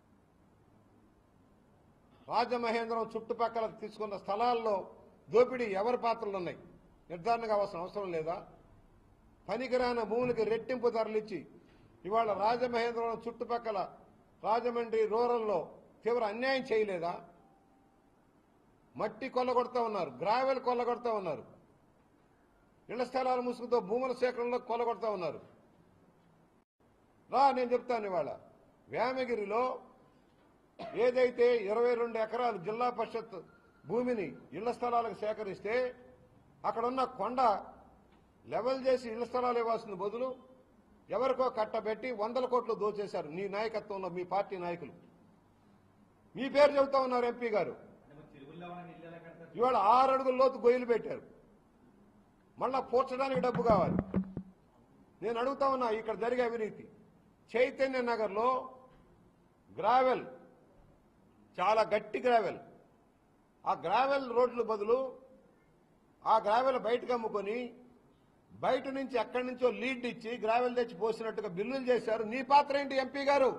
రాజమహేంద్రం చుట్టుపక్కల తీసుకున్న స్థలాల్లో దోపిడీ ఎవరి పాత్రలు ఉన్నాయి నిర్ధారణ కావాల్సిన అవసరం లేదా పనికిరాని భూములకి రెట్టింపు ధరలిచ్చి ఇవాళ రాజమహేంద్రం చుట్టుపక్కల రాజమండ్రి రూరల్లో తీవ్ర అన్యాయం చేయలేదా మట్టి కొల్లగొడతా ఉన్నారు గ్రావెల్ కొల్లగొడతా ఉన్నారు ఇళ్ల స్థలాల ముసుగుతో భూముల సేకరణలో కొల్లగొడతా ఉన్నారు రా నేను చెప్తాను ఇవాళ వేమగిరిలో ఏదైతే ఇరవై రెండు ఎకరాలు జిల్లా పరిషత్ భూమిని ఇళ్ల స్థలాలకు సేకరిస్తే అక్కడున్న కొండ లెవెల్ చేసి ఇళ్ల స్థలాలు ఇవ్వాల్సిన బదులు ఎవరికో కట్టబెట్టి వందల కోట్లు దోచేశారు నీ నాయకత్వంలో మీ పార్టీ నాయకులు మీ పేరు చెబుతా ఉన్నారు ఎంపీ గారు ఇవాళ ఆరు అడుగుల లోతు గొయ్యలు పెట్టారు మళ్ళా పూడ్చడానికి డబ్బు కావాలి నేను అడుగుతా ఉన్నా ఇక్కడ జరిగే అవినీతి చైతన్య నగర్లో గ్రావెల్ చాలా గట్టి గ్రావెల్ ఆ గ్రావెల్ రోడ్ల బదులు ఆ గ్రావెల్ బయటకు అమ్ముకొని బయట నుంచి ఎక్కడి నుంచో లీడ్ ఇచ్చి గ్రావెల్ తెచ్చి పోసినట్టుగా బిల్లులు చేశారు నీ పాత్ర ఏంటి ఎంపీ గారు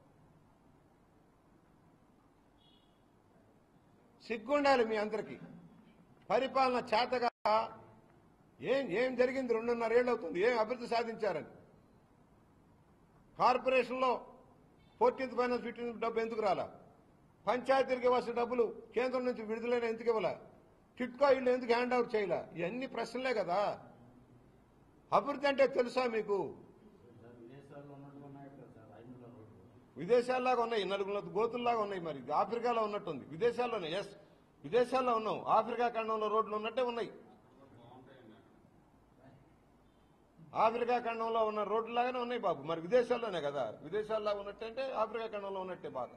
సిగ్గుండాలి మీ అందరికీ పరిపాలన చేతగా ఏం ఏం జరిగింది రెండున్నరేళ్ళు అవుతుంది ఏం అభివృద్ధి సాధించారని కార్పొరేషన్లో ఫోర్టీన్త్ ఫైనాన్స్ ఫిఫ్టీన్త్ డబ్బు ఎందుకు రాలా పంచాయతీలకు ఇవ్వాల్సిన డబ్బులు కేంద్రం నుంచి విడుదలైన ఎందుకు ఇవ్వాలా టిట్కో ఇల్లు ఎందుకు హ్యాండ్ అవుట్ చేయాల ఇవన్నీ ప్రశ్నలే కదా అభివృద్ధి అంటే తెలుసా మీకు సార్ విదేశాల్లో ఉన్నట్టు ఉన్నాయి కదా సార్ ఐదుగుల రోడ్డు విదేశాల్లాగా ఉన్నాయి నలుగురు గోతుల్లాగా ఉన్నాయి మరి ఆఫ్రికాలో ఉన్నట్టుంది విదేశాల్లోనే ఎస్ విదేశాల్లో ఉన్నాం ఆఫ్రికా ఖండంలో రోడ్లు ఉన్నట్టే ఉన్నాయి బాగుంటాయండి అక్కడ ఆఫ్రికా ఖండంలో ఉన్న రోడ్లాగానే ఉన్నాయి బాబు మరి విదేశాల్లోనే కదా విదేశాల్లో ఉన్నట్టు అంటే ఆఫ్రికా ఖండంలో ఉన్నట్టే బాగా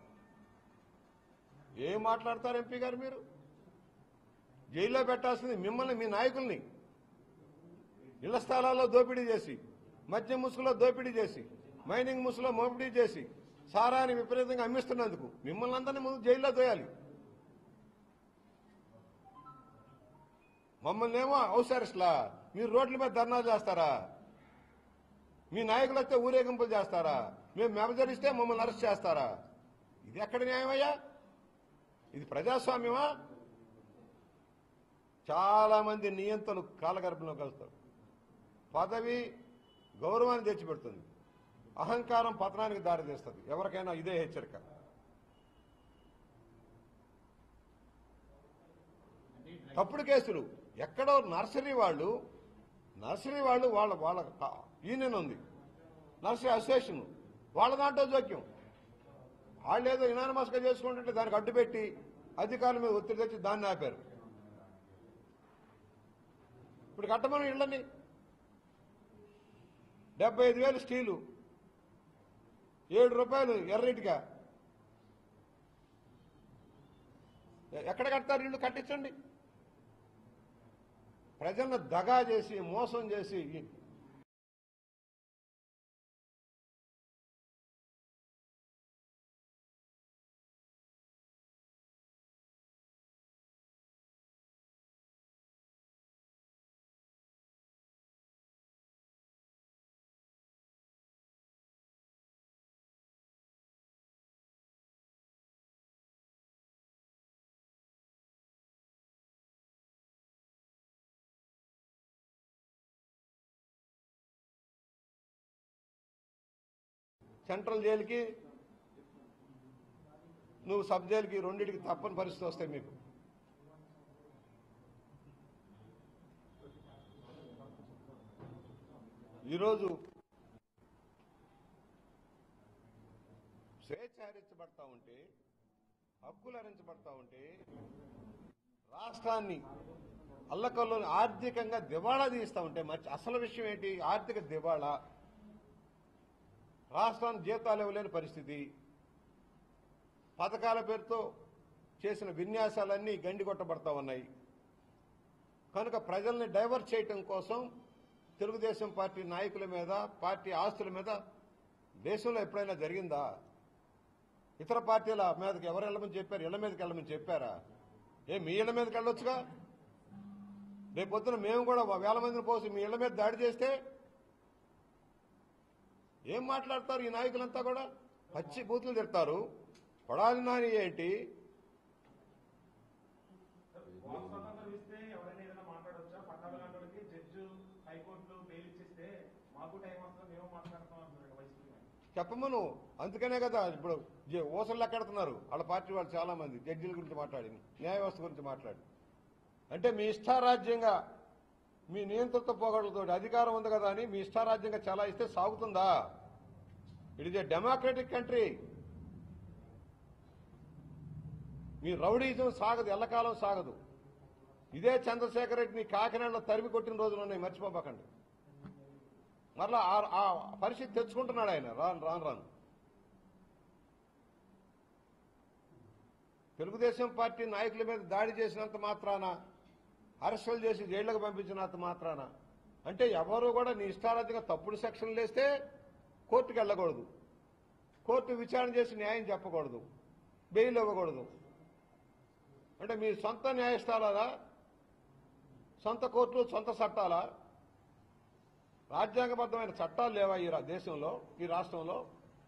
ఏం మాట్లాడతారు ఎంపీ గారు మీరు జైల్లో పెట్టాల్సింది మిమ్మల్ని మీ నాయకుల్ని ఇళ్ల స్థలాల్లో దోపిడీ చేసి మద్యం ముసుగులో దోపిడీ చేసి మైనింగ్ ముసుగులో మోపిడీ చేసి సారాన్ని విపరీతంగా అమ్మిస్తున్నందుకు మిమ్మల్ని అందరినీ ముందు జైల్లో దోయాలి మమ్మల్ని ఏమో హౌస్ అరెస్ట్లా మీరు రోడ్ల మీద ధర్నాలు చేస్తారా మీ నాయకులు వస్తే ఊరేగింపులు చేస్తారా మేము మెమజరిస్తే మమ్మల్ని అరెస్ట్ చేస్తారా ఇది ఎక్కడ న్యాయమయ్యా ఇది ప్రజాస్వామ్యమా చాలా మంది నియంతలు కాలగర్భంలో కలుస్తారు పదవి గౌరవాన్ని తెచ్చిపెడుతుంది అహంకారం పతనానికి దారితీస్తుంది ఎవరికైనా ఇదే హెచ్చరిక తప్పుడు కేసులు ఎక్కడో నర్సరీ వాళ్ళు నర్సరీ వాళ్ళు వాళ్ళ వాళ్ళ కా- యూనియన్ ఉంది నర్సరీ అసోసియేషన్ వాళ్ళ దాంట్లో జోక్యం వాళ్ళు ఏదో ఇనానమస్గా చేసుకుంటుంటే దానికి అడ్డుపెట్టి అధికారుల మీద ఒత్తిడి తెచ్చి దాన్ని ఆపారు ఇప్పుడు కట్టమని ఇళ్ళని డెబ్బై ఐదు వేలు స్టీలు ఏడు రూపాయలు ఎర్రటిగా ఎ- ఎక్కడ కడతారు ఇల్లు కట్టించండి ప్రజలను దగా చేసి మోసం చేసి సెంట్రల్ జైలుకి నువ్వు సబ్ జైలుకి రెండింటికి తప్పని పరిస్థితి వస్తాయి మీకు ఈరోజు స్వేచ్ఛ హరించబడతా ఉంటే హక్కులు హరించబడతా ఉంటే రాష్ట్రాన్ని అల్లకల్లో ఆర్థికంగా దివాళా తీస్తా ఉంటే మరి అసలు విషయం ఏంటి ఆర్థిక దివాళా రాష్ట్రానికి జీతాలు ఇవ్వలేని పరిస్థితి పథకాల పేరుతో చేసిన విన్యాసాలన్నీ గండి కొట్టబడతా ఉన్నాయి కనుక ప్రజల్ని డైవర్ట్ చేయటం కోసం తెలుగుదేశం పార్టీ నాయకుల మీద పార్టీ ఆస్తుల మీద దేశంలో ఎప్పుడైనా జరిగిందా ఇతర పార్టీల మీదకి ఎవరు వెళ్ళమని చెప్పారు ఇళ్ల మీదకి వెళ్ళమని చెప్పారా ఏ మీ ఇళ్ల మీదకి వెళ్ళొచ్చుగా రేపు పొద్దున మేము కూడా వేల మందిని పోసి మీ ఇళ్ల మీద దాడి చేస్తే ఏం మాట్లాడతారు ఈ నాయకులంతా కూడా పచ్చి బూతులు తిడతారు కొడాలి నాని ఏంటి వాక్ స్వాతంత్రం ఇస్తే ఎవరైనా ఏదైనా మాట్లాడొచ్చా పట్టాలు లాంటి జడ్జి హైకోర్టులో బెయిల్ ఇచ్చేస్తే మాకు టైం వస్తుంది మేము మాట్లాడతాం అంటున్నారు వైసీపీ నాయకులు. చెప్పమను అందుకనే కదా ఇప్పుడు జే- ఊసలు లెక్కెడుతున్నారు వాళ్ళ పార్టీ వాళ్ళు చాలా మంది జడ్జిల గురించి మాట్లాడి న్యాయ వ్యవస్థ గురించి మాట్లాడి అంటే మీ ఇష్టారాజ్యంగా మీ నియంత్రిత పోగొడలతో అధికారం ఉంది కదా అని మీ ఇష్టారాజ్యంగా చాలా ఇస్తే సాగుతుందా it is a democratic country మీ రౌడీజం సాగదు ఎల్లకాలం సాగదు ఇదే చంద్రశేఖర్ రెడ్డిని కాకినాడలో తరిమి కొట్టిన రోజులు ఉన్నాయి మర్చిపోబకండి మరలా ఆ- ఆ పరిస్థితి తెచ్చుకుంటున్నాడు ఆయన రాను రాను రాను తెలుగుదేశం పార్టీ నాయకుల మీద దాడి చేసినంత మాత్రాన అరెస్టులు చేసి జైళ్లకు పంపించినంత మాత్రాన అంటే ఎవరు కూడా నీ ఇష్టారాజ్యంగా తప్పుడు సెక్షన్లు వేస్తే కోర్టుకు వెళ్ళకూడదు కోర్టు విచారణ చేసి న్యాయం చెప్పకూడదు బెయిల్ ఇవ్వకూడదు అంటే మీ సొంత న్యాయస్థానాలా సొంత కోర్టులు సొంత చట్టాలా రాజ్యాంగబద్ధమైన చట్టాలు లేవా ఈ రా- దేశంలో ఈ రాష్ట్రంలో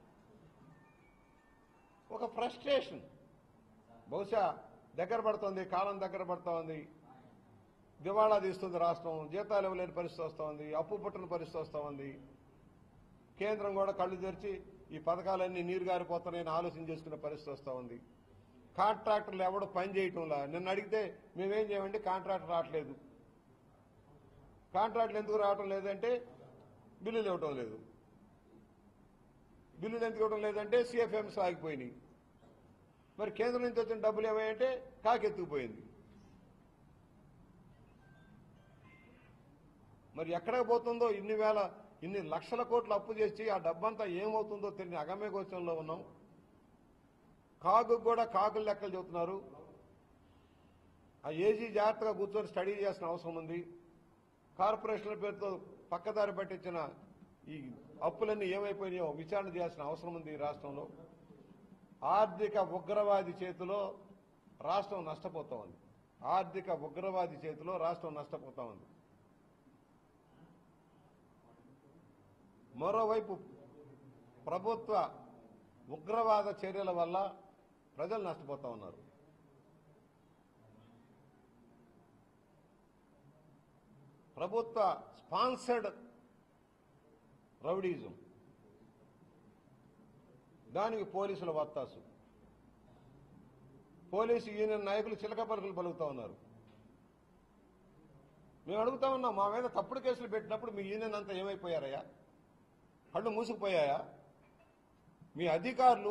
ఒక ఫ్రస్ట్రేషన్ బహుశా దగ్గర పడుతోంది కాలం దగ్గర పడుతోంది దివాళా తీస్తుంది రాష్ట్రం జీతాలు ఇవ్వలేని పరిస్థితి వస్తూ ఉంది అప్పు పుట్టిన పరిస్థితి వస్తూ ఉంది కేంద్రం కూడా కళ్ళు తెరిచి ఈ పథకాలన్నీ నీరు గారిపోతున్నాయని ఆలోచన చేసుకునే పరిస్థితి వస్తూ ఉంది కాంట్రాక్టర్లు ఎవడు పని చేయటంలా నిన్న అడిగితే మేమేం చేయమండి కాంట్రాక్టర్ రావట్లేదు కాంట్రాక్ట్లు ఎందుకు రావటం లేదంటే బిల్లులు ఇవ్వటం లేదు బిల్లులు ఎందుకు ఇవ్వటం లేదంటే సిఎఫ్ఎంస్ ఆగిపోయినాయి మరి కేంద్రం నుంచి వచ్చిన డబ్బులు ఏమాయంటే కాకెత్తుకుపోయింది మరి ఎక్కడికి పోతుందో ఇన్ని వేల ఇన్ని లక్షల కోట్లు అప్పు చేసి ఆ డబ్బంతా ఏమవుతుందో తెలియని అగమ్య గోచరంలో ఉన్నాం కాకు కూడా కాకులు లెక్కలు చెబుతున్నారు ఆ ఏజీ జాగ్రత్తగా కూర్చొని స్టడీ చేసిన అవసరం ఉంది కార్పొరేషన్ల పేరుతో పక్కదారి పట్టించిన ఈ అప్పులన్నీ ఏమైపోయినాయో విచారణ చేయాల్సిన అవసరం ఉంది ఈ రాష్ట్రంలో ఆర్థిక ఉగ్రవాది చేతిలో రాష్ట్రం నష్టపోతా ఉంది ఆర్థిక ఉగ్రవాది చేతిలో రాష్ట్రం నష్టపోతా ఉంది మరోవైపు ప్రభుత్వ ఉగ్రవాద చర్యల వల్ల ప్రజలు నష్టపోతా ఉన్నారు ప్రభుత్వ స్పాన్సర్డ్ రౌడీజం దానికి పోలీసుల వత్తాసు పోలీసు యూనియన్ నాయకులు చిలక పలుకులు పలుకుతా ఉన్నారు మేము అడుగుతా ఉన్నాం మా మీద తప్పుడు కేసులు పెట్టినప్పుడు మీ యూనియన్ అంతా ఏమైపోయారయ్యా కళ్ళు మూసుకుపోయాయా మీ అధికారులు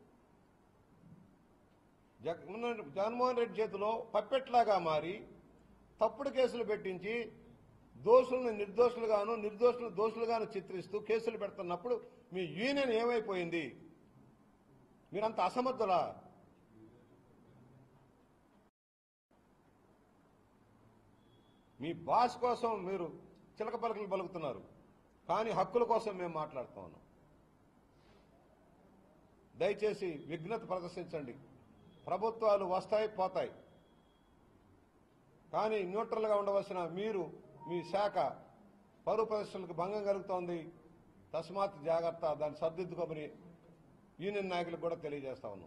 జగన్మోహన్ జగన్మోహన్ రెడ్డి చేతిలో పప్పెట్లాగా మారి తప్పుడు కేసులు పెట్టించి దోషులను నిర్దోషులుగాను నిర్దోషులను దోషులుగాను చిత్రిస్తూ కేసులు పెడుతున్నప్పుడు మీ యూనియన్ ఏమైపోయింది మీరంత అసమర్థులా మీ బాస్ కోసం మీరు చిలక పలకలు పలుకుతున్నారు కానీ హక్కుల కోసం మేము మాట్లాడుతా ఉన్నాం దయచేసి విఘ్నత ప్రదర్శించండి ప్రభుత్వాలు వస్తాయి పోతాయి కానీ న్యూట్రల్గా ఉండవలసిన మీరు మీ శాఖ పౌర ప్రదర్శనలకు భంగం కలుగుతోంది తస్మాత్ జాగ్రత్త దాన్ని సర్దిద్దుకోమని యూనియన్ నాయకులకు కూడా తెలియజేస్తా ఉన్నాం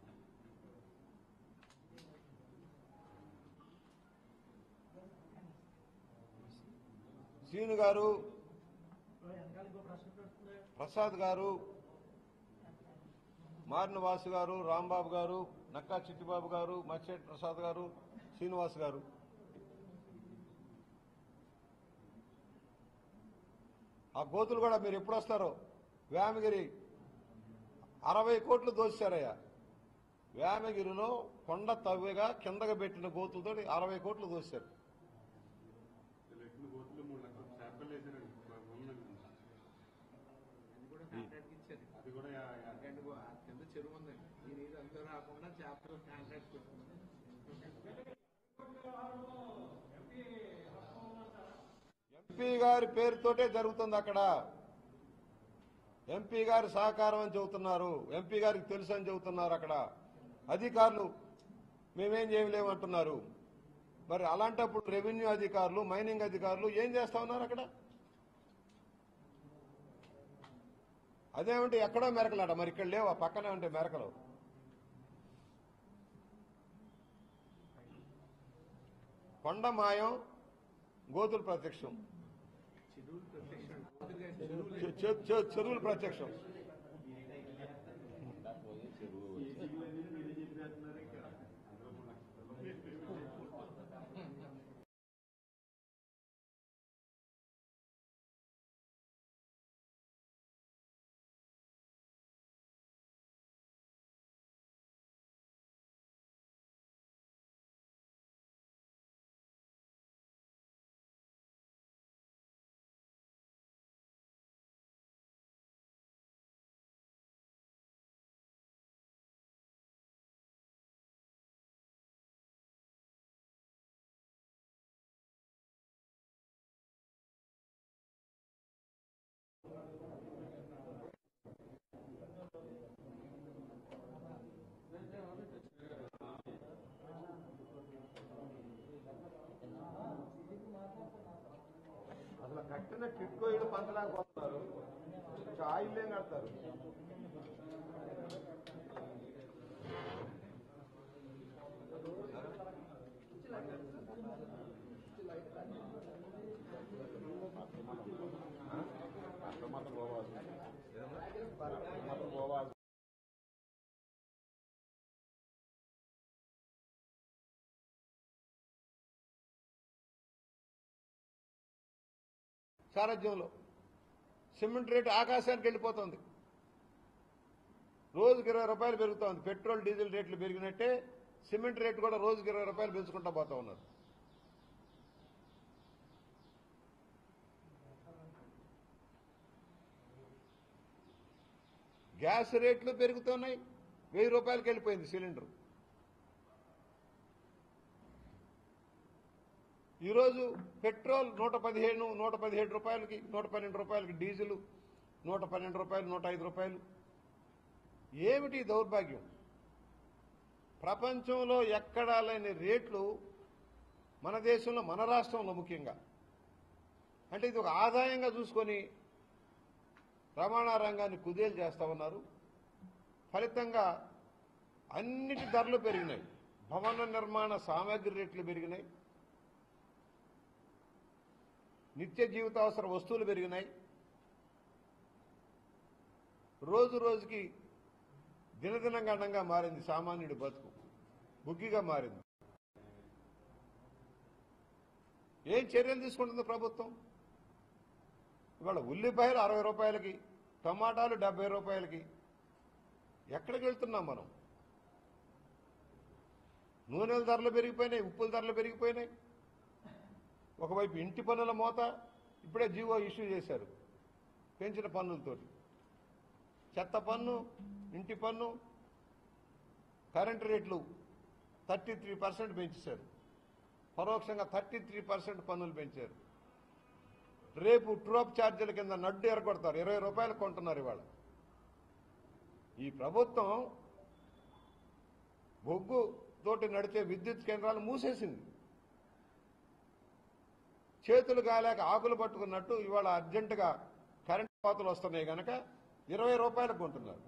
శ్రీను గారు ప్రసాద్ గారు మారిన వాసు గారు రాంబాబు గారు నక్కా చిట్టిబాబు గారు మచ్చేటి ప్రసాద్ గారు శ్రీనివాస్ గారు ఆ గోతులు కూడా మీరు ఎప్పుడు వస్తారో వేమగిరి అరవై కోట్లు దోచారయ్యా వేమగిరిలో కొండ తవ్వగా కిందగా పెట్టిన గోతులతో అరవై కోట్లు దోశారు లెక్కన గోతులు మూడు లక్షల శాంపిల్ వేసారండి మా భూమి మీద. అది కూడా కాంట్రాక్ట్ ఇచ్చారు అది కూడా యా- యా- ఎందుకంటే గో- ఆ కింద చెరువు ఉందండి ఈ నీరు అంతా రాకుండా చేపలు కాంట్రాక్ట్ ఎంపీ గారి పేరుతోటే జరుగుతుంది అక్కడ ఎంపీ గారి సహకారం అని చెబుతున్నారు ఎంపీ గారికి తెలుసు అని చెబుతున్నారు అక్కడ అధికారులు మేమేం చేయలేమంటున్నారు మరి అలాంటప్పుడు రెవెన్యూ అధికారులు మైనింగ్ అధికారులు ఏం చేస్తా ఉన్నారు అక్కడ అదేమంటే ఎక్కడో మెరకలాట మరి ఇక్కడ లేవు ఆ పక్కనే ఉంటే మెరకలు కొండ మాయం గోతులు ప్రత్యక్షం చెరువులు ప్రత్యక్షం గోతులుగా చెరువులు చె- చె- చె- చెరువులు ప్రత్యక్షం అసలు కట్టిన కిట్కో ఇల్లు పంచలేకపోతున్నారు ఆయిల్ ఏం కడతారు సారథ్యంలో సిమెంట్ రేటు ఆకాశానికి వెళ్ళిపోతుంది రోజుకి ఇరవై రూపాయలు పెరుగుతోంది పెట్రోల్ డీజిల్ రేట్లు పెరిగినట్టే సిమెంట్ రేటు కూడా రోజుకి ఇరవై రూపాయలు పెంచుకుంటా పోతా ఉన్నారు గ్యాస్ రేట్లు పెరుగుతున్నాయి వెయ్యి రూపాయలకి వెళ్ళిపోయింది సిలిండర్ ఈరోజు పెట్రోల్ నూట పదిహేను నూట పదిహేడు రూపాయలకి నూట పన్నెండు రూపాయలకి డీజిల్ నూట పన్నెండు రూపాయలు నూట ఐదు రూపాయలు ఏమిటి ఈ దౌర్భాగ్యం ప్రపంచంలో ఎక్కడా లేని రేట్లు మన దేశంలో మన రాష్ట్రంలో ముఖ్యంగా అంటే ఇది ఒక ఆదాయంగా చూసుకొని రవాణా రంగాన్ని కుదేలు చేస్తా ఉన్నారు ఫలితంగా అన్నిటి ధరలు పెరిగినాయి భవన నిర్మాణ సామాగ్రి రేట్లు పెరిగినాయి నిత్య జీవితావసర వస్తువులు పెరిగినాయి రోజు రోజుకి దినదిన గండంగా మారింది సామాన్యుడి బతుకు బుగ్గిగా మారింది ఏం చర్యలు తీసుకుంటుంది ప్రభుత్వం ఇవాళ ఉల్లిపాయలు అరవై రూపాయలకి టమాటాలు డెబ్బై రూపాయలకి ఎక్కడికి వెళ్తున్నాం మనం నూనెల ధరలు పెరిగిపోయినాయి ఉప్పుల ధరలు పెరిగిపోయినాయి ఒకవైపు ఇంటి పన్నుల మోత ఇప్పుడే జీవో ఇష్యూ చేశారు పెంచిన పన్నులతోటి చెత్త పన్ను ఇంటి పన్ను కరెంటు రేట్లు థర్టీ త్రీ పర్సెంట్ పెంచేశారు పరోక్షంగా థర్టీ త్రీ పర్సెంట్ పన్నులు పెంచారు రేపు ట్రోప్ ఛార్జీల కింద నడ్డు ఎరగొడతారు ఇరవై రూపాయలు కొంటున్నారు ఇవాళ ఈ ప్రభుత్వం బొగ్గు తోటి నడిచే విద్యుత్ కేంద్రాలు మూసేసింది చేతులు కాలేక ఆకులు పట్టుకున్నట్టు ఇవాళ అర్జెంటుగా కరెంట్ కోతలు వస్తున్నాయి గనక ఇరవై రూపాయలకు కొంటున్నారు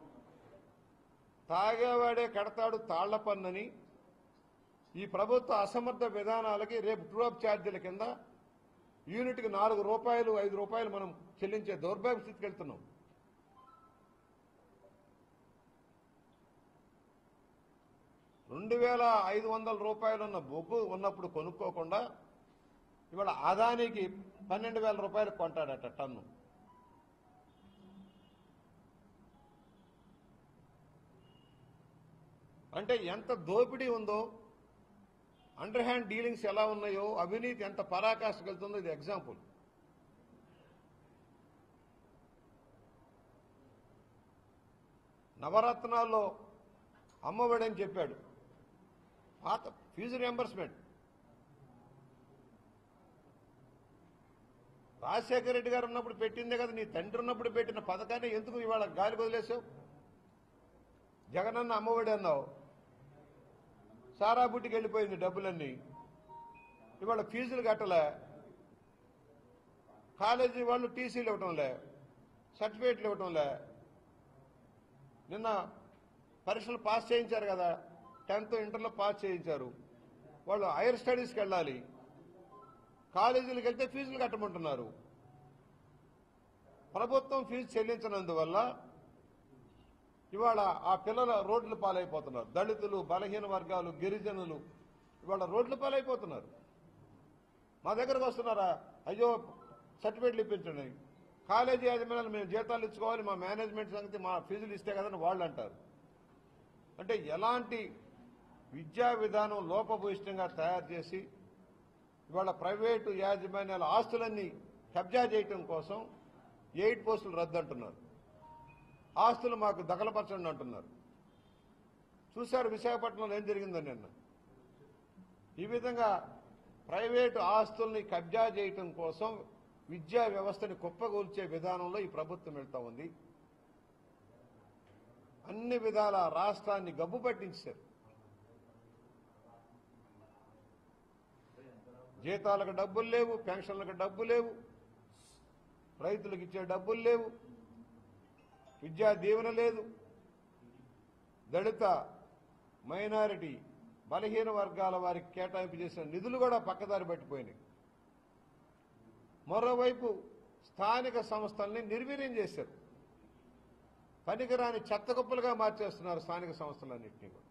తాగేవాడే కడతాడు తాళ్ల పన్నని ఈ ప్రభుత్వ అసమర్థ విధానాలకి రేపు ట్రూఅప్ ఛార్జీల కింద యూనిట్కి నాలుగు రూపాయలు ఐదు రూపాయలు మనం చెల్లించే దౌర్భాగ్య స్థితికి వెళ్తున్నాం రెండు వేల ఐదు వందల రూపాయలు ఉన్న బొగ్గు ఉన్నప్పుడు కొనుక్కోకుండా ఇవాళ ఆదానికి పన్నెండు వేల రూపాయలు కొంటాడట టన్ను అంటే ఎంత దోపిడీ ఉందో అండర్ హ్యాండ్ డీలింగ్స్ ఎలా ఉన్నాయో అవినీతి ఎంత పరాకాష్ఠకు వెళ్తుందో ఇది ఎగ్జాంపుల్ నవరత్నాల్లో అమ్మఒడి అని చెప్పాడు పాత ఫీజు రియంబర్స్మెంట్ రాజశేఖర రెడ్డి గారు ఉన్నప్పుడు పెట్టిందే కదా నీ తండ్రి ఉన్నప్పుడు పెట్టిన పథకాన్ని ఎందుకు ఇవాళ గాలి వదిలేసావు జగనన్న అమ్మఒడి అన్నావు సారా బుట్టికి వెళ్ళిపోయింది డబ్బులన్నీ ఇవాళ ఫీజులు కట్టలే కాలేజీ వాళ్ళు టీసీలు ఇవ్వటంలే సర్టిఫికేట్లు ఇవ్వటంలే నిన్న పరీక్షలు పాస్ చేయించారు కదా టెన్త్ ఇంటర్లో పాస్ చేయించారు వాళ్ళు హైయర్ స్టడీస్కి వెళ్ళాలి కాలేజీలకు వెళ్తే ఫీజులు కట్టమంటున్నారు ప్రభుత్వం ఫీజు చెల్లించినందువల్ల ఇవాళ ఆ పిల్లల రోడ్ల పాలైపోతున్నారు దళితులు బలహీన వర్గాలు గిరిజనులు ఇవాళ రోడ్ల పాలైపోతున్నారు మా దగ్గరకు వస్తున్నారా అయ్యో సర్టిఫికేట్లు ఇప్పించండి కాలేజీ యాజమాన్యాలు మేము జీతాలు ఇచ్చుకోవాలి మా మేనేజ్మెంట్ సంగతి మా ఫీజులు ఇస్తే కదని వాళ్ళు అంటారు అంటే ఎలాంటి విద్యా విధానం లోపభూయిష్టంగా తయారు చేసి ఇవాళ ప్రైవేటు యాజమాన్యాల ఆస్తులన్నీ కబ్జా చేయటం కోసం ఎయిట్ పోస్టులు రద్దు అంటున్నారు ఆస్తులు మాకు దఖలపరచండి అంటున్నారు చూశారు విశాఖపట్నంలో ఏం జరిగిందో నిన్న ఈ విధంగా ప్రైవేటు ఆస్తుల్ని కబ్జా చేయటం కోసం విద్యా వ్యవస్థని కుప్పగూల్చే విధానంలో ఈ ప్రభుత్వం వెళ్తా ఉంది అన్ని విధాల రాష్ట్రాన్ని గబ్బు పట్టించారు జీతాలకు డబ్బులు లేవు పెన్షన్లకు డబ్బు లేవు రైతులకు ఇచ్చే డబ్బులు లేవు విద్యా దీవెన లేదు దళిత మైనారిటీ బలహీన వర్గాల వారికి కేటాయింపు చేసిన నిధులు కూడా పక్కదారి పట్టిపోయినాయి మరోవైపు స్థానిక సంస్థల్ని నిర్వీర్యం చేశారు పనికిరాని చెత్తకుప్పలుగా మార్చేస్తున్నారు స్థానిక సంస్థలన్నింటినీ కూడా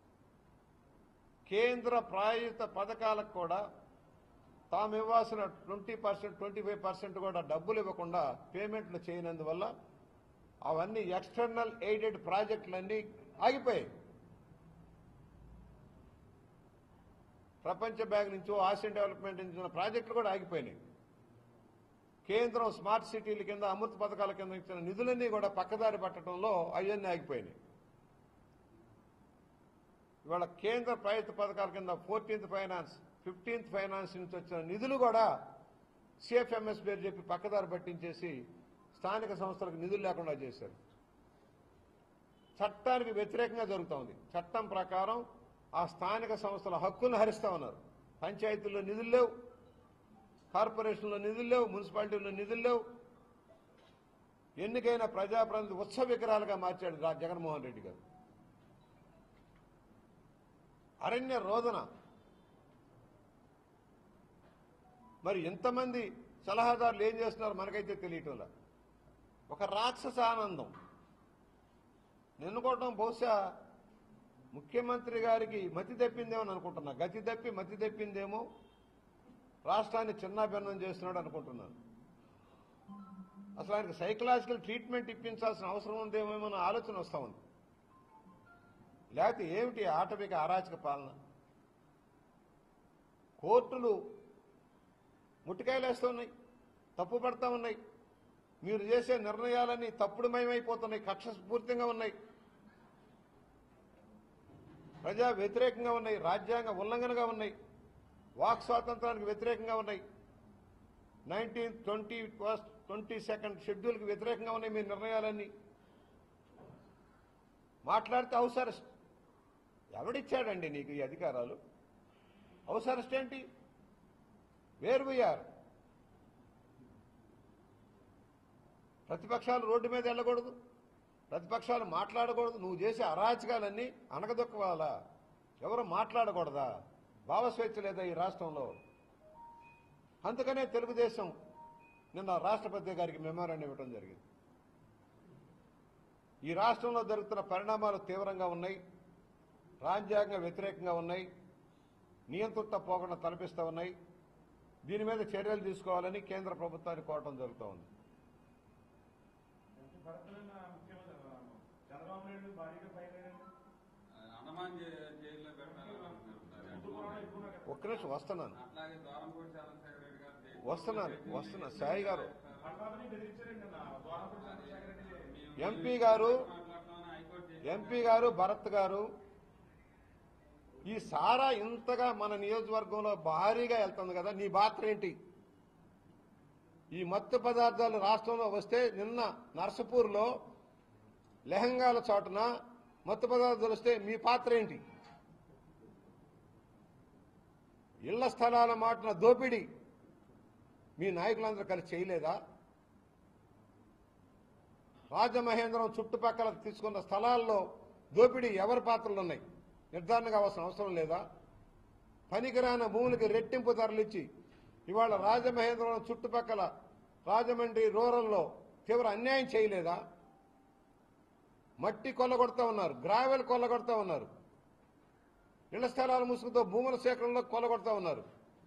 కేంద్ర ప్రాయోజిత పథకాలకు కూడా తాము ఇవ్వాల్సిన twenty percent twenty five percent కూడా డబ్బులు ఇవ్వకుండా పేమెంట్లు చేయనందువల్ల అవన్నీ ఎక్స్టర్నల్ ఎయిడెడ్ ప్రాజెక్టులన్నీ ఆగిపోయాయి ప్రపంచ బ్యాంక్ నుంచో ఆసియన్ డెవలప్మెంట్ నుంచి ఉన్న ప్రాజెక్టులు కూడా ఆగిపోయినాయి కేంద్రం స్మార్ట్ సిటీల కింద అమృత్ పథకాల కింద ఇచ్చిన నిధులన్నీ కూడా పక్కదారి పట్టడంలో అవన్నీ ఆగిపోయినాయి ఇవాళ కేంద్ర ప్రభుత్వ పథకాల కింద ఫోర్టీన్త్ ఫైనాన్స్ ఫిఫ్టీన్త్ ఫైనాన్స్ నుంచి వచ్చిన నిధులు కూడా సిఎఫ్ఎంఎస్ పేరు చెప్పి పక్కదారి పట్టించేసి స్థానిక సంస్థలకు నిధులు లేకుండా చేశారు చట్టానికి వ్యతిరేకంగా జరుగుతూ ఉంది చట్టం ప్రకారం ఆ స్థానిక సంస్థల హక్కులను హరిస్తా ఉన్నారు పంచాయతీల్లో నిధులు లేవు కార్పొరేషన్లో నిధులు లేవు మున్సిపాలిటీల్లో నిధులు లేవు ఎన్నికైన ప్రజాప్రతినిధి ఉత్సవ విగ్రహాలుగా మార్చాడు రా- జగన్మోహన్ రెడ్డి గారు అరణ్య రోదన మరి ఎంతమంది సలహాదారులు ఏం చేస్తున్నారు మనకైతే తెలియటంలా ఒక రాక్షస ఆనందం ఎన్నుకోవటం బహుశా ముఖ్యమంత్రి గారికి మతి తప్పిందేమో అని అనుకుంటున్నా గతి తప్పి మతి తప్పిందేమో రాష్ట్రాన్ని చిన్నాభిన్నం చేస్తున్నాడు అనుకుంటున్నాను అసలు ఆయనకు సైకలాజికల్ ట్రీట్మెంట్ ఇప్పించాల్సిన అవసరం ఉందేమో అన్న ఆలోచన వస్తూ ఉంది లేకపోతే ఏమిటి ఆటవిక అరాచక పాలన కోర్టులు ముట్టికాయలేస్తున్నాయి తప్పు పడతా ఉన్నాయి మీరు చేసే నిర్ణయాలన్నీ తప్పుడుమయమైపోతున్నాయి కక్షపూర్తిగా ఉన్నాయి ప్రజా వ్యతిరేకంగా ఉన్నాయి రాజ్యాంగ ఉల్లంఘనగా ఉన్నాయి వాక్ స్వాతంత్రానికి వ్యతిరేకంగా ఉన్నాయి nineteen twenty first twenty second షెడ్యూల్కి వ్యతిరేకంగా ఉన్నాయి మీ నిర్ణయాలన్నీ మాట్లాడితే హౌస్ అరెస్ట్ ఎవడిచ్చాడండి నీకు ఈ అధికారాలు హౌస్ అరెస్ట్ ఏంటి వేర్ వీఆర్ ప్రతిపక్షాలు రోడ్డు మీద వెళ్ళకూడదు ప్రతిపక్షాలు మాట్లాడకూడదు నువ్వు చేసే అరాచకాలన్నీ అనగదొక్కవాలా ఎవరు మాట్లాడకూడదా భావస్వేచ్ఛ లేదా ఈ రాష్ట్రంలో అందుకనే తెలుగుదేశం నిన్న రాష్ట్రపతి గారికి మెమోరాండం ఇవ్వడం జరిగింది ఈ రాష్ట్రంలో జరుగుతున్న పరిణామాలు తీవ్రంగా ఉన్నాయి రాజ్యాంగ వ్యతిరేకంగా ఉన్నాయి నియంతృత్వ పోకడ తలపిస్తూ ఉన్నాయి దీని మీద చర్యలు తీసుకోవాలని కేంద్ర ప్రభుత్వాన్ని కోరటం జరుగుతూ ఉంది భరత్ ముఖ్యమంత్రి చంద్రబాబు నాయుడు భారీగా ఫైల్ అయ్యాడు అండమాన్ జై- జైల్లో పెట్టాలని అంటున్నారు ముందు కూడా సార్. ఎక్కువ నాకు ఒక్క నిమిషం వస్తున్నాను అట్లాగే ద్వారంపూడి చంద్రశేఖర రెడ్డి గారు జైల్లో వస్తున్నాను పెట్టి వస్తున్నా సాయి గారు పట్టాలని బెదిరించారండి నా ద్వారపూడి చంద్రశేఖర రెడ్డి మేము ఎంపీ గారు మాట్లాడతామని హైకోర్టు చేసింది. ఎంపీ గారు భరత్ గారు ఈ సారా ఇంతగా మన నియోజకవర్గంలో భారీగా వెళ్తుంది కదా నీ పాత్ర ఏంటి ఈ మత్తు పదార్థాలు రాష్ట్రంలో వస్తే నిన్న నర్సపూర్లో లెహంగాల చోటున మత్తు పదార్థాలు వస్తే మీ పాత్ర ఏంటి ఇళ్ల స్థలాల మాటన దోపిడీ మీ నాయకులందరూ కలిసి చేయలేదా రాజమహేంద్రం చుట్టుపక్కల తీసుకున్న స్థలాల్లో దోపిడీ ఎవరి పాత్రలు ఉన్నాయి నిర్ధారణ కావాల్సిన అవసరం లేదా పనికిరాని భూములకి రెట్టింపు ధరలిచ్చి ఇవాళ రాజమహేంద్రం చుట్టుపక్కల రాజమండ్రి రూరల్లో తీవ్ర అన్యాయం చేయలేదా మట్టి కొల్లగొడతా ఉన్నారు గ్రావెల్ కొల్లగొడతా ఉన్నారు ఇళ్ల స్థలాల ముసుగుతో భూముల సేకరణలో కొల్లగొడతా ఉన్నారు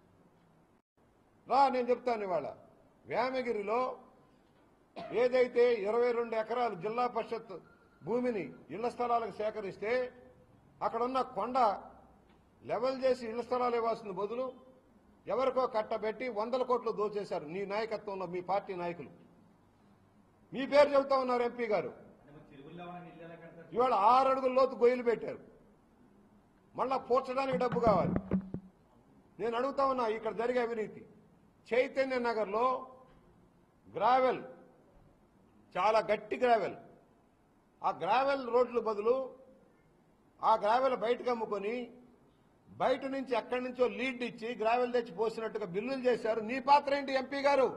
రా నేను చెప్తాను ఇవాళ వేమగిరిలో ఏదైతే ఇరవై రెండు ఎకరాలు జిల్లా పరిషత్ భూమిని ఇళ్ల స్థలాలకు సేకరిస్తే అక్కడున్న కొండ లెవెల్ చేసి ఇళ్ల స్థలాలు ఇవ్వాల్సిన బదులు ఎవరికో కట్టబెట్టి వందల కోట్లు దోచేశారు నీ నాయకత్వంలో మీ పార్టీ నాయకులు మీ పేరు చెబుతా ఉన్నారు ఎంపీ గారు ఇవాళ ఆరు అడుగుల లోతు గొయ్యలు పెట్టారు మళ్ళా పూడ్చడానికి డబ్బు కావాలి నేను అడుగుతా ఉన్నా ఇక్కడ జరిగే అవినీతి చైతన్య నగర్లో గ్రావెల్ చాలా గట్టి గ్రావెల్ ఆ గ్రావెల్ రోడ్లు బదులు ఆ గ్రావెల్ బయటకు అమ్ముకొని బయట నుంచి ఎక్కడి నుంచో లీడ్ ఇచ్చి గ్రావెల్ తెచ్చి పోసినట్టుగా బిల్లులు చేశారు నీ పాత్ర ఏంటి ఎంపీ గారు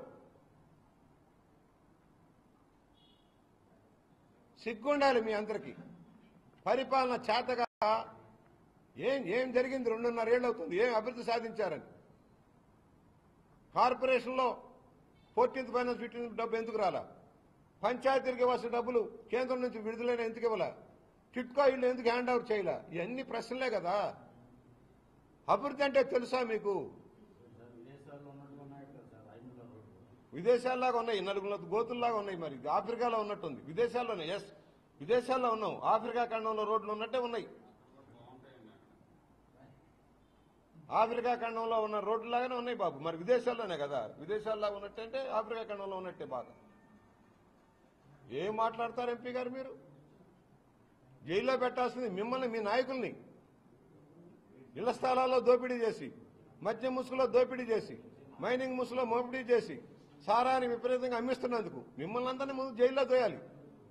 సిగ్గుండాలి మీ అందరికీ పరిపాలన చేతగా ఏం ఏం జరిగింది రెండున్నర ఏళ్ళు అవుతుంది ఏం అభివృద్ధి సాధించారని కార్పొరేషన్లో ఫోర్టీన్త్ ఫైనాన్స్ ఫిఫ్టీన్త్ డబ్బు ఎందుకు రాలా పంచాయతీలకు ఇవ్వాల్సిన డబ్బులు కేంద్రం నుంచి విడుదలైన ఎందుకు ఇవ్వాలా టిట్కో ఇల్లు ఎందుకు హ్యాండ్ ఓవర్ చేయాల ఇవన్నీ ప్రశ్నలే కదా అభివృద్ధి అంటే తెలుసా మీకు సార్ విదేశాల్లో ఉన్నట్టు ఉన్నాయి కదా సార్ ఐదుగుల రోడ్డు విదేశాల్లాగా ఉన్నాయి నలుగురు గోతుల్లాగా ఉన్నాయి మరి ఆఫ్రికాలో ఉన్నట్టుంది విదేశాల్లోనే ఎస్ విదేశాల్లో ఉన్నాం ఆఫ్రికా ఖండంలో రోడ్లు ఉన్నట్టే ఉన్నాయి బాగుంటాయండి అక్కడ ఆఫ్రికా ఖండంలో ఉన్న రోడ్లాగానే ఉన్నాయి బాబు మరి విదేశాల్లోనే కదా విదేశాల్లో ఉన్నట్టంటే ఆఫ్రికా ఖండంలో ఉన్నట్టే బాగా ఏం మాట్లాడతారు ఎంపీ గారు మీరు జైల్లో పెట్టాల్సింది మిమ్మల్ని మీ నాయకుల్ని ఇళ్ల స్థలాల్లో దోపిడీ చేసి మద్యం ముసుగులో దోపిడీ చేసి మైనింగ్ ముసుగులో మోపిడీ చేసి సారాన్ని విపరీతంగా అమ్మిస్తున్నందుకు మిమ్మల్ని అందరినీ ముందు జైల్లో దోయాలి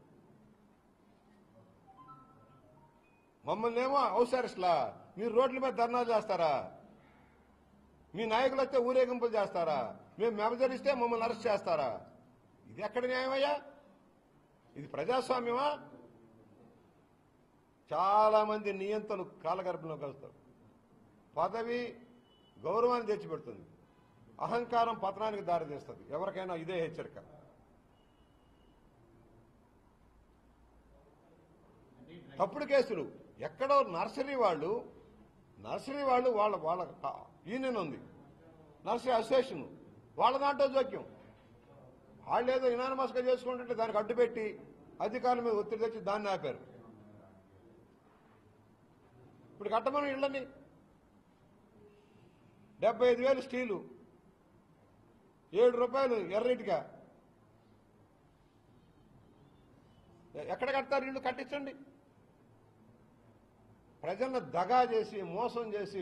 మమ్మల్ని ఏమో హౌస్ అరెస్ట్లా మీరు రోడ్ల మీద ధర్నాలు చేస్తారా మీ నాయకులు వస్తే ఊరేగింపులు చేస్తారా మేము మెమజరిస్తే మమ్మల్ని అరెస్ట్ చేస్తారా ఇది ఎక్కడ న్యాయమయ్యా ఇది ప్రజాస్వామ్యమా చాలా మంది నియంతలు కాలగర్భంలో కలుస్తారు పదవి గౌరవాన్ని తెచ్చిపెడుతుంది అహంకారం పతనానికి దారితీస్తుంది ఎవరికైనా ఇదే హెచ్చరిక తప్పుడు కేసులు ఎక్కడో నర్సరీ వాళ్ళు నర్సరీ వాళ్ళు వాళ్ళ వాళ్ళ యూనియన్ ఉంది నర్సరీ అసోసియేషన్ వాళ్ళ దాంట్లో జోక్యం వాళ్ళు ఏదో ఇనానమస్గా చేసుకుంటుంటే దానికి అడ్డుపెట్టి అధికారుల మీద ఒత్తిడి తెచ్చి దాన్ని ఆపారు ఇప్పుడు కట్టమని ఇళ్ళని డెబ్బై ఐదు వేలు స్టీలు ఏడు రూపాయలు ఎర్రటిగా ఎక్కడ కడతారు ఇల్లు కట్టించండి ప్రజలను దగా చేసి మోసం చేసి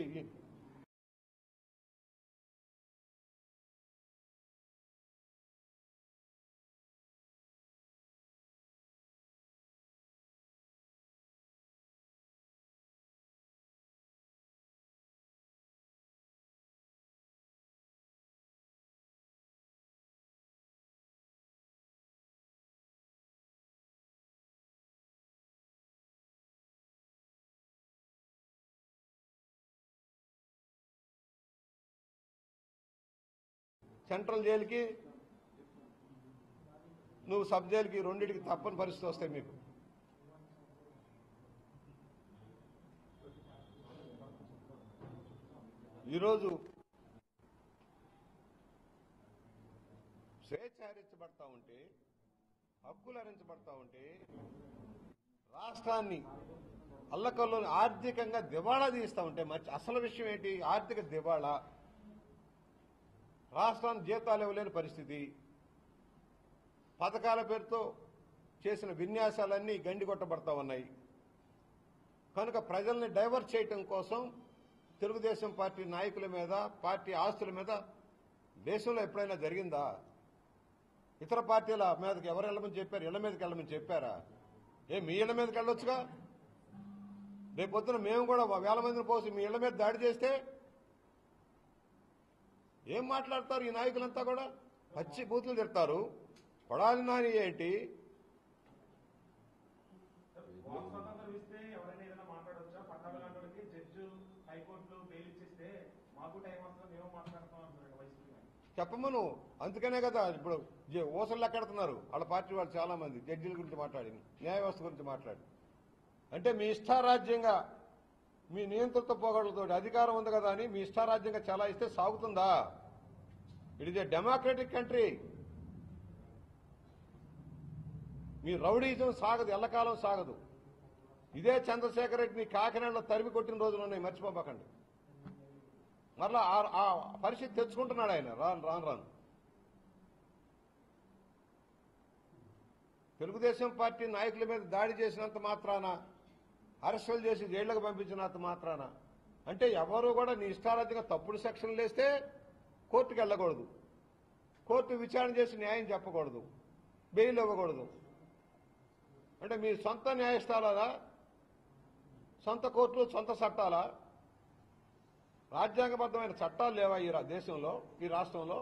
సెంట్రల్ జైలుకి నువ్వు సబ్ జైలుకి రెండింటికి తప్పని పరిస్థితి వస్తాయి మీకు ఈరోజు స్వేచ్ఛ హరించబడతా ఉంటే హక్కులు హరించబడతా ఉంటే రాష్ట్రాన్ని అల్లకల్లో ఆర్థికంగా దివాళా తీస్తా ఉంటే మరి అసలు విషయం ఏంటి ఆర్థిక దివాళా రాష్ట్రానికి జీతాలు ఇవ్వలేని పరిస్థితి పథకాల పేరుతో చేసిన విన్యాసాలన్నీ గండి కొట్టబడతా ఉన్నాయి కనుక ప్రజల్ని డైవర్ట్ చేయటం కోసం తెలుగుదేశం పార్టీ నాయకుల మీద పార్టీ ఆస్తుల మీద దేశంలో ఎప్పుడైనా జరిగిందా ఇతర పార్టీల మీదకి ఎవరు వెళ్ళమని చెప్పారు ఇళ్ల మీదకి వెళ్ళమని చెప్పారా ఏ మీ ఇళ్ల మీదకి వెళ్ళొచ్చుగా రేపొద్దున మేము కూడా వేల మందిని పోసి మీ ఇళ్ల మీద దాడి చేస్తే ఏం మాట్లాడతారు ఈ నాయకులంతా కూడా పచ్చి బూతులు తిడతారు కొడాలి నాని ఏంటి వాక్ స్వాతంత్రం ఇస్తే ఎవరైనా ఏదైనా మాట్లాడొచ్చా పట్టాలు లాంటి జడ్జి హైకోర్టులు బెయిల్ ఇచ్చేస్తే మాకు టైం వస్తుంది మేము మాట్లాడతాం అంటున్నారు వైసీపీ నాయకులు. చెప్పమను అందుకనే కదా ఇప్పుడు జే- ఊసలు లెక్కెడుతున్నారు వాళ్ళ పార్టీ వాళ్ళు చాలా మంది జడ్జిల గురించి మాట్లాడి న్యాయ వ్యవస్థ గురించి మాట్లాడి అంటే మీ ఇష్టారాజ్యంగా మీ నియంత్రిత పోగొడలతో అధికారం ఉంది కదా అని మీ ఇష్టారాజ్యంగా చాలా ఇస్తే సాగుతుందా it is a democratic country మీ రౌడీజం సాగదు ఎల్లకాలం సాగదు ఇదే చంద్రశేఖర్ రెడ్డిని కాకినాడలో తరిమి కొట్టిన రోజులు ఉన్నాయి మర్చిపోబాకండి మరలా ఆ- ఆ పరిస్థితి తెచ్చుకుంటున్నాడు ఆయన రాను రాను రాను తెలుగుదేశం పార్టీ నాయకుల మీద దాడి చేసినంత మాత్రాన అరెస్టులు చేసి జైళ్లకు పంపించినంత మాత్రాన అంటే ఎవరు కూడా నీ ఇష్టారాజ్యంగా తప్పుడు సెక్షన్లు వేస్తే కోర్టుకు వెళ్ళకూడదు కోర్టు విచారణ చేసి న్యాయం చెప్పకూడదు బెయిల్ ఇవ్వకూడదు అంటే మీ సొంత న్యాయస్థానాలా సొంత కోర్టులు సొంత చట్టాలా రాజ్యాంగబద్ధమైన చట్టాలు లేవా ఈ రా- దేశంలో ఈ రాష్ట్రంలో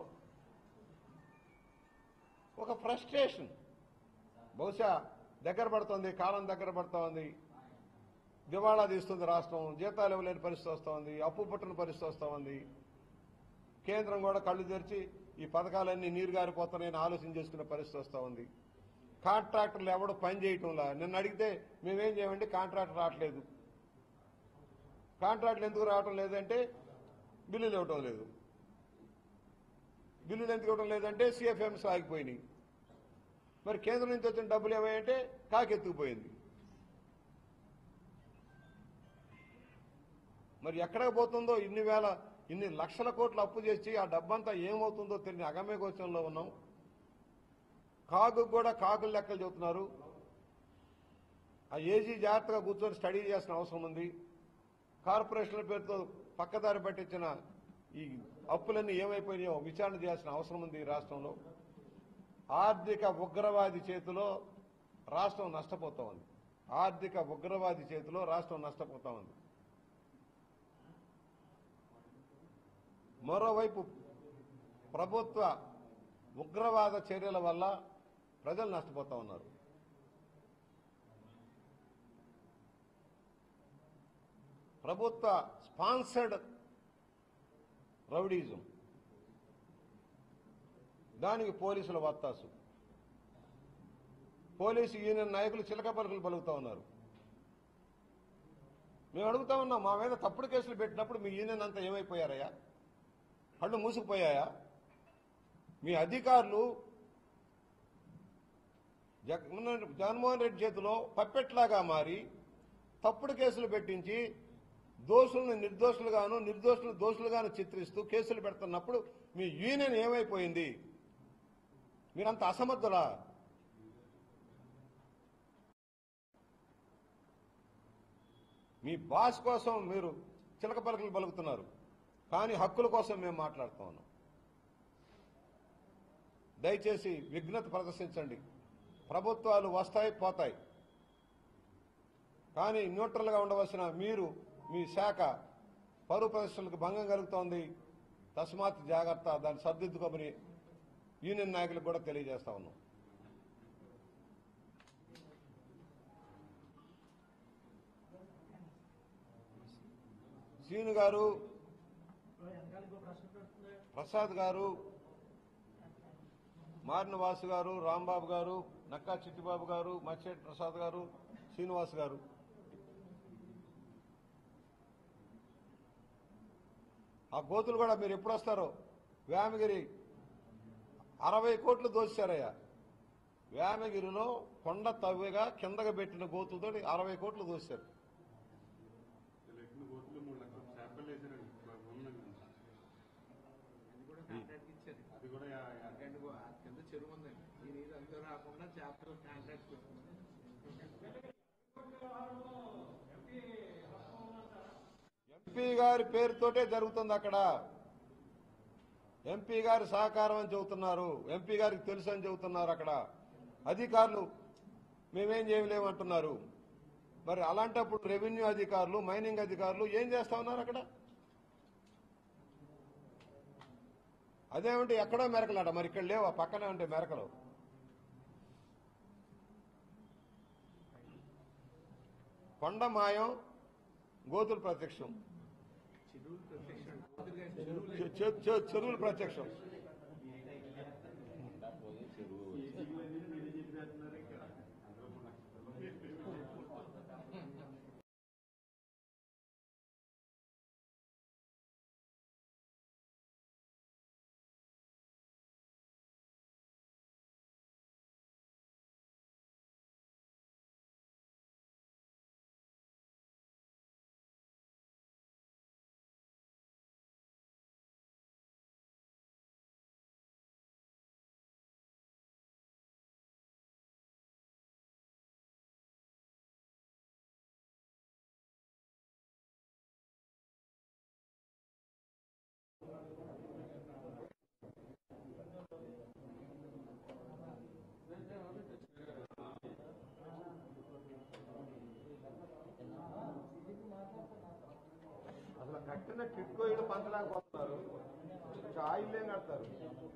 ఒక ఫ్రస్ట్రేషన్ బహుశా దగ్గర పడుతుంది కాలం దగ్గర పడుతోంది దివాళా తీస్తుంది రాష్ట్రం జీతాలు ఇవ్వలేని పరిస్థితి వస్తోంది అప్పు పుట్టిన పరిస్థితి వస్తోంది కేంద్రం కూడా కళ్ళు తెరిచి ఈ పథకాలన్నీ నీరు గారిపోతున్నాయని ఆలోచన చేసుకునే పరిస్థితి వస్తూ ఉంది కాంట్రాక్టర్లు ఎవడు పని చేయటంలా నిన్న అడిగితే మేమేం చేయమండి కాంట్రాక్టర్ రావట్లేదు కాంట్రాక్ట్లు ఎందుకు రావటం లేదంటే బిల్లులు ఇవ్వటం లేదు బిల్లులు ఎందుకు ఇవ్వటం లేదంటే సిఎఫ్ఎంస్ ఆగిపోయినాయి మరి కేంద్రం నుంచి వచ్చిన డబ్బులు ఏమయ్యంటే కాకెత్తుకుపోయింది మరి ఎక్కడికి పోతుందో ఇన్ని వేల ఇన్ని లక్షల కోట్లు అప్పు చేసి ఆ డబ్బంతా ఏమవుతుందో తెలియని అగమ్య గోచరంలో ఉన్నాం కాకు కూడా కాకులు లెక్కలు చెబుతున్నారు ఆ ఏజీ జాగ్రత్తగా కూర్చొని స్టడీ చేసిన అవసరం ఉంది కార్పొరేషన్ల పేరుతో పక్కదారి పట్టించిన ఈ అప్పులన్నీ ఏమైపోయినాయో విచారణ చేయాల్సిన అవసరం ఉంది ఈ రాష్ట్రంలో ఆర్థిక ఉగ్రవాది చేతిలో రాష్ట్రం నష్టపోతా ఉంది ఆర్థిక ఉగ్రవాది చేతిలో రాష్ట్రం నష్టపోతా ఉంది మరోవైపు ప్రభుత్వ ఉగ్రవాద చర్యల వల్ల ప్రజలు నష్టపోతా ఉన్నారు ప్రభుత్వ స్పాన్సర్డ్ రౌడీజం దానికి పోలీసుల వత్తాసు పోలీసు యూనియన్ నాయకులు చిలక పలుకులు పలుకుతా ఉన్నారు మేము అడుగుతా ఉన్నాం మా మీద తప్పుడు కేసులు పెట్టినప్పుడు మీ యూనియన్ అంతా ఏమైపోయారయ్యా కళ్ళు మూసుకుపోయాయా మీ అధికారులు జగన్మోహన్ జగన్మోహన్ రెడ్డి చేతిలో పప్పెట్లాగా మారి తప్పుడు కేసులు పెట్టించి దోషులను నిర్దోషులుగాను నిర్దోషులను దోషులుగాను చిత్రిస్తూ కేసులు పెడుతున్నప్పుడు మీ యూనియన్ ఏమైపోయింది మీరంత అసమర్థులా మీ బాస్ కోసం మీరు చిలక పలకలు పలుకుతున్నారు కానీ హక్కుల కోసం మేము మాట్లాడుతూ ఉన్నాం దయచేసి విఘ్నత ప్రదర్శించండి ప్రభుత్వాలు వస్తాయి పోతాయి కానీ న్యూట్రల్గా ఉండవలసిన మీరు మీ శాఖ పౌర ప్రదర్శనలకు భంగం కలుగుతోంది తస్మాత్ జాగ్రత్త దాన్ని సర్దిద్దుకోమని యూనియన్ నాయకులకు కూడా తెలియజేస్తా ఉన్నాం శ్రీను గారు ప్రసాద్ గారు మారిన వాసు గారు రాంబాబు గారు నక్కా చిట్టిబాబు గారు మచ్చేటి ప్రసాద్ గారు శ్రీనివాస్ గారు ఆ గోతులు కూడా మీరు ఎప్పుడు వస్తారో వేమగిరి అరవై కోట్లు దోచారయ్యా వేమగిరిలో కొండ తవ్విగా కిందగా పెట్టిన గోతులతో అరవై కోట్లు దోశారు లెక్కన గోతులు మూడు లక్షల చేపలు వేసారండి ఉందండి అది కూడా కాంట్రాక్ట్ ఇచ్చారు అది కూడా యా- యా- ఎందుకంటే గో- ఆ కింద చెరువు ఉందండి ఈ నీరు అంతా రాకుండా చేపలు కాంట్రాక్ట్ ఎంపీ గారి పేరుతోటే జరుగుతుంది అక్కడ ఎంపీ గారి సహకారం అని చెబుతున్నారు ఎంపీ గారికి తెలుసు అని చెబుతున్నారు అక్కడ అధికారులు మేమేం చేయలేమంటున్నారు మరి అలాంటప్పుడు రెవెన్యూ అధికారులు మైనింగ్ అధికారులు ఏం చేస్తా ఉన్నారు అక్కడ అదేమంటే ఎక్కడో మెరకలాట మరి ఇక్కడ లేవు ఆ పక్కనే ఉంటే మెరకలు కొండ మాయం గోతులు ప్రత్యక్షం చెరువులు ప్రత్యక్షం గోతులుగా చెరువులు చె- చె- చె- చెరువులు ప్రత్యక్షం అసలు కట్టిన కిట్కో ఇల్లు పంచలేకపోతున్నారు ఇంకా ఆయిల్ ఏం కడతారు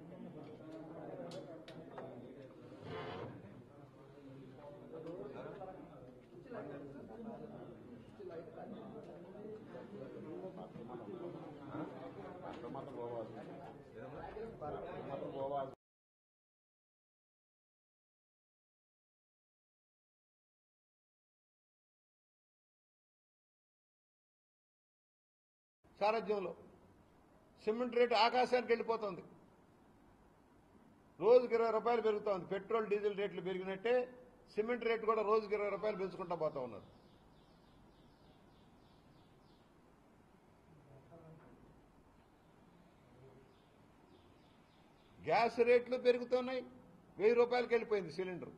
సారథ్యంలో సిమెంట్ రేటు ఆకాశానికి వెళ్ళిపోతుంది రోజుకి ఇరవై రూపాయలు పెరుగుతోంది పెట్రోల్ డీజిల్ రేట్లు పెరిగినట్టే సిమెంట్ రేటు కూడా రోజుకి ఇరవై రూపాయలు పెంచుకుంటా పోతా ఉన్నారు గ్యాస్ రేట్లు పెరుగుతున్నాయి వెయ్యి రూపాయలకి వెళ్ళిపోయింది సిలిండర్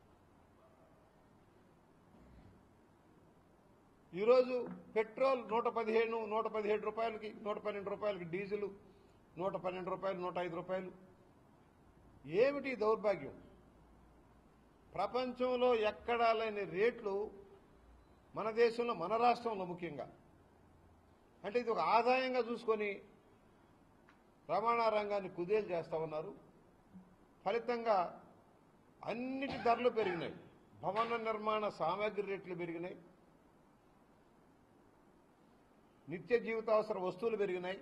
ఈరోజు పెట్రోల్ నూట పదిహేను నూట పదిహేడు రూపాయలకి నూట పన్నెండు రూపాయలకి డీజిల్ నూట పన్నెండు రూపాయలు నూట ఐదు రూపాయలు ఏమిటి ఈ దౌర్భాగ్యం ప్రపంచంలో ఎక్కడా లేని రేట్లు మన దేశంలో మన రాష్ట్రంలో ముఖ్యంగా అంటే ఇది ఒక ఆదాయంగా చూసుకొని రవాణా రంగాన్ని కుదేలు చేస్తా ఉన్నారు ఫలితంగా అన్నిటి ధరలు పెరిగినాయి భవన నిర్మాణ సామాగ్రి రేట్లు పెరిగినాయి నిత్య జీవితావసర వస్తువులు పెరిగినాయి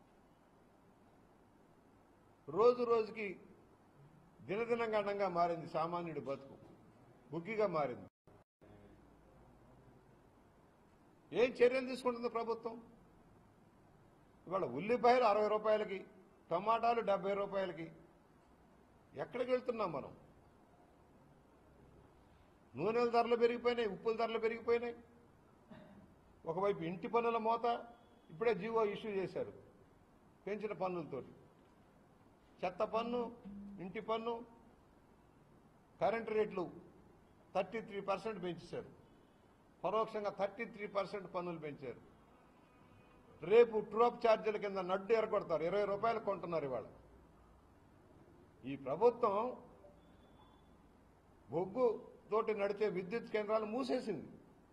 రోజు రోజుకి దినదిన గండంగా మారింది సామాన్యుడి బతుకు బుగ్గిగా మారింది ఏం చర్యలు తీసుకుంటుంది ప్రభుత్వం ఇవాళ ఉల్లిపాయలు అరవై రూపాయలకి టమాటాలు డెబ్బై రూపాయలకి ఎక్కడికి వెళ్తున్నాం మనం నూనెల ధరలు పెరిగిపోయినాయి ఉప్పుల ధరలు పెరిగిపోయినాయి ఒకవైపు ఇంటి పన్నుల మోత ఇప్పుడే జీవో ఇష్యూ చేశారు పెంచిన పన్నులతోటి చెత్త పన్ను ఇంటి పన్ను కరెంటు రేట్లు థర్టీ త్రీ పర్సెంట్ పెంచేశారు పరోక్షంగా థర్టీ త్రీ పర్సెంట్ పన్నులు పెంచారు రేపు ట్రోప్ ఛార్జీల కింద నడ్డు ఎరగొడతారు ఇరవై రూపాయలు కొంటున్నారు ఇవాళ ఈ ప్రభుత్వం బొగ్గు తోటి నడిచే విద్యుత్ కేంద్రాలు మూసేసింది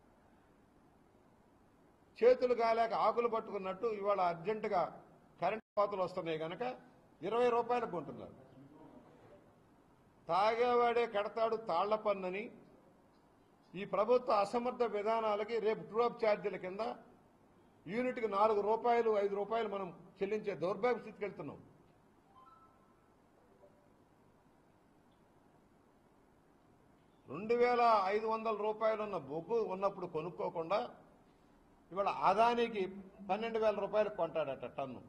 చేతులు కాలేక ఆకులు పట్టుకున్నట్టు ఇవాళ అర్జెంటుగా కరెంటు కోతలు వస్తున్నాయి కనుక ఇరవై రూపాయలకు కొంటున్నారు తాగేవాడే కడతాడు తాళ్ల పన్నని ఈ ప్రభుత్వ అసమర్థ విధానాలకి రేపు ట్రూఅప్ ఛార్జీల కింద యూనిట్కి నాలుగు రూపాయలు ఐదు రూపాయలు మనం చెల్లించే దౌర్భాగ్య స్థితికి వెళ్తున్నాం రెండు వేల ఐదు వందల రూపాయలు ఉన్న బొగ్గు ఉన్నప్పుడు కొనుక్కోకుండా ఇవాళ ఆదానికి పన్నెండు వేల రూపాయలు కొంటాడట టన్ను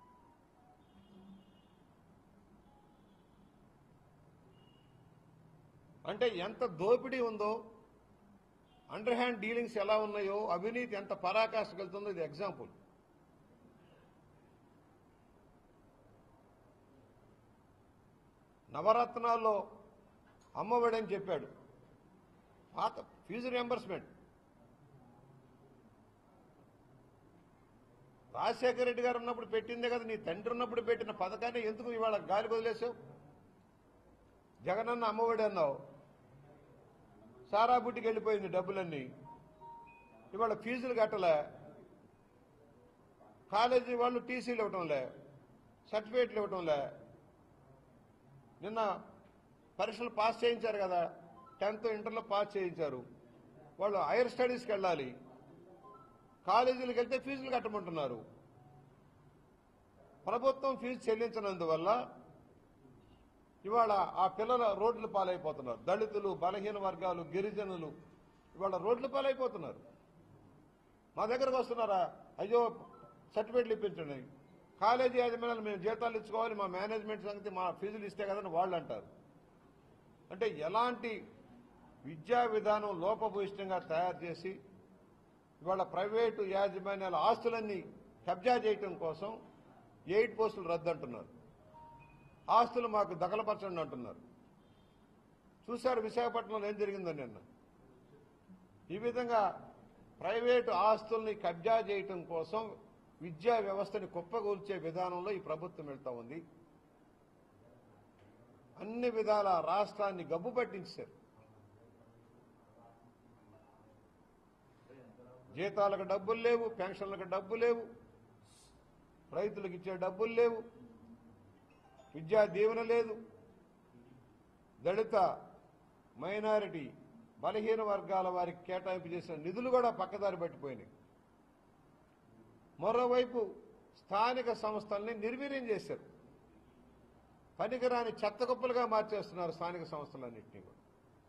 అంటే ఎంత దోపిడీ ఉందో అండర్ హ్యాండ్ డీలింగ్స్ ఎలా ఉన్నాయో అవినీతి ఎంత పరాకాష్ఠకు వెళ్తుందో ఇది ఎగ్జాంపుల్ నవరత్నాల్లో అమ్మఒడి అని చెప్పాడు పాత ఫీజు రియంబర్స్మెంట్ రాజశేఖర రెడ్డి గారు ఉన్నప్పుడు పెట్టిందే కదా నీ తండ్రి ఉన్నప్పుడు పెట్టిన పథకాన్ని ఎందుకు ఇవాళ గాలి వదిలేసావు జగనన్న అమ్మఒడి అన్నావు సారా బుట్టికి వెళ్ళిపోయింది డబ్బులన్నీ ఇవాళ ఫీజులు కట్టలే కాలేజీ వాళ్ళు టీసీలు ఇవ్వటంలే సర్టిఫికేట్లు ఇవ్వటంలే నిన్న పరీక్షలు పాస్ చేయించారు కదా టెన్త్ ఇంటర్లో పాస్ చేయించారు వాళ్ళు హైయర్ స్టడీస్కి వెళ్ళాలి కాలేజీలకు వెళ్తే ఫీజులు కట్టమంటున్నారు ప్రభుత్వం ఫీజు చెల్లించినందువల్ల ఇవాళ ఆ పిల్లల రోడ్లు పాలైపోతున్నారు దళితులు బలహీన వర్గాలు గిరిజనులు ఇవాళ రోడ్లు పాలైపోతున్నారు మా దగ్గరకు వస్తున్నారా అయ్యో సర్టిఫికేట్లు ఇప్పించండి కాలేజీ యాజమాన్యాలు మేము జీతాలు ఇచ్చుకోవాలి మా మేనేజ్మెంట్ సంగతి మా ఫీజులు ఇస్తే కదని వాళ్ళు అంటారు అంటే ఎలాంటి విద్యా విధానం లోపభూయిష్టంగా తయారు చేసి ఇవాళ ప్రైవేటు యాజమాన్యాల ఆస్తులన్నీ కబ్జా చేయటం కోసం ఎయిట్ పోస్టులు రద్దు అంటున్నారు ఆస్తులు మాకు దఖలపరచండి అంటున్నారు చూశారు విశాఖపట్నంలో ఏం జరిగిందో నిన్న ఈ విధంగా ప్రైవేటు ఆస్తుల్ని కబ్జా చేయటం కోసం విద్యా వ్యవస్థని కుప్పగూల్చే విధానంలో ఈ ప్రభుత్వం వెళ్తా ఉంది అన్ని విధాల రాష్ట్రాన్ని గబ్బు పట్టించారు జీతాలకు డబ్బులు లేవు పెన్షన్లకు డబ్బు లేవు రైతులకు ఇచ్చే డబ్బులు లేవు విద్యా దీవెన లేదు దళిత మైనారిటీ బలహీన వర్గాల వారికి కేటాయింపు చేసిన నిధులు కూడా పక్కదారి పట్టిపోయినాయి మరోవైపు స్థానిక సంస్థల్ని నిర్వీర్యం చేశారు పనికిరాని చెత్తగొప్పలుగా మార్చేస్తున్నారు స్థానిక సంస్థలన్నింటినీ కూడా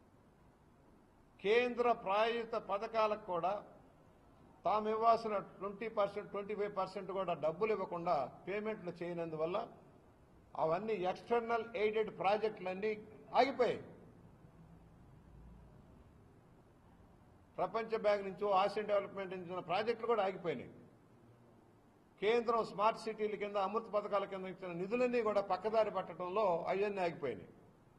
కేంద్ర ప్రాయోజిత పథకాలకు కూడా తాము ఇవ్వాల్సిన twenty percent twenty five percent కూడా డబ్బులు ఇవ్వకుండా పేమెంట్లు చేయనందువల్ల అవన్నీ ఎక్స్టర్నల్ ఎయిడెడ్ ప్రాజెక్టులన్నీ ఆగిపోయాయి ప్రపంచ బ్యాంక్ నుంచో ఆసియన్ డెవలప్మెంట్ నుంచి ఉన్న ప్రాజెక్టులు కూడా ఆగిపోయినాయి కేంద్రం స్మార్ట్ సిటీల కింద అమృత్ పథకాల కింద ఇచ్చిన నిధులన్నీ కూడా పక్కదారి పట్టడంలో అవన్నీ ఆగిపోయినాయి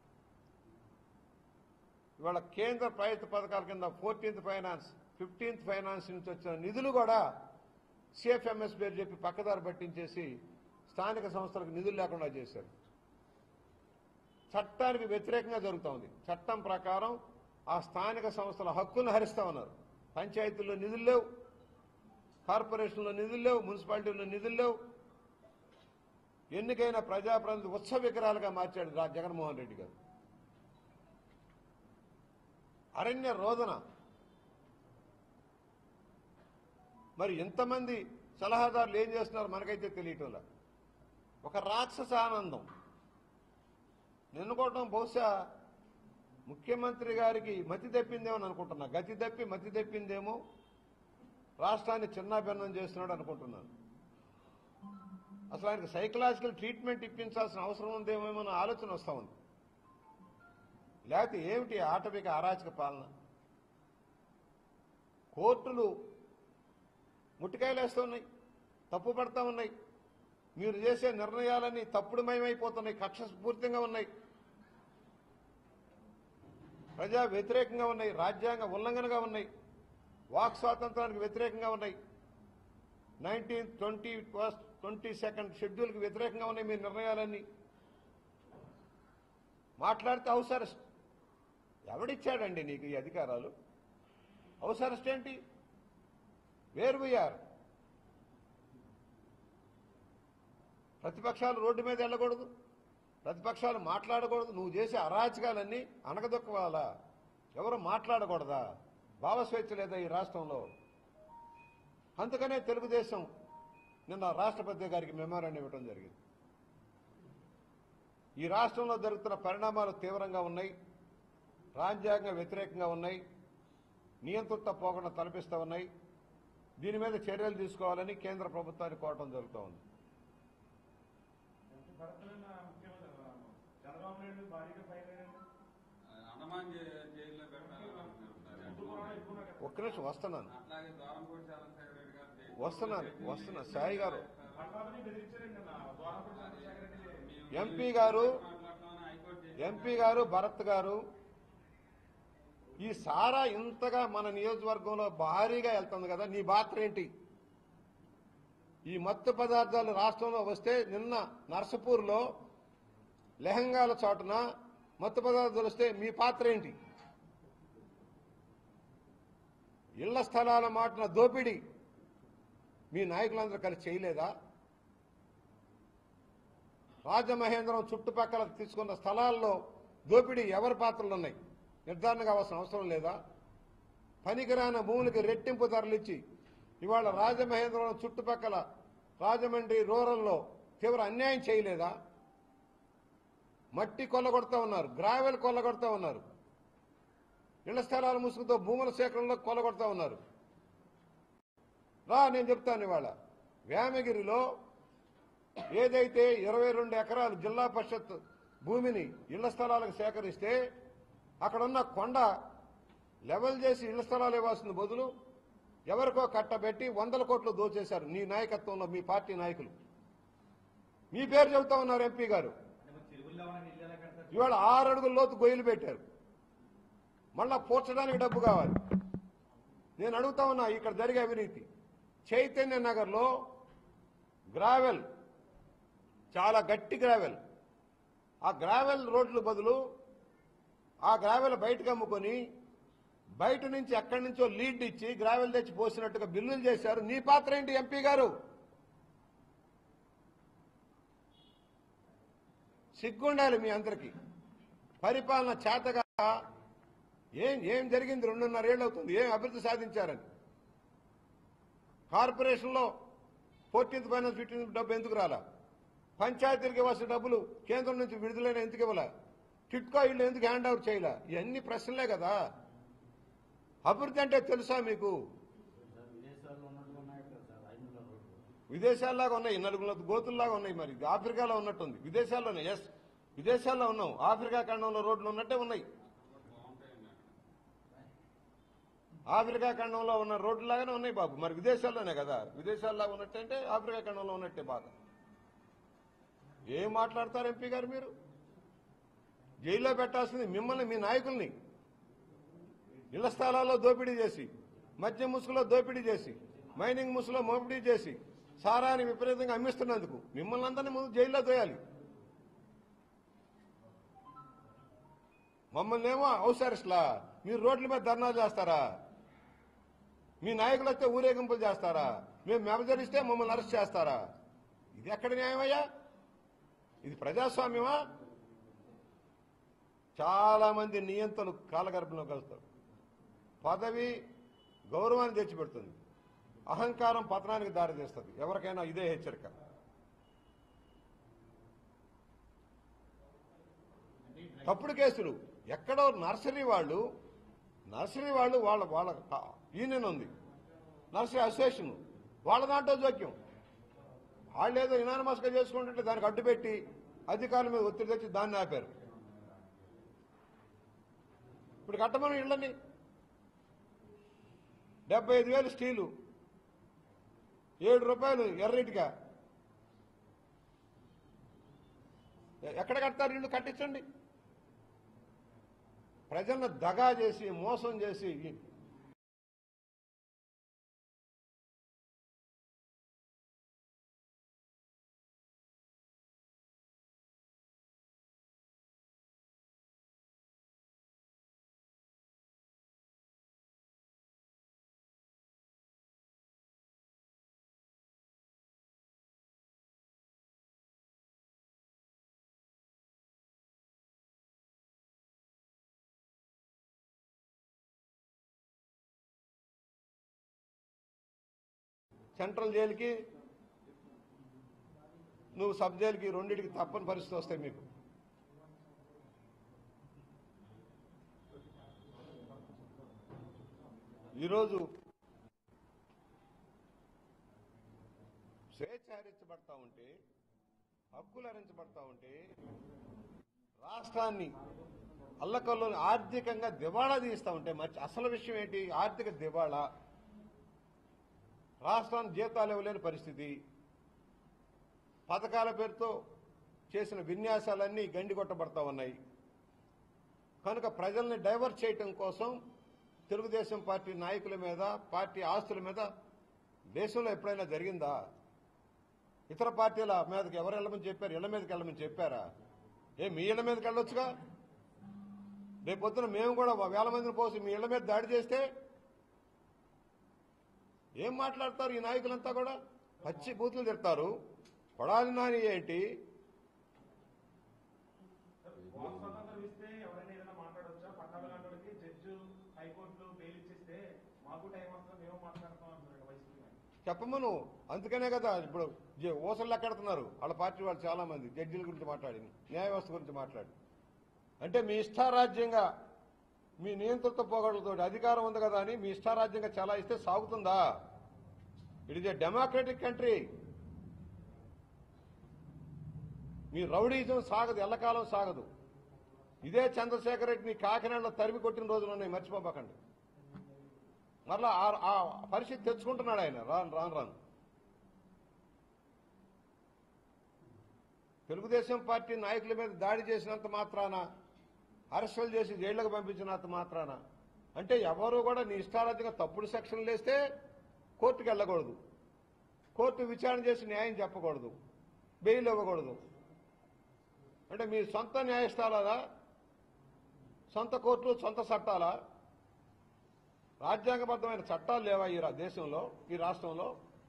ఇవాళ కేంద్ర ప్రభుత్వ పథకాల కింద ఫోర్టీన్త్ ఫైనాన్స్ ఫిఫ్టీన్త్ ఫైనాన్స్ నుంచి వచ్చిన నిధులు కూడా సిఎఫ్ఎంఎస్ పేరు చెప్పి పక్కదారి పట్టించేసి స్థానిక సంస్థలకు నిధులు లేకుండా చేశారు చట్టానికి వ్యతిరేకంగా జరుగుతూ ఉంది చట్టం ప్రకారం ఆ స్థానిక సంస్థల హక్కులను హరిస్తా ఉన్నారు పంచాయతీల్లో నిధులు లేవు కార్పొరేషన్లో నిధులు లేవు మున్సిపాలిటీల్లో నిధులు లేవు ఎన్నికైన ప్రజాప్రతినిధి ఉత్సవ విగ్రహాలుగా మార్చాడు రా- జగన్మోహన్ రెడ్డి గారు అరణ్య రోదన మరి ఎంతమంది సలహాదారులు ఏం చేస్తున్నారు మనకైతే తెలియటంలా ఒక రాక్షస ఆనందం నిన్నుకోవటం బహుశా ముఖ్యమంత్రి గారికి మతి తప్పిందేమో అని అనుకుంటున్నా గతి తప్పి మతి తప్పిందేమో రాష్ట్రాన్ని చిన్నాభిన్నం చేస్తున్నాడు అనుకుంటున్నాను అసలు ఆయనకు సైకలాజికల్ ట్రీట్మెంట్ ఇప్పించాల్సిన అవసరం ఉందేమో అన్న ఆలోచన వస్తూ ఉంది లేకపోతే ఏమిటి ఆటవిక అరాచక పాలన కోర్టులు ముట్టికాయలు ఉన్నాయి తప్పు పడతా ఉన్నాయి మీరు చేసే నిర్ణయాలన్నీ తప్పుడుమయమైపోతున్నాయి కక్షస్ఫూర్తిగా ఉన్నాయి ప్రజా వ్యతిరేకంగా ఉన్నాయి రాజ్యాంగ ఉల్లంఘనగా ఉన్నాయి వాక్ స్వాతంత్రానికి వ్యతిరేకంగా ఉన్నాయి nineteen twenty first twenty second షెడ్యూల్కి వ్యతిరేకంగా ఉన్నాయి మీ నిర్ణయాలన్నీ మాట్లాడితే హౌస్ అరెస్ట్ ఎవడిచ్చాడండి నీకు ఈ అధికారాలు హౌస్ అరెస్ట్ ఏంటి వేర్ వీఆర్ ప్రతిపక్షాలు రోడ్డు మీద వెళ్ళకూడదు ప్రతిపక్షాలు మాట్లాడకూడదు నువ్వు చేసే అరాచకాలన్నీ అనగదొక్కవాలా ఎవరు మాట్లాడకూడదా భావస్వేచ్ఛ లేదా ఈ రాష్ట్రంలో అందుకనే తెలుగుదేశం నిన్న రాష్ట్రపతి గారికి మెమోరాండం ఇవ్వడం జరిగింది ఈ రాష్ట్రంలో జరుగుతున్న పరిణామాలు తీవ్రంగా ఉన్నాయి రాజ్యాంగ వ్యతిరేకంగా ఉన్నాయి నియంత్రిత పోకుండా తలపిస్తూ ఉన్నాయి దీని మీద చర్యలు తీసుకోవాలని కేంద్ర ప్రభుత్వాన్ని కోరటం జరుగుతూ ఉంది భరతమైన ముఖ్యమంత్రి చంద్రబాబు నాయుడు భారీగా ఫైర్ అయ్యాడు అండమాన్ జై- జైల్లో పెట్టాలంటున్నారు ముందు కూడా ఎక్కువ కదా ఒక్క నిమిషం వస్తున్నాను అట్లాగే ద్వారంపూడి చంద్రశేఖర రెడ్డి గారు జైలు- వస్తున్నాను వస్తున్నా సాయి గారు పట్టాభిని బెదిరించారండి అన్న ద్వారపూడి చంద్రశేఖర రెడ్డి మేము- ఎంపీ గారు మాట్లాడతామని హైకోర్టు జైలు- ఎంపీ గారు భరత్ గారు ఈ సారా ఇంతగా మన నియోజకవర్గంలో భారీగా వెళ్తుంది కదా నీ పాత్ర ఏంటి ఈ మత్తు పదార్థాలు రాష్ట్రంలో వస్తే నిన్న నర్సపూర్లో లెహంగాల చోటున మత్తు పదార్థాలు వస్తే మీ పాత్ర ఏంటి ఇళ్ల స్థలాల మాటన దోపిడీ మీ నాయకులందరూ కలిసి చేయలేదా రాజమహేంద్రం చుట్టుపక్కల తీసుకున్న స్థలాల్లో దోపిడీ ఎవరి పాత్రలు ఉన్నాయి నిర్ధారణ కావాల్సిన అవసరం లేదా పనికిరాని భూములకి రెట్టింపు ధరలిచ్చి ఇవాళ రాజమహేంద్రం చుట్టుపక్కల రాజమండ్రి రూరల్లో తీవ్ర అన్యాయం చేయలేదా మట్టి కొల్లగొడతా ఉన్నారు గ్రావెల్ కొల్లగొడతా ఉన్నారు ఇళ్ల స్థలాల ముసుగుతో భూముల సేకరణలో కొల్లగొడతా ఉన్నారు రా నేను చెప్తాను ఇవాళ వేమగిరిలో ఏదైతే ఇరవై రెండు ఎకరాలు జిల్లా పరిషత్ భూమిని ఇళ్ల స్థలాలకు సేకరిస్తే అక్కడున్న కొండ లెవెల్ చేసి ఇళ్ల స్థలాలు ఇవ్వాల్సిన బదులు ఎవరికో కట్టబెట్టి వందల కోట్లు దోచేశారు నీ నాయకత్వంలో మీ పార్టీ నాయకులు మీ పేరు చెబుతా ఉన్నారు ఎంపీ గారు ఇవాళ ఆరు అడుగుల లోతు గొయ్యలు పెట్టారు మళ్ళా పూడ్చడానికి డబ్బు కావాలి నేను అడుగుతా ఉన్నా ఇక్కడ జరిగే అవినీతి చైతన్య నగర్లో గ్రావెల్ చాలా గట్టి గ్రావెల్ ఆ గ్రావెల్ రోడ్లు బదులు ఆ గ్రావెల్ బయటకు అమ్ముకొని బయట నుంచి ఎక్కడి నుంచో లీడ్ ఇచ్చి గ్రావెల్ తెచ్చి పోసినట్టుగా బిల్లులు చేశారు నీ పాత్ర ఏంటి ఎంపీ గారు సిగ్గుండాలి మీ అందరికి పరిపాలన చేతగా ఏం ఏం జరిగింది రెండున్నరేళ్ళు అవుతుంది ఏం అభివృద్ధి సాధించారని కార్పొరేషన్లో ఫోర్టీన్త్ ఫైనాన్స్ ఫిఫ్టీన్త్ డబ్బు ఎందుకు రాలా పంచాయతీలకు ఇవ్వాల్సిన డబ్బులు కేంద్రం నుంచి విడుదలైన ఎందుకు ఇవ్వాల టిట్కో ఇల్లు ఎందుకు హ్యాండ్ అవుట్ చేయలే ఇవన్నీ ప్రశ్నలే కదా అభివృద్ధి అంటే తెలుసా మీకు సార్ విదేశాల్లో ఉన్నట్టు ఉన్నాయి కదా సార్ ఐదుల రోడ్లు విదేశాల్లాగా ఉన్నాయి నలుగురు గోతుల్లాగా ఉన్నాయి మరి ఇది ఆఫ్రికాలో ఉన్నట్టుంది విదేశాల్లోనే ఎస్ విదేశాల్లో ఉన్నాం ఆఫ్రికా ఖండంలో రోడ్లు ఉన్నట్టే ఉన్నాయి బాగుంటాయండి అక్కడ ఆఫ్రికా ఖండంలో ఉన్న రోడ్లు లాగానే ఉన్నాయి బాబు మరి విదేశాల్లోనే కదా విదేశాల్లో ఉన్నట్టే అంటే ఆఫ్రికా ఖండంలో ఉన్నట్టే బాధ ఏం మాట్లాడతారు ఎంపీ గారు మీరు జైల్లో పెట్టాల్సింది మిమ్మల్ని మీ నాయకుల్ని ఇళ్ల స్థలాల్లో దోపిడీ చేసి మద్యం ముసుగులో దోపిడీ చేసి మైనింగ్ ముసుగులో మోపిడీ చేసి సారాన్ని విపరీతంగా అమ్మిస్తున్నందుకు మిమ్మల్ని అందరినీ ముందు జైల్లో తోయాలి మమ్మల్ని ఏమో హౌస్ అరెస్ట్లా మీరు రోడ్ల మీద ధర్నాలు చేస్తారా మీ నాయకులు వస్తే ఊరేగింపులు చేస్తారా మేము మెమజరిస్తే మమ్మల్ని అరెస్ట్ చేస్తారా ఇది ఎక్కడ న్యాయమయ్యా ఇది ప్రజాస్వామ్యమా చాలా మంది నియంతలు కాలగర్భంలో కలుస్తారు పదవి గౌరవాన్ని తెచ్చిపెడుతుంది అహంకారం పతనానికి దారితీస్తుంది ఎవరికైనా ఇదే హెచ్చరిక తప్పుడు కేసులు ఎక్కడో నర్సరీ వాళ్ళు నర్సరీ వాళ్ళు వాళ్ళ వాళ్ళ యూనియన్ ఉంది నర్సరీ అసోసియేషన్ వాళ్ళ దాంట్లో జోక్యం వాళ్ళు ఏదో ఇనానమస్గా చేసుకుంటుంటే దానికి అడ్డుపెట్టి అధికారుల మీద ఒత్తిడి తెచ్చి దాన్ని ఆపారు ఇప్పుడు కట్టమని ఇళ్ళని డెబ్బై ఐదు వేలు స్టీలు ఏడు రూపాయలు ఎర్రటిగా ఎ- ఎక్కడ కడతారు ఇల్లు కట్టించండి ప్రజలను దగా చేసి మోసం చేసి సెంట్రల్ జైలుకి నువ్వు సబ్ జైలుకి రెండింటికి తప్పని పరిస్థితి వస్తాయి మీకు ఈరోజు స్వేచ్ఛ హరించబడతా ఉంటే హక్కులు హరించబడతా ఉంటే రాష్ట్రాన్ని అల్లకల్లో ఆర్థికంగా దివాళా తీస్తా ఉంటే మరి అసలు విషయం ఏంటి ఆర్థిక దివాళా రాష్ట్రానికి జీతాలు ఇవ్వలేని పరిస్థితి పథకాల పేరుతో చేసిన విన్యాసాలన్నీ గండి కొట్టబడతా ఉన్నాయి కనుక ప్రజల్ని డైవర్ట్ చేయటం కోసం తెలుగుదేశం పార్టీ నాయకుల మీద పార్టీ ఆస్తుల మీద దేశంలో ఎప్పుడైనా జరిగిందా ఇతర పార్టీల మీదకి ఎవరు వెళ్ళమని చెప్పారు ఇళ్ల మీదకి వెళ్ళమని చెప్పారా ఏ మీ ఇళ్ల మీదకి వెళ్ళొచ్చుగా రేపొద్దున మేము కూడా వేల మందిని పోసి మీ ఇళ్ల మీద దాడి చేస్తే ఏం మాట్లాడతారు ఈ నాయకులంతా కూడా పచ్చి బూతులు తిడతారు కొడాలి నాని ఏంటి వాక్ స్వాతంత్రం ఇస్తే ఎవరైనా ఏదైనా మాట్లాడొచ్చా పట్టాభి లాంటి వాళ్ళకి జడ్జి హైకోర్టు బెయిల్ ఇచ్చేస్తే మాకు టైం వస్తుంది మేము మాట్లాడతాం అంటున్నారు వైసీపీ నాయకులు. చెప్పమను అందుకనే కదా ఇప్పుడు జ- ఊసలు లెక్కెడుతున్నారు వాళ్ళ పార్టీ వాళ్ళు చాలా మంది జడ్జిల గురించి మాట్లాడింది న్యాయ వ్యవస్థ గురించి మాట్లాడి అంటే మీ ఇష్టారాజ్యంగా మీ నియంత్రిత పోగడలతో అధికారం ఉంది కదా అని మీ ఇష్టారాజ్యంగా చాలా ఇస్తే సాగుతుందా it is a democratic country మీ రౌడీజం సాగదు ఎల్లకాలం సాగదు ఇదే చంద్రశేఖర్ రెడ్డిని కాకినాడలో తరిమి కొట్టిన రోజులు ఉన్నాయి మర్చిపోబాకండి మరలా ఆ- ఆ పరిస్థితి తెచ్చుకుంటున్నాడు ఆయన రాను రాను రాను తెలుగుదేశం పార్టీ నాయకుల మీద దాడి చేసినంత మాత్రాన అరెస్టులు చేసి జైళ్లకు పంపించినంత మాత్రాన అంటే ఎవరు కూడా నీ ఇష్టారాజ్యంగా తప్పుడు సెక్షన్లు వేస్తే కోర్టుకు వెళ్ళకూడదు కోర్టు విచారణ చేసి న్యాయం చెప్పకూడదు బెయిల్ ఇవ్వకూడదు అంటే మీ సొంత న్యాయస్థానాలా సొంత కోర్టులు సొంత చట్టాలా రాజ్యాంగబద్ధమైన చట్టాలు లేవా ఈ రా- దేశంలో ఈ రాష్ట్రంలో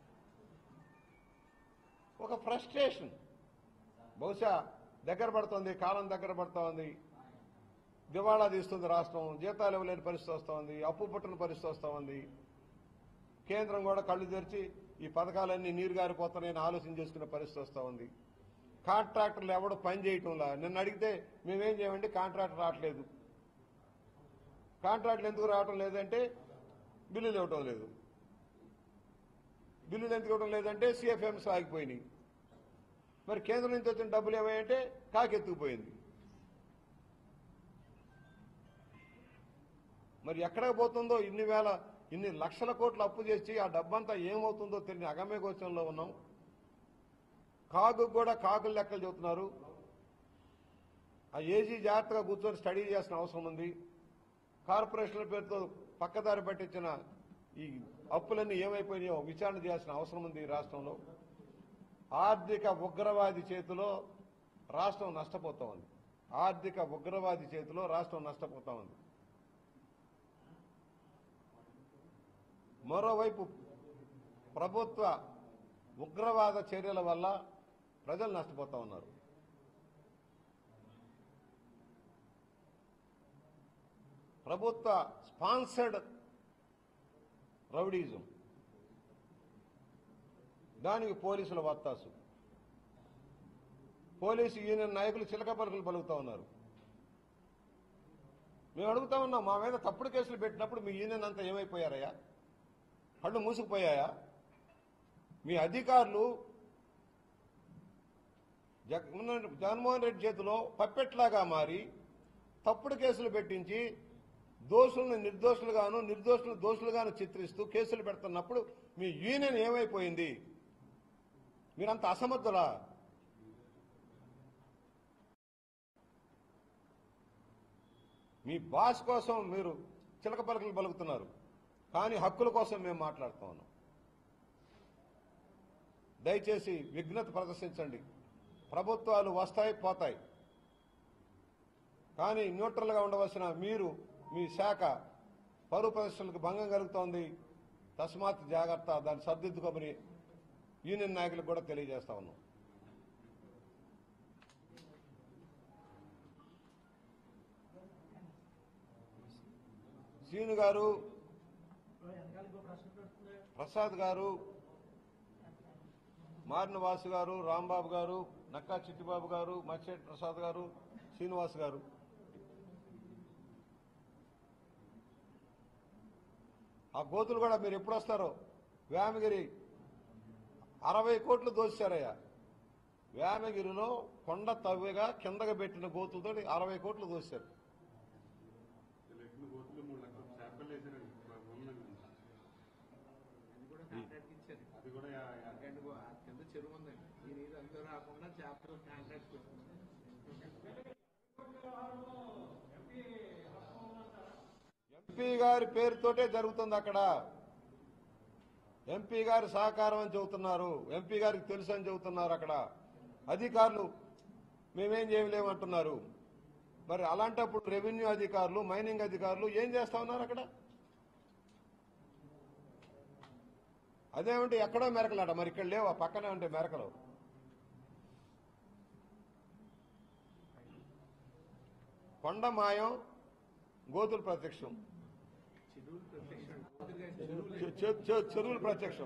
ఒక ఫ్రస్ట్రేషన్ బహుశా దగ్గర పడుతోంది కాలం దగ్గర పడుతోంది దివాళా తీస్తుంది రాష్ట్రం జీతాలు ఇవ్వలేని పరిస్థితి వస్తోంది అప్పు పుట్టిన పరిస్థితి వస్తోంది కేంద్రం కూడా కళ్ళు తెరిచి ఈ పథకాలన్నీ నీరు గారిపోతున్నాయని ఆలోచన చేసుకునే పరిస్థితి వస్తూ ఉంది కాంట్రాక్టర్లు ఎవడు పని చేయటంలా నిన్న అడిగితే మేమేం చేయమండి కాంట్రాక్టర్ రావట్లేదు కాంట్రాక్టులు ఎందుకు రావటం లేదంటే బిల్లులు ఇవ్వటం లేదు బిల్లులు ఎందుకు ఇవ్వడం లేదంటే సిఎఫ్ఎంస్ ఆగిపోయినాయి మరి కేంద్రం నుంచి వచ్చిన డబ్బులు ఏమయ్యంటే కాకెత్తుకుపోయింది మరి ఎక్కడికి పోతుందో ఇన్ని వేల ఇన్ని లక్షల కోట్లు అప్పు చేసి ఆ డబ్బంతా ఏమవుతుందో తెలియని అగమ్య గోచరంలో ఉన్నాం కాకు కూడా కాకులు లెక్కలు చెబుతున్నారు ఆ ఏజీ జాగ్రత్తగా కూర్చొని స్టడీ చేసిన అవసరం ఉంది కార్పొరేషన్ల పేరుతో పక్కదారి పట్టించిన ఈ అప్పులన్నీ ఏమైపోయినాయో విచారణ చేయాల్సిన అవసరం ఉంది ఈ రాష్ట్రంలో ఆర్థిక ఉగ్రవాది చేతిలో రాష్ట్రం నష్టపోతా ఉంది ఆర్థిక ఉగ్రవాది చేతిలో రాష్ట్రం నష్టపోతా ఉంది మరోవైపు ప్రభుత్వ ఉగ్రవాద చర్యల వల్ల ప్రజలు నష్టపోతా ఉన్నారు ప్రభుత్వ స్పాన్సర్డ్ రౌడీజం దానికి పోలీసుల వత్తాసు పోలీసు యూనియన్ నాయకులు చిలక పలుకులు పలుకుతా ఉన్నారు మేము అడుగుతా ఉన్నాం మా మీద తప్పుడు కేసులు పెట్టినప్పుడు మీ యూనియన్ అంతా ఏమైపోయారయ్యా కళ్ళు మూసుకుపోయాయా మీ అధికారులు జగన్ జగన్మోహన్ రెడ్డి చేతిలో పప్పెట్లాగా మారి తప్పుడు కేసులు పెట్టించి దోషులను నిర్దోషులుగాను నిర్దోషులు దోషులుగాను చిత్రిస్తూ కేసులు పెడుతున్నప్పుడు మీ యూనియన్ ఏమైపోయింది మీరంత అసమర్థులా మీ బాస్ కోసం మీరు చిలక పలకలు పలుకుతున్నారు కానీ హక్కుల కోసం మేము మాట్లాడుతూ ఉన్నాం దయచేసి విఘ్నత ప్రదర్శించండి ప్రభుత్వాలు వస్తాయి పోతాయి కానీ న్యూట్రల్గా ఉండవలసిన మీరు మీ శాఖ పరువు ప్రదర్శనలకు భంగం కలుగుతోంది తస్మాత్ జాగ్రత్త దాన్ని సర్దిద్దుకోమని యూనియన్ నాయకులకు కూడా తెలియజేస్తా ఉన్నాం సీను గారు ప్రసాద్ గారు మారిన వాసు గారు రాంబాబు గారు నక్కా చిట్టిబాబు గారు మచ్చేటి ప్రసాద్ గారు శ్రీనివాస్ గారు ఆ గోతులు కూడా మీరు ఎప్పుడు వస్తారో వేమగిరి అరవై కోట్లు దోచారయ్యా వేమగిరిలో కొండ తవ్వగా కిందగా పెట్టిన గోతులతో అరవై కోట్లు దోశారు లెక్కలు గోతులు మూడు లక్షల శాంపిల్ వేసారండి ఉందండి అది కూడా కాంట్రాక్ట్ ఇచ్చారు అది కూడా యా- యా- సెకండ్ గో- ఆ కింద చెరువు ఉందండి ఈ నీరు అంతా రాకుండా చేపలు కాంట్రాక్ట్ పెట్టుకున్నాం ఎంపీ గారి పేరుతోటే జరుగుతుంది అక్కడ ఎంపీ గారి సహకారం అని చెబుతున్నారు ఎంపీ గారికి తెలుసు అని చెబుతున్నారు అక్కడ అధికారులు మేమేం చేయలేమంటున్నారు మరి అలాంటప్పుడు రెవెన్యూ అధికారులు మైనింగ్ అధికారులు ఏం చేస్తా ఉన్నారు అక్కడ అదేమిటి ఎక్కడో మెరకలాట మరి ఇక్కడ లేవు ఆ పక్కనే ఉంటే మెరకలు కొండ మాయం గోతులు ప్రత్యక్షం చెరువులు ప్రత్యక్షం గోతులుగా చెరువులు చె- చె- చె- చెరువులు ప్రత్యక్షం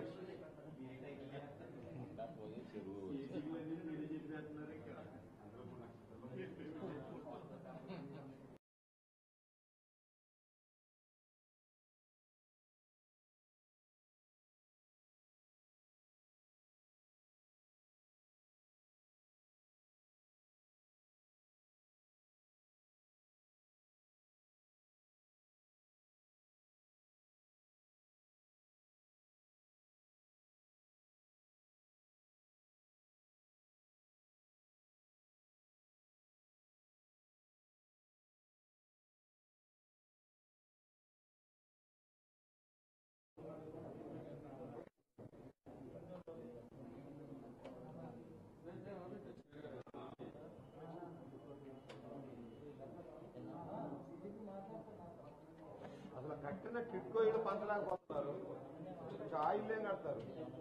అసలు కట్టిన కిట్కో ఇల్లు పంచలేకపోతున్నారు ఆయిల్ ఏం కడతారు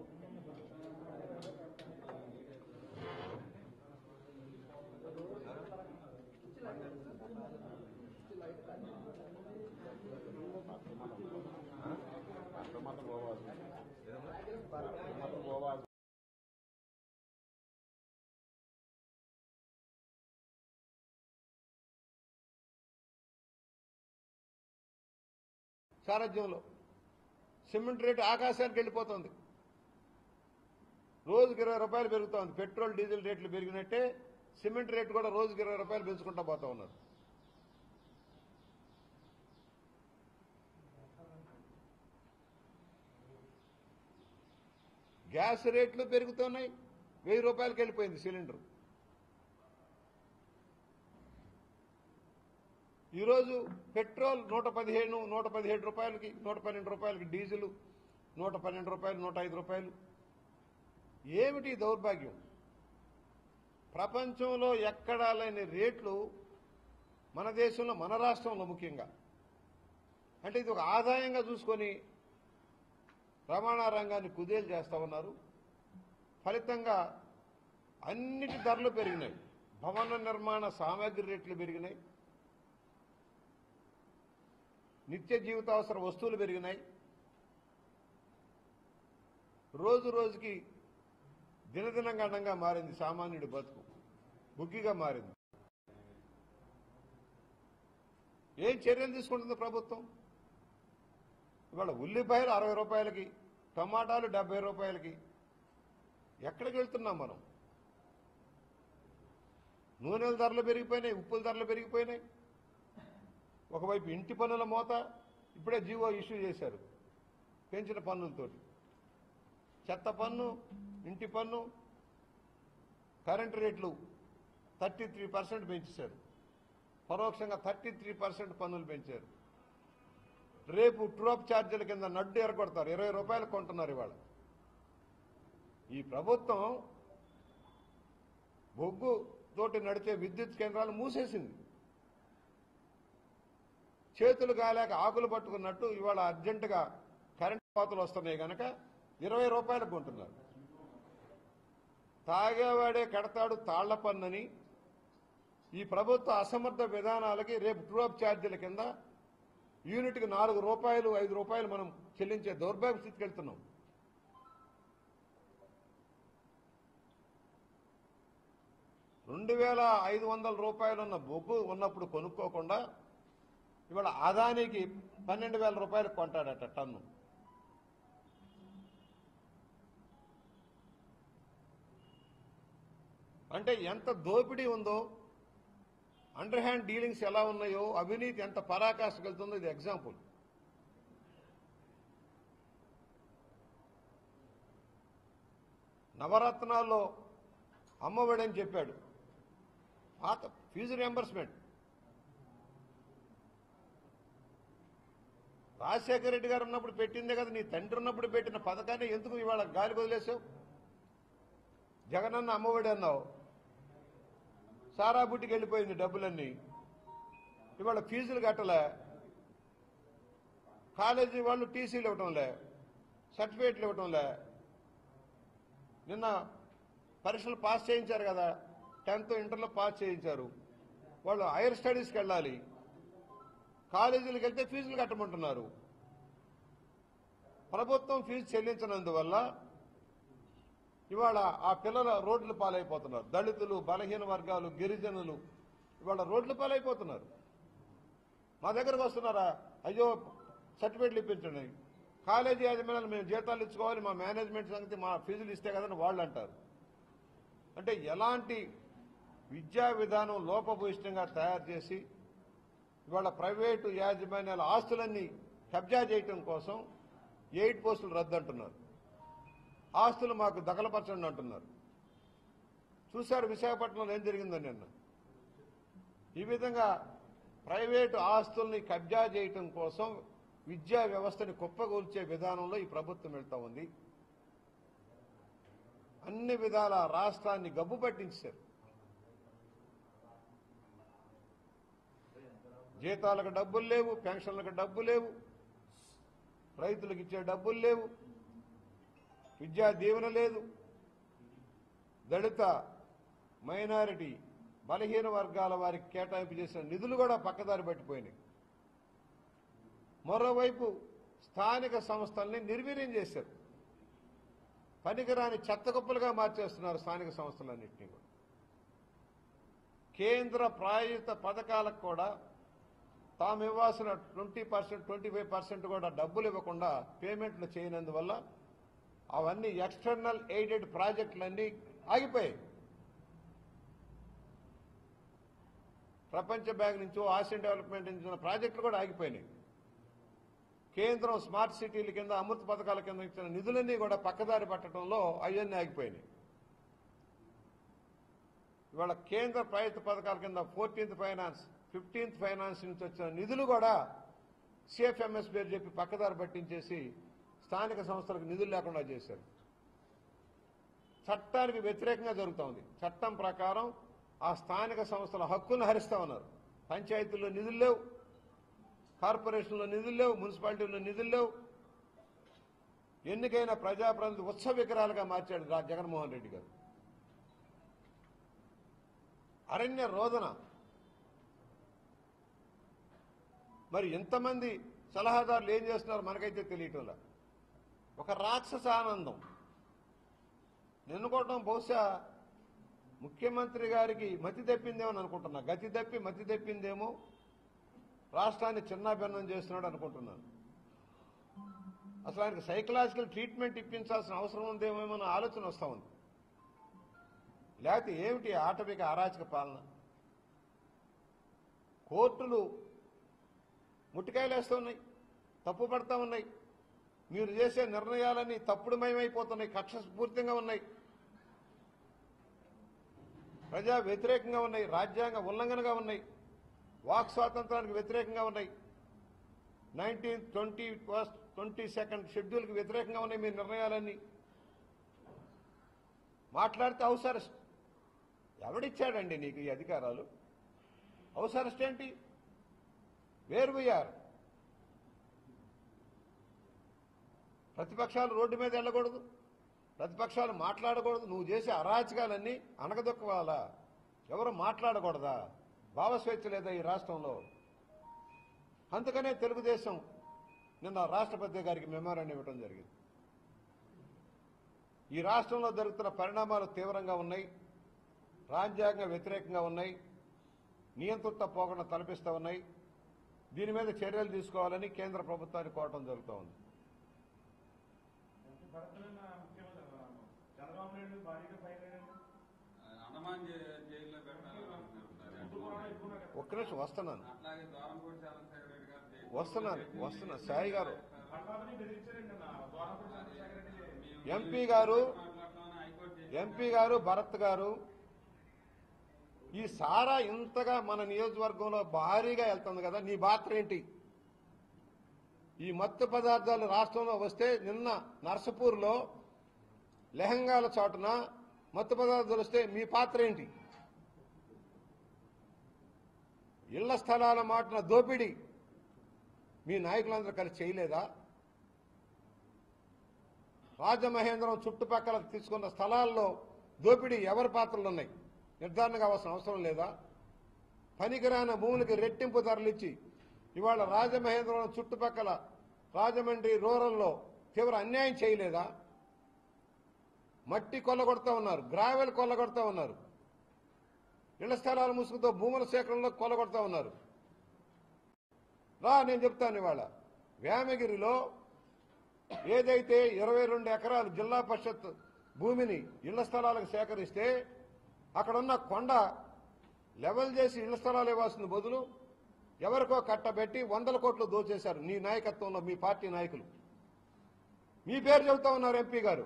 సారథ్యంలో సిమెంట్ రేటు ఆకాశానికి వెళ్ళిపోతుంది రోజుకి ఇరవై రూపాయలు పెరుగుతోంది పెట్రోల్ డీజిల్ రేట్లు పెరిగినట్టే సిమెంట్ రేటు కూడా రోజుకి ఇరవై రూపాయలు పెంచుకుంటా పోతా ఉన్నారు గ్యాస్ రేట్లు పెరుగుతున్నాయి వెయ్యి రూపాయలకి వెళ్ళిపోయింది సిలిండర్ ఈరోజు పెట్రోల్ నూట పదిహేను నూట పదిహేడు రూపాయలకి నూట పన్నెండు రూపాయలకి డీజిల్ నూట పన్నెండు రూపాయలు నూట ఐదు రూపాయలు ఏమిటి ఈ దౌర్భాగ్యం ప్రపంచంలో ఎక్కడా లేని రేట్లు మన దేశంలో మన రాష్ట్రంలో ముఖ్యంగా అంటే ఇది ఒక ఆదాయంగా చూసుకొని రవాణా రంగాన్ని కుదేలు చేస్తా ఉన్నారు ఫలితంగా అన్నిటి ధరలు పెరిగినాయి భవన నిర్మాణ సామాగ్రి రేట్లు పెరిగినాయి నిత్య జీవితావసర వస్తువులు పెరిగినాయి రోజు రోజుకి దినదిన గండంగా మారింది సామాన్యుడి బతుకు బుగ్గిగా మారింది ఏం చర్యలు తీసుకుంటుంది ప్రభుత్వం ఇవాళ ఉల్లిపాయలు అరవై రూపాయలకి టమాటాలు డెబ్బై రూపాయలకి ఎక్కడికి వెళ్తున్నాం మనం నూనెల ధరలు పెరిగిపోయినాయి ఉప్పుల ధరలు పెరిగిపోయినాయి ఒకవైపు ఇంటి పన్నుల మోత ఇప్పుడే జీవో ఇష్యూ చేశారు పెంచిన పన్నులతోటి చెత్త పన్ను ఇంటి పన్ను కరెంటు రేట్లు థర్టీ త్రీ పర్సెంట్ పెంచేశారు పరోక్షంగా థర్టీ త్రీ పర్సెంట్ పన్నులు పెంచారు రేపు ట్రోప్ ఛార్జీల కింద నడ్డు ఎరగొడతారు ఇరవై రూపాయలు కొంటున్నారు ఇవాళ ఈ ప్రభుత్వం బొగ్గు తోటి నడిచే విద్యుత్ కేంద్రాలు మూసేసింది చేతులు కాలేక ఆకులు పట్టుకున్నట్టు ఇవాళ అర్జెంటుగా కరెంటు కోతలు వస్తున్నాయి కనుక ఇరవై రూపాయలకు కొంటున్నారు తాగేవాడే కడతాడు తాళ్ల పన్నని ఈ ప్రభుత్వ అసమర్థ విధానాలకి రేపు ట్రూఅప్ ఛార్జీల కింద యూనిట్కి నాలుగు రూపాయలు ఐదు రూపాయలు మనం చెల్లించే దౌర్భాగ్య స్థితికి వెళ్తున్నాం రెండు వేల ఐదు వందల రూపాయలు ఉన్న బొగ్గు ఉన్నప్పుడు కొనుక్కోకుండా ఇవాళ ఆదానికి పన్నెండు వేల రూపాయలు కొంటాడట టన్ను అంటే ఎంత దోపిడీ ఉందో అండర్ హ్యాండ్ డీలింగ్స్ ఎలా ఉన్నాయో అవినీతి ఎంత పరాకాష్ఠకు వెళ్తుందో ఇది ఎగ్జాంపుల్ నవరత్నాల్లో అమ్మఒడి అని చెప్పాడు పాత ఫీజు రియంబర్స్మెంట్ రాజశేఖర రెడ్డి గారు ఉన్నప్పుడు పెట్టిందే కదా నీ తండ్రి ఉన్నప్పుడు పెట్టిన పథకాన్ని ఎందుకు ఇవాళ గాలి వదిలేసావు జగనన్న అమ్మఒడి అన్నావు సారా బుట్టికి వెళ్ళిపోయింది డబ్బులన్నీ ఇవాళ ఫీజులు కట్టలే కాలేజీ వాళ్ళు టీసీలు ఇవ్వటంలే సర్టిఫికేట్లు ఇవ్వటంలే నిన్న పరీక్షలు పాస్ చేయించారు కదా టెన్త్ ఇంటర్లో పాస్ చేయించారు వాళ్ళు హైయర్ స్టడీస్కి వెళ్ళాలి కాలేజీలకు వెళ్తే ఫీజులు కట్టమంటున్నారు ప్రభుత్వం ఫీజు చెల్లించినందువల్ల ఇవాళ ఆ పిల్లల రోడ్లు పాలైపోతున్నారు దళితులు బలహీన వర్గాలు గిరిజనులు ఇవాళ రోడ్లు పాలైపోతున్నారు మా దగ్గరకు వస్తున్నారా అయ్యో సర్టిఫికేట్లు ఇప్పించండి కాలేజీ యాజమాన్యాలు మేము జీతాలు ఇచ్చుకోవాలి మా మేనేజ్మెంట్ సంగతి మా ఫీజులు ఇస్తే కదని వాళ్ళు అంటారు అంటే ఎలాంటి విద్యా విధానం లోపభూయిష్టంగా తయారు చేసి ఇవాళ ప్రైవేటు యాజమాన్యాల ఆస్తులన్నీ కబ్జా చేయటం కోసం ఎయిట్ పోస్టులు రద్దు అంటున్నారు ఆస్తులు మాకు దఖలపరచండి అంటున్నారు చూశారు విశాఖపట్నంలో ఏం జరిగిందో నిన్న ఈ విధంగా ప్రైవేటు ఆస్తుల్ని కబ్జా చేయటం కోసం విద్యా వ్యవస్థని కుప్పగూల్చే విధానంలో ఈ ప్రభుత్వం వెళ్తా ఉంది అన్ని విధాల రాష్ట్రాన్ని గబ్బు పట్టించారు జీతాలకు డబ్బులు లేవు పెన్షన్లకు డబ్బు లేవు రైతులకు ఇచ్చే డబ్బులు లేవు విద్యా దీవెన లేదు దళిత మైనారిటీ బలహీన వర్గాల వారికి కేటాయింపు చేసిన నిధులు కూడా పక్కదారి పట్టిపోయినాయి మరోవైపు స్థానిక సంస్థల్ని నిర్వీర్యం చేశారు పనికిరాని చెత్తగొప్పలుగా మార్చేస్తున్నారు స్థానిక సంస్థలన్నింటినీ కూడా కేంద్ర ప్రాయోజిత పథకాలకు కూడా తాము ఇవ్వాల్సిన twenty percent twenty five percent కూడా డబ్బులు ఇవ్వకుండా పేమెంట్లు చేయనందువల్ల అవన్నీ ఎక్స్టర్నల్ ఎయిడెడ్ ప్రాజెక్టులన్నీ ఆగిపోయాయి ప్రపంచ బ్యాంక్ నుంచో ఆసియన్ డెవలప్మెంట్ నుంచి ఉన్న ప్రాజెక్టులు కూడా ఆగిపోయినాయి కేంద్రం స్మార్ట్ సిటీల కింద అమృత్ పథకాల కింద ఇచ్చిన నిధులన్నీ కూడా పక్కదారి పట్టడంలో అవన్నీ ఆగిపోయినాయి ఇవాళ కేంద్ర ప్రభుత్వ పథకాల కింద ఫోర్టీన్త్ ఫైనాన్స్ ఫిఫ్టీన్త్ ఫైనాన్స్ నుంచి వచ్చిన నిధులు కూడా సిఎఫ్ఎంఎస్ పేరు చెప్పి పక్కదారి పట్టించేసి స్థానిక సంస్థలకు నిధులు లేకుండా చేశారు చట్టానికి వ్యతిరేకంగా జరుగుతూ ఉంది చట్టం ప్రకారం ఆ స్థానిక సంస్థల హక్కులను హరిస్తా ఉన్నారు పంచాయతీల్లో నిధులు లేవు కార్పొరేషన్లో నిధులు లేవు మున్సిపాలిటీల్లో నిధులు లేవు ఎన్నికైన ప్రజాప్రతినిధి ఉత్సవ విగ్రహాలుగా మార్చాడు రా- జగన్మోహన్ రెడ్డి గారు అరణ్య రోదన మరి ఎంతమంది సలహాదారులు ఏం చేస్తున్నారు మనకైతే తెలియటంలా ఒక రాక్షస ఆనందం నిన్నుకోవటం బహుశా ముఖ్యమంత్రి గారికి మతి తప్పిందేమో అని అనుకుంటున్నా గతి తప్పి మతి తప్పిందేమో రాష్ట్రాన్ని చిన్నాభిన్నం చేస్తున్నాడు అనుకుంటున్నాను అసలు ఆయనకు సైకలాజికల్ ట్రీట్మెంట్ ఇప్పించాల్సిన అవసరం ఉందేమో అన్న ఆలోచన వస్తూ ఉంది లేకపోతే ఏమిటి ఆటవిక అరాచక పాలన కోర్టులు ముట్టికాయలు వేస్తూ ఉన్నాయి తప్పు పడతా ఉన్నాయి మీరు చేసే నిర్ణయాలన్నీ తప్పుడుమయమైపోతున్నాయి కక్షస్ఫూర్తిగా ఉన్నాయి ప్రజా వ్యతిరేకంగా ఉన్నాయి రాజ్యాంగ ఉల్లంఘనగా ఉన్నాయి వాక్ స్వాతంత్రానికి వ్యతిరేకంగా ఉన్నాయి nineteen twenty first twenty second షెడ్యూల్కి వ్యతిరేకంగా ఉన్నాయి మీ నిర్ణయాలన్నీ మాట్లాడితే హౌస్ అరెస్ట్ ఎవడిచ్చాడండి నీకు ఈ అధికారాలు హౌస్ అరెస్ట్ ఏంటి వేర్ వీఆర్ ప్రతిపక్షాలు రోడ్డు మీద వెళ్ళకూడదు ప్రతిపక్షాలు మాట్లాడకూడదు నువ్వు చేసే అరాచకాలన్నీ అనగదొక్కవాలా ఎవరు మాట్లాడకూడదా భావస్వేచ్ఛ లేదా ఈ రాష్ట్రంలో అందుకనే తెలుగుదేశం నిన్న రాష్ట్రపతి గారికి మెమోరాండం ఇవ్వడం జరిగింది ఈ రాష్ట్రంలో జరుగుతున్న పరిణామాలు తీవ్రంగా ఉన్నాయి రాజ్యాంగ వ్యతిరేకంగా ఉన్నాయి నియంత్రిత పోకడ తలపిస్తూ ఉన్నాయి దీని మీద చర్యలు తీసుకోవాలని కేంద్ర ప్రభుత్వాన్ని కోరటం జరుగుతూ ఉంది భరతన్న ముఖ్యమంత్రి చంద్రబాబు నాయుడు భారీగా ఫైర్ అయ్యాడు అండమాన్ జై- జైల్లో పెట్టాలని అంటున్నారు ముందు కూడా ఎక్కువ ఒక్క నిమిషం వస్తున్నాను అట్లాగే దూరంపూడి చంద్రశేఖర రెడ్డి గారు జైలు- వస్తున్నాను వస్తున్నా సాయి గారు పట్టాలని బెదిరించారండి నా ద్వారపూడి చంద్రశేఖర రెడ్డి మేము- ఎంపీ గారు మాట్లాడతామని హైకోర్టు చేసింది. ఎంపీ గారు భరత్ గారు ఈ సారా ఇంతగా మన నియోజకవర్గంలో భారీగా వెళ్తుంది కదా నీ పాత్ర ఏంటి ఈ మత్తు పదార్థాలు రాష్ట్రంలో వస్తే నిన్న నర్సపూర్లో లెహంగాల చాటున మత్తు పదార్థాలు వస్తే మీ పాత్ర ఏంటి ఇళ్ల స్థలాల మాటన దోపిడీ మీ నాయకులందరూ కలిసి చేయలేదా రాజమహేంద్రం చుట్టుపక్కల తీసుకున్న స్థలాల్లో దోపిడీ ఎవరి పాత్రలు ఉన్నాయి నిర్ధారణ కావాల్సిన అవసరం లేదా పనికిరాని భూములకి రెట్టింపు ధరలిచ్చి ఇవాళ రాజమహేంద్రం చుట్టుపక్కల రాజమండ్రి రూరల్లో తీవ్ర అన్యాయం చేయలేదా మట్టి కొల్లగొడతా ఉన్నారు గ్రావెల్ కొల్లగొడతా ఉన్నారు ఇళ్ల స్థలాల ముసుగుతో భూముల సేకరణలో కొల్లగొడతా ఉన్నారు రా నేను చెప్తాను ఇవాళ వేమగిరిలో ఏదైతే ఇరవై రెండు ఎకరాలు జిల్లా పరిషత్ భూమిని ఇళ్ల స్థలాలకు సేకరిస్తే అక్కడున్న కొండ లెవెల్ చేసి ఇళ్ల స్థలాలు ఇవ్వాల్సిన బదులు ఎవరికో కట్టబెట్టి వందల కోట్లు దోచేశారు నీ నాయకత్వంలో మీ పార్టీ నాయకులు మీ పేరు చెబుతా ఉన్నారు ఎంపీ గారు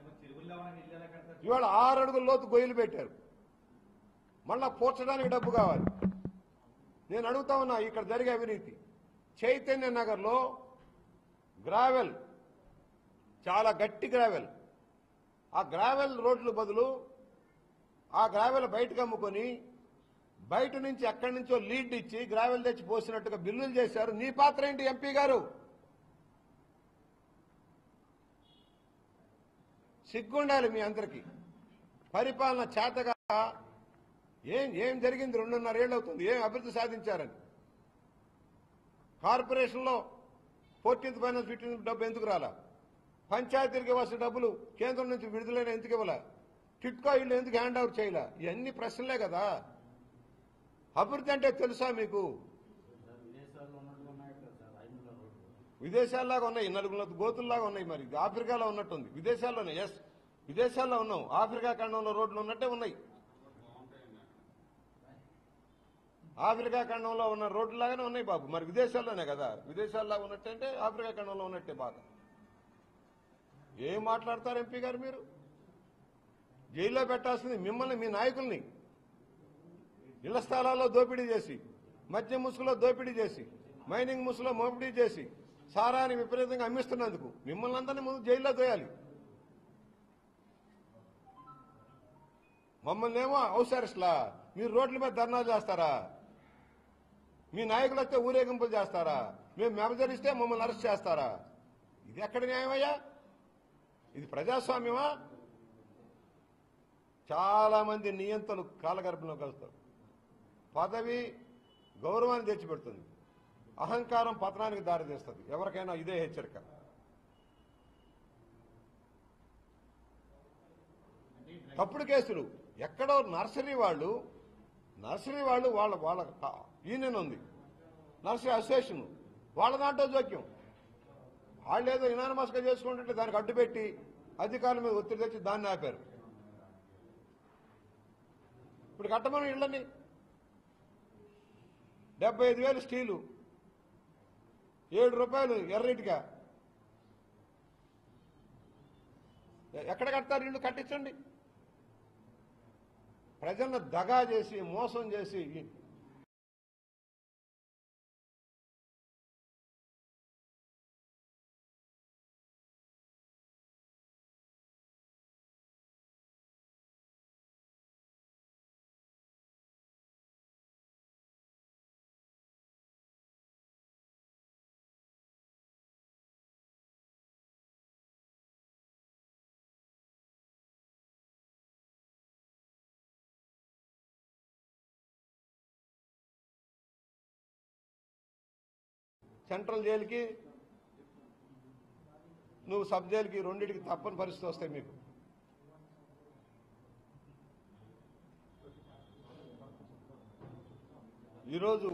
ఇవాళ ఆరు అడుగుల లోతు గొయ్యలు పెట్టారు మళ్ళా పూడ్చడానికి డబ్బు కావాలి నేను అడుగుతా ఉన్నా ఇక్కడ జరిగే అవినీతి చైతన్య నగర్లో గ్రావెల్ చాలా గట్టి గ్రావెల్ ఆ గ్రావెల్ రోడ్లు బదులు ఆ గ్రావెల్ బయటకు అమ్ముకొని బయట నుంచి ఎక్కడి నుంచో లీడ్ ఇచ్చి గ్రావెల్ తెచ్చి పోసినట్టుగా బిల్లులు చేశారు నీ పాత్ర ఏంటి ఎంపీ గారు సిగ్గుండాలి మీ అందరికీ పరిపాలన చేతగా ఏం ఏం జరిగింది రెండున్నర ఏళ్ళు అవుతుంది ఏం అభివృద్ధి సాధించారని కార్పొరేషన్లో ఫోర్టీన్త్ ఫైనాన్స్ ఫిఫ్టీన్త్ డబ్బు ఎందుకు రాలా పంచాయతీలకు ఇవ్వాల్సిన డబ్బులు కేంద్రం నుంచి విడుదలైన ఎందుకు ఇవ్వాల టిట్కో ఇల్లు ఎందుకు హ్యాండ్ ఓవర్ చేయాల ఇవన్నీ ప్రశ్నలే కదా అభివృద్ధి అంటే తెలుసా మీకు సార్ విదేశాల్లో ఉన్నట్టు ఉన్నాయి కదా సార్ ఐదుల రోడ్డు విదేశాల్లాగా ఉన్నాయి నలుగురు గోతుల్లాగా ఉన్నాయి మరి ఇది ఆఫ్రికాలో ఉన్నట్టుంది విదేశాల్లోనే ఎస్ విదేశాల్లో ఉన్నాం ఆఫ్రికా ఖండంలో రోడ్లు ఉన్నట్టే ఉన్నాయి ఆఫ్రికా ఖండంలో ఉన్న రోడ్లు లాగానే ఉన్నాయి బాబు మరి విదేశాల్లోనే కదా విదేశాల్లో ఉన్నట్టే అంటే ఆఫ్రికా ఖండంలో ఉన్నట్టే బాగా ఏం మాట్లాడతారు ఎంపీ గారు మీరు జైల్లో పెట్టాల్సింది మిమ్మల్ని మీ నాయకుల్ని ఇళ్ల స్థలాల్లో దోపిడీ చేసి మద్యం ముసుగులో దోపిడీ చేసి మైనింగ్ ముసుగులో మోపిడీ చేసి సారాన్ని విపరీతంగా అమ్మిస్తున్నందుకు మిమ్మల్ని అందరినీ ముందు జైల్లో తోయాలి మమ్మల్ని ఏమో హౌస్ అరెస్ట్లా మీరు రోడ్ల మీద ధర్నా చేస్తారా మీ నాయకులు వస్తే ఊరేగింపులు చేస్తారా మేము మెమజరిస్తే మమ్మల్ని అరెస్ట్ చేస్తారా ఇది ఎక్కడ న్యాయమయ్యా ఇది ప్రజాస్వామ్యమా చాలా మంది నియంతలు కాలగర్భంలో కలుస్తారు పదవి గౌరవాన్ని తెచ్చిపెడుతుంది అహంకారం పతనానికి దారితీస్తుంది ఎవరికైనా ఇదే హెచ్చరిక తప్పుడు కేసులు ఎక్కడో నర్సరీ వాళ్ళు నర్సరీ వాళ్ళు వాళ్ళ వాళ్ళ యూనియన్ ఉంది నర్సరీ అసోసియేషన్ వాళ్ళ దాంట్లో జోక్యం వాళ్ళు ఏదో ఇనానమస్గా చేసుకుంటుంటే దానికి అడ్డుపెట్టి అధికారుల మీద ఒత్తిడి తెచ్చి దాన్ని ఆపారు ఇప్పుడు కట్టమని ఇళ్ళని డెబ్బై ఐదు వేలు స్టీలు ఏడు రూపాయలు ఎర్రటిగా ఎ- ఎక్కడ కడతారు ఇల్లు కట్టించండి ప్రజలను దగా చేసి మోసం చేసి సెంట్రల్ జైలుకి నువ్వు సబ్ జైలుకి రెండింటికి తప్పని పరిస్థితి వస్తాయి మీకు ఈరోజు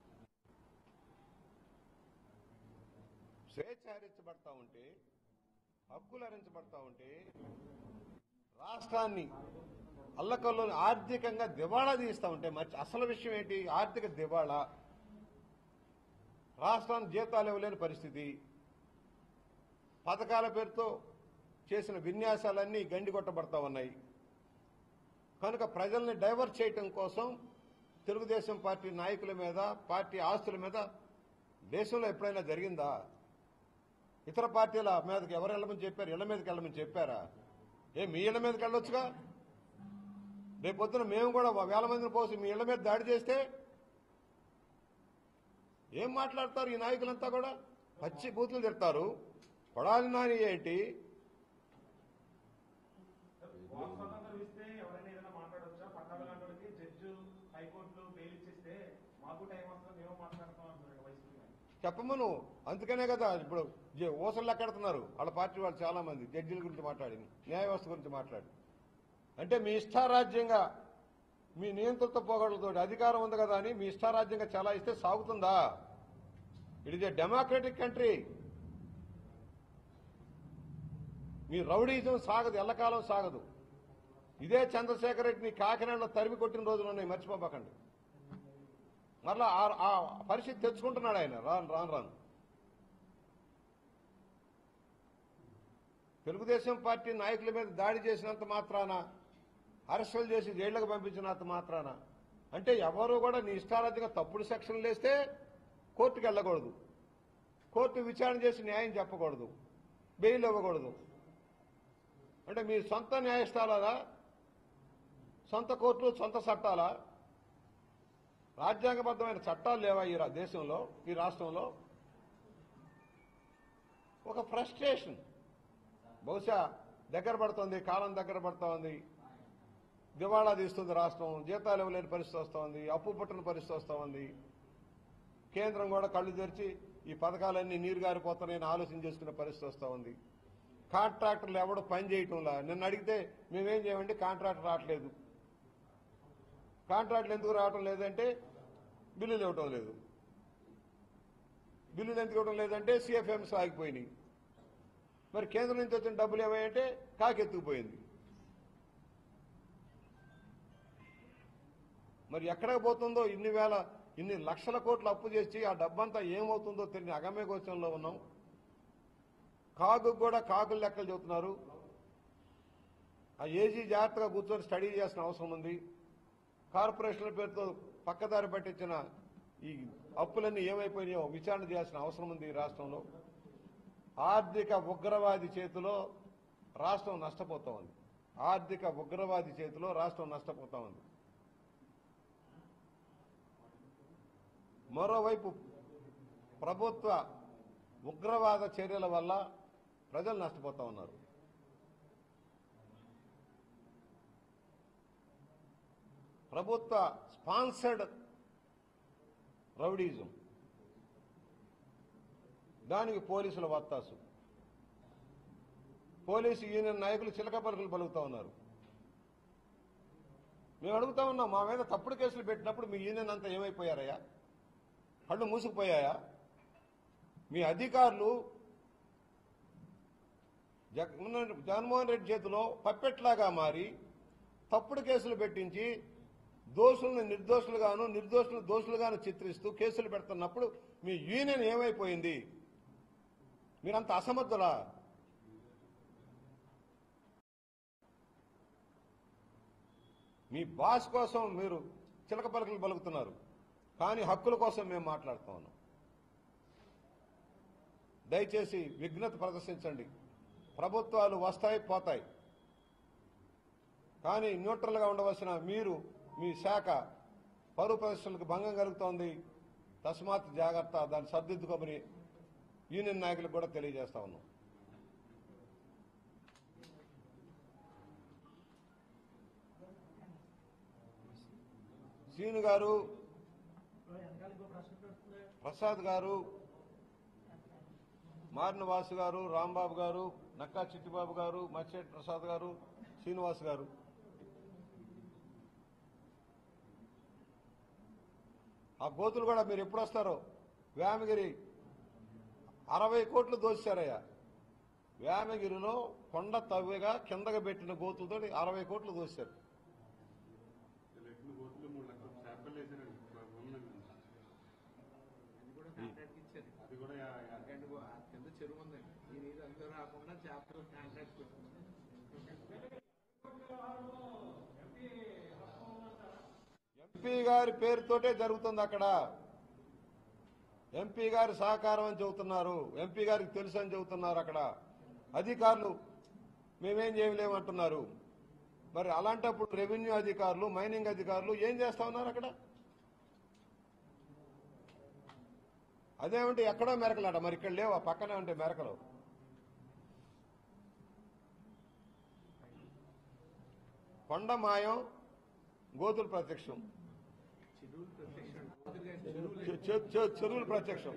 స్వేచ్ఛ హరించబడతా ఉంటే హక్కులు హరించబడతా ఉంటే రాష్ట్రాన్ని అల్లకల్లో ఆర్థికంగా దివాళా తీస్తా ఉంటే మరి అసలు విషయం ఏంటి ఆర్థిక దివాళా రాష్ట్రానికి జీతాలు ఇవ్వలేని పరిస్థితి పథకాల పేరుతో చేసిన విన్యాసాలన్నీ గండి కొట్టబడతా ఉన్నాయి కనుక ప్రజల్ని డైవర్ట్ చేయటం కోసం తెలుగుదేశం పార్టీ నాయకుల మీద పార్టీ ఆస్తుల మీద దేశంలో ఎప్పుడైనా జరిగిందా ఇతర పార్టీల మీదకి ఎవరు వెళ్ళమని చెప్పారు ఇళ్ల మీదకి వెళ్ళమని చెప్పారా ఏ మీ ఇళ్ల మీదకి వెళ్ళొచ్చుగా రేపొద్దున మేము కూడా వేల మందిని పోసి మీ ఇళ్ల మీద దాడి చేస్తే ఏం మాట్లాడతారు ఈ నాయకులంతా కూడా పచ్చి బూతులు తిడతారు కొడాలి నాని ఏంటి వాక్ స్వాతంత్రం ఇస్తే ఎవరైనా ఏదైనా మాట్లాడొచ్చా పట్టాభి లాంటి వాళ్ళకి జడ్జి హైకోర్టు బెయిల్ ఇచ్చేస్తే మాకు టైం వస్తుంది మేము మాట్లాడతాం అంటున్నారు వైసీపీ నాయకులు. చెప్పమను అందుకనే కదా ఇప్పుడు జే- ఊసలు లెక్కెడుతున్నారు వాళ్ళ పార్టీ వాళ్ళు చాలా మంది జడ్జిల గురించి మాట్లాడింది న్యాయ వ్యవస్థ గురించి మాట్లాడి అంటే మీ ఇష్టారాజ్యంగా మీ నియంత్రిత పోగడలతో అధికారం ఉంది కదా అని మీ ఇష్టారాజ్యంగా చాలా ఇస్తే సాగుతుందా it is a democratic country మీ రౌడీజం సాగదు ఎల్లకాలం సాగదు ఇదే చంద్రశేఖర్ రెడ్డిని కాకినాడలో తరిమి కొట్టిన రోజులు ఉన్నాయి మర్చిపోబాకండి మరలా ఆ- ఆ పరిస్థితి తెచ్చుకుంటున్నాడు ఆయన రాను రాను రాను తెలుగుదేశం పార్టీ నాయకుల మీద దాడి చేసినంత మాత్రాన అరెస్టులు చేసి జైళ్లకు పంపించినంత మాత్రాన అంటే ఎవరు కూడా నీ ఇష్టారాజ్యంగా తప్పుడు సెక్షన్లు వేస్తే కోర్టుకు వెళ్ళకూడదు కోర్టు విచారణ చేసి న్యాయం చెప్పకూడదు బెయిల్ ఇవ్వకూడదు అంటే మీ సొంత న్యాయస్థానాలా సొంత కోర్టులు సొంత చట్టాలా రాజ్యాంగబద్ధమైన చట్టాలు లేవా ఈ రా- దేశంలో ఈ రాష్ట్రంలో ఒక ఫ్రస్ట్రేషన్ బహుశా దగ్గర పడుతోంది కాలం దగ్గర పడుతూ ఉంది దివాళా తీస్తుంది రాష్ట్రం జీతాలు ఇవ్వలేని పరిస్థితి వస్తూ ఉంది అప్పు పుట్టిన పరిస్థితి వస్తూ ఉంది కేంద్రం కూడా కళ్ళు తెరిచి ఈ పథకాలన్నీ నీరు గారిపోతున్నాయని ఆలోచన చేసుకునే పరిస్థితి వస్తూ ఉంది కాంట్రాక్టర్లు ఎవడు పని చేయటంలా నిన్న అడిగితే మేమేం చేయమండి కాంట్రాక్టర్ రావట్లేదు కాంట్రాక్టులు ఎందుకు రావటం లేదంటే బిల్లులు ఇవ్వటం లేదు బిల్లులు ఎందుకు ఇవ్వటం లేదంటే సిఎఫ్ఎంస్ ఆగిపోయినాయి మరి కేంద్రం నుంచి వచ్చిన డబ్బులు ఏమయ్యంటే కాకెత్తుకుపోయింది మరి ఎక్కడికి పోతుందో ఇన్ని వేల ఇన్ని లక్షల కోట్లు అప్పు చేసి ఆ డబ్బంతా ఏమవుతుందో తెలియని అగమ్య గోచరంలో ఉన్నాం కాకు కూడా కాకులు లెక్కలు చెబుతున్నారు ఆ ఏజీ జాగ్రత్తగా కూర్చొని స్టడీ చేసిన అవసరం ఉంది కార్పొరేషన్ల పేరుతో పక్కదారి పట్టించిన ఈ అప్పులన్నీ ఏమైపోయినాయో విచారణ చేయాల్సిన అవసరం ఉంది ఈ రాష్ట్రంలో ఆర్థిక ఉగ్రవాది చేతిలో రాష్ట్రం నష్టపోతా ఉంది ఆర్థిక ఉగ్రవాది చేతిలో రాష్ట్రం నష్టపోతా ఉంది మరోవైపు ప్రభుత్వ ఉగ్రవాద చర్యల వల్ల ప్రజలు నష్టపోతా ఉన్నారు ప్రభుత్వ స్పాన్సర్డ్ రౌడీజం దానికి పోలీసుల వత్తాసు పోలీసు యూనియన్ నాయకులు చిలక పలుకులు పలుకుతా ఉన్నారు మేము అడుగుతా ఉన్నాం మా మీద తప్పుడు కేసులు పెట్టినప్పుడు మీ యూనియన్ అంతా ఏమైపోయారయ్యా కళ్ళు మూసుకుపోయాయా మీ అధికారులు జగన్ జగన్మోహన్ రెడ్డి చేతిలో పప్పెట్లాగా మారి తప్పుడు కేసులు పెట్టించి దోషులను నిర్దోషులుగాను నిర్దోషులు దోషులుగాను చిత్రిస్తూ కేసులు పెడుతున్నప్పుడు మీ యూనియన్ ఏమైపోయింది మీరంత అసమర్థులా మీ బాస్ కోసం మీరు చిలక పలకలు పలుకుతున్నారు కానీ హక్కుల కోసం మేము మాట్లాడుతా ఉన్నాం దయచేసి విఘ్నత ప్రదర్శించండి ప్రభుత్వాలు వస్తాయి పోతాయి కానీ న్యూట్రల్గా ఉండవలసిన మీరు మీ శాఖ పరువు ప్రదర్శనలకు భంగం కలుగుతోంది తస్మాత్ జాగ్రత్త దాన్ని సర్దిద్దుకోమని యూనియన్ నాయకులకు కూడా తెలియజేస్తా ఉన్నాం సీను గారు ప్రసాద్ గారు మారిన వాసు గారు రాంబాబు గారు నక్కా చిట్టిబాబు గారు మచ్చేటి ప్రసాద్ గారు శ్రీనివాస్ గారు ఆ గోతులు కూడా మీరు ఎప్పుడు వస్తారో వేమగిరి అరవై కోట్లు దోచారయ్యా వేమగిరిలో కొండ తవ్వగా కిందగా పెట్టిన గోతులతో అరవై కోట్లు దోశారు లెక్కలు గోతులు మూడు లక్షల శాంపిల్ వేసారండి ఉందండి అది కూడా కాంట్రాక్ట్ ఇచ్చారు అది కూడా యా- యా- ఎందుకంటే ఆ కింద చెరువు ఉందండి ఈ నీరు అంతా రాకుండా చేపలు కాంట్రాక్ట్ పెట్టుకున్నాం ఎంపీ గారి పేరుతోటే జరుగుతుంది అక్కడ ఎంపీ గారి సహకారం అని చెబుతున్నారు ఎంపీ గారికి తెలుసు అని చెబుతున్నారు అక్కడ అధికారులు మేమేం చేయలేమంటున్నారు మరి అలాంటప్పుడు రెవెన్యూ అధికారులు మైనింగ్ అధికారులు ఏం చేస్తా ఉన్నారు అక్కడ అదేమంటే ఎక్కడో మెరకలట మరి ఇక్కడ లేవు ఆ పక్కనే ఉంటే మెరకలు కొండ మాయం గోతులు ప్రత్యక్షం చెరువులు ప్రత్యక్షం గోతులుగా చెరువులు చె- చె- చె- చెరువులు ప్రత్యక్షం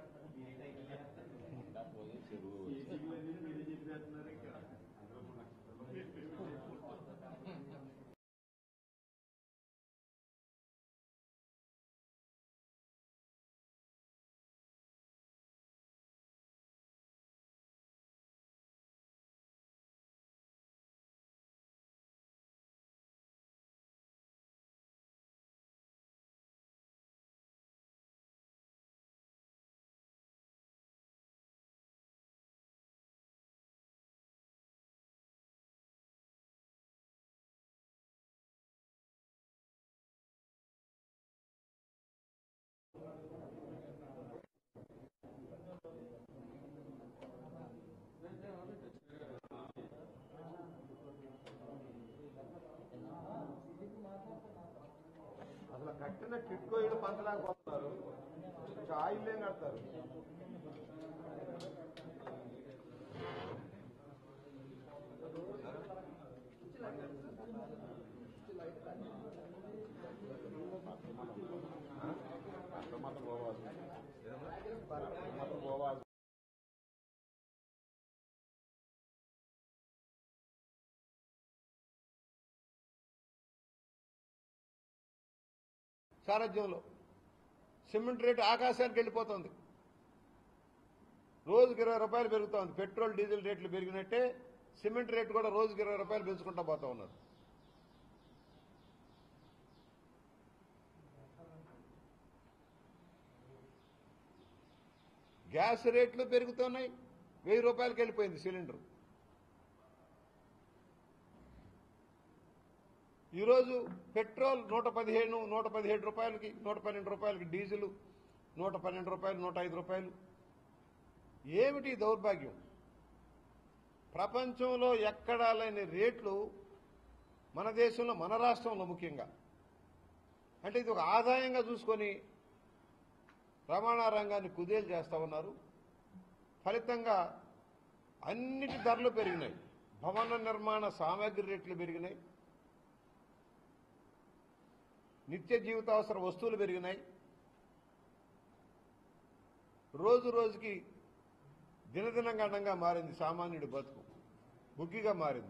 అసలు కట్టిన కిట్కో ఇల్లు పంచలేకపోతున్నారు ఆయిల్ ఏం కడతారు అంత మాత్రం పోవాలి అంత మాత్రం పోవాలి సారథ్యంలో సిమెంట్ రేటు ఆకాశానికి వెళ్ళిపోతుంది రోజుకి ఇరవై రూపాయలు పెరుగుతోంది పెట్రోల్ డీజిల్ రేట్లు పెరిగినట్టే సిమెంట్ రేటు కూడా రోజుకి ఇరవై రూపాయలు పెంచుకుంటా పోతా ఉన్నారు గ్యాస్ రేట్లు పెరుగుతున్నాయి వెయ్యి రూపాయలకి వెళ్ళిపోయింది సిలిండర్ ఈరోజు పెట్రోల్ నూట పదిహేను నూట పదిహేడు రూపాయలకి నూట పన్నెండు రూపాయలకి డీజిల్ నూట పన్నెండు రూపాయలు నూట ఐదు రూపాయలు ఏమిటి ఈ దౌర్భాగ్యం ప్రపంచంలో ఎక్కడా లేని రేట్లు మన దేశంలో మన రాష్ట్రంలో ముఖ్యంగా అంటే ఇది ఒక ఆదాయంగా చూసుకొని రవాణా రంగాన్ని కుదేలు చేస్తా ఉన్నారు ఫలితంగా అన్నిటి ధరలు పెరిగినాయి భవన నిర్మాణ సామాగ్రి రేట్లు పెరిగినాయి నిత్య జీవితావసర వస్తువులు పెరిగినాయి రోజు రోజుకి దినదినంగా మారింది సామాన్యుడి బతుకు బుగ్గిగా మారింది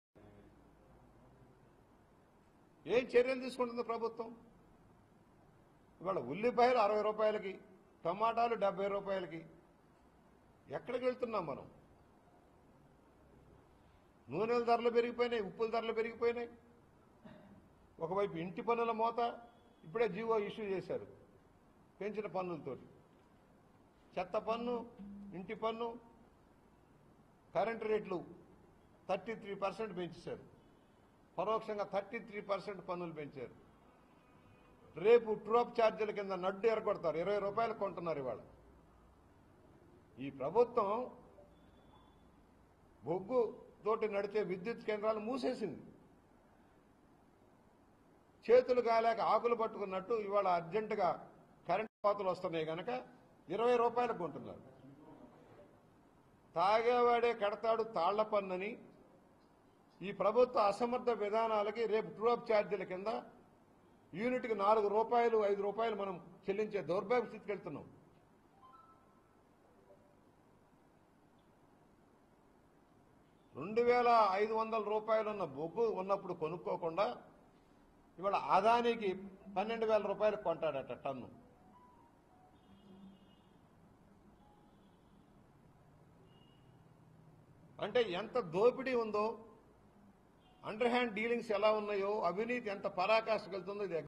ఏం చర్యలు తీసుకుంటుంది ప్రభుత్వం ఇవాళ ఉల్లిపాయలు అరవై రూపాయలకి టమాటాలు డెబ్బై రూపాయలకి ఎక్కడికి వెళ్తున్నాం మనం నూనెల ధరలు పెరిగిపోయినాయి ఉప్పుల ధరలు పెరిగిపోయినాయి ఒకవైపు ఇంటి పన్నుల మోత ఇప్పుడే జీవో ఇష్యూ చేశారు పెంచిన పన్నులతోటి చెత్త పన్ను ఇంటి పన్ను కరెంటు రేట్లు థర్టీ త్రీ పర్సెంట్ పెంచేశారు పరోక్షంగా థర్టీ త్రీ పర్సెంట్ పన్నులు పెంచారు రేపు ట్రోప్ ఛార్జీల కింద నడ్డు ఎరగొడతారు ఇరవై రూపాయలు కొంటున్నారు ఇవాళ ఈ ప్రభుత్వం బొగ్గు తోటి నడిచే విద్యుత్ కేంద్రాలు మూసేసింది చేతులు కాలేక ఆకులు పట్టుకున్నట్టు ఇవాళ అర్జెంటుగా కరెంటు కోతలు వస్తున్నాయి కనుక ఇరవై రూపాయలకు కొంటున్నారు తాగేవాడే కడతాడు తాళ్ల పన్నని ఈ ప్రభుత్వ అసమర్థ విధానాలకి రేపు ట్రూఅప్ ఛార్జీల కింద యూనిట్కి నాలుగు రూపాయలు ఐదు రూపాయలు మనం చెల్లించే దౌర్భాగ్య స్థితికి వెళ్తున్నాం రెండు వేల ఐదు వందల రూపాయలు ఉన్న బొగ్గు ఉన్నప్పుడు కొనుక్కోకుండా ఇవాళ ఆదానికి పన్నెండు వేల రూపాయలు కొంటాడట టన్ను అంటే ఎంత దోపిడీ ఉందో అండర్ హ్యాండ్ డీలింగ్స్ ఎలా ఉన్నాయో అవినీతి ఎంత పరాకాష్ఠకెళ్తుందో ఇది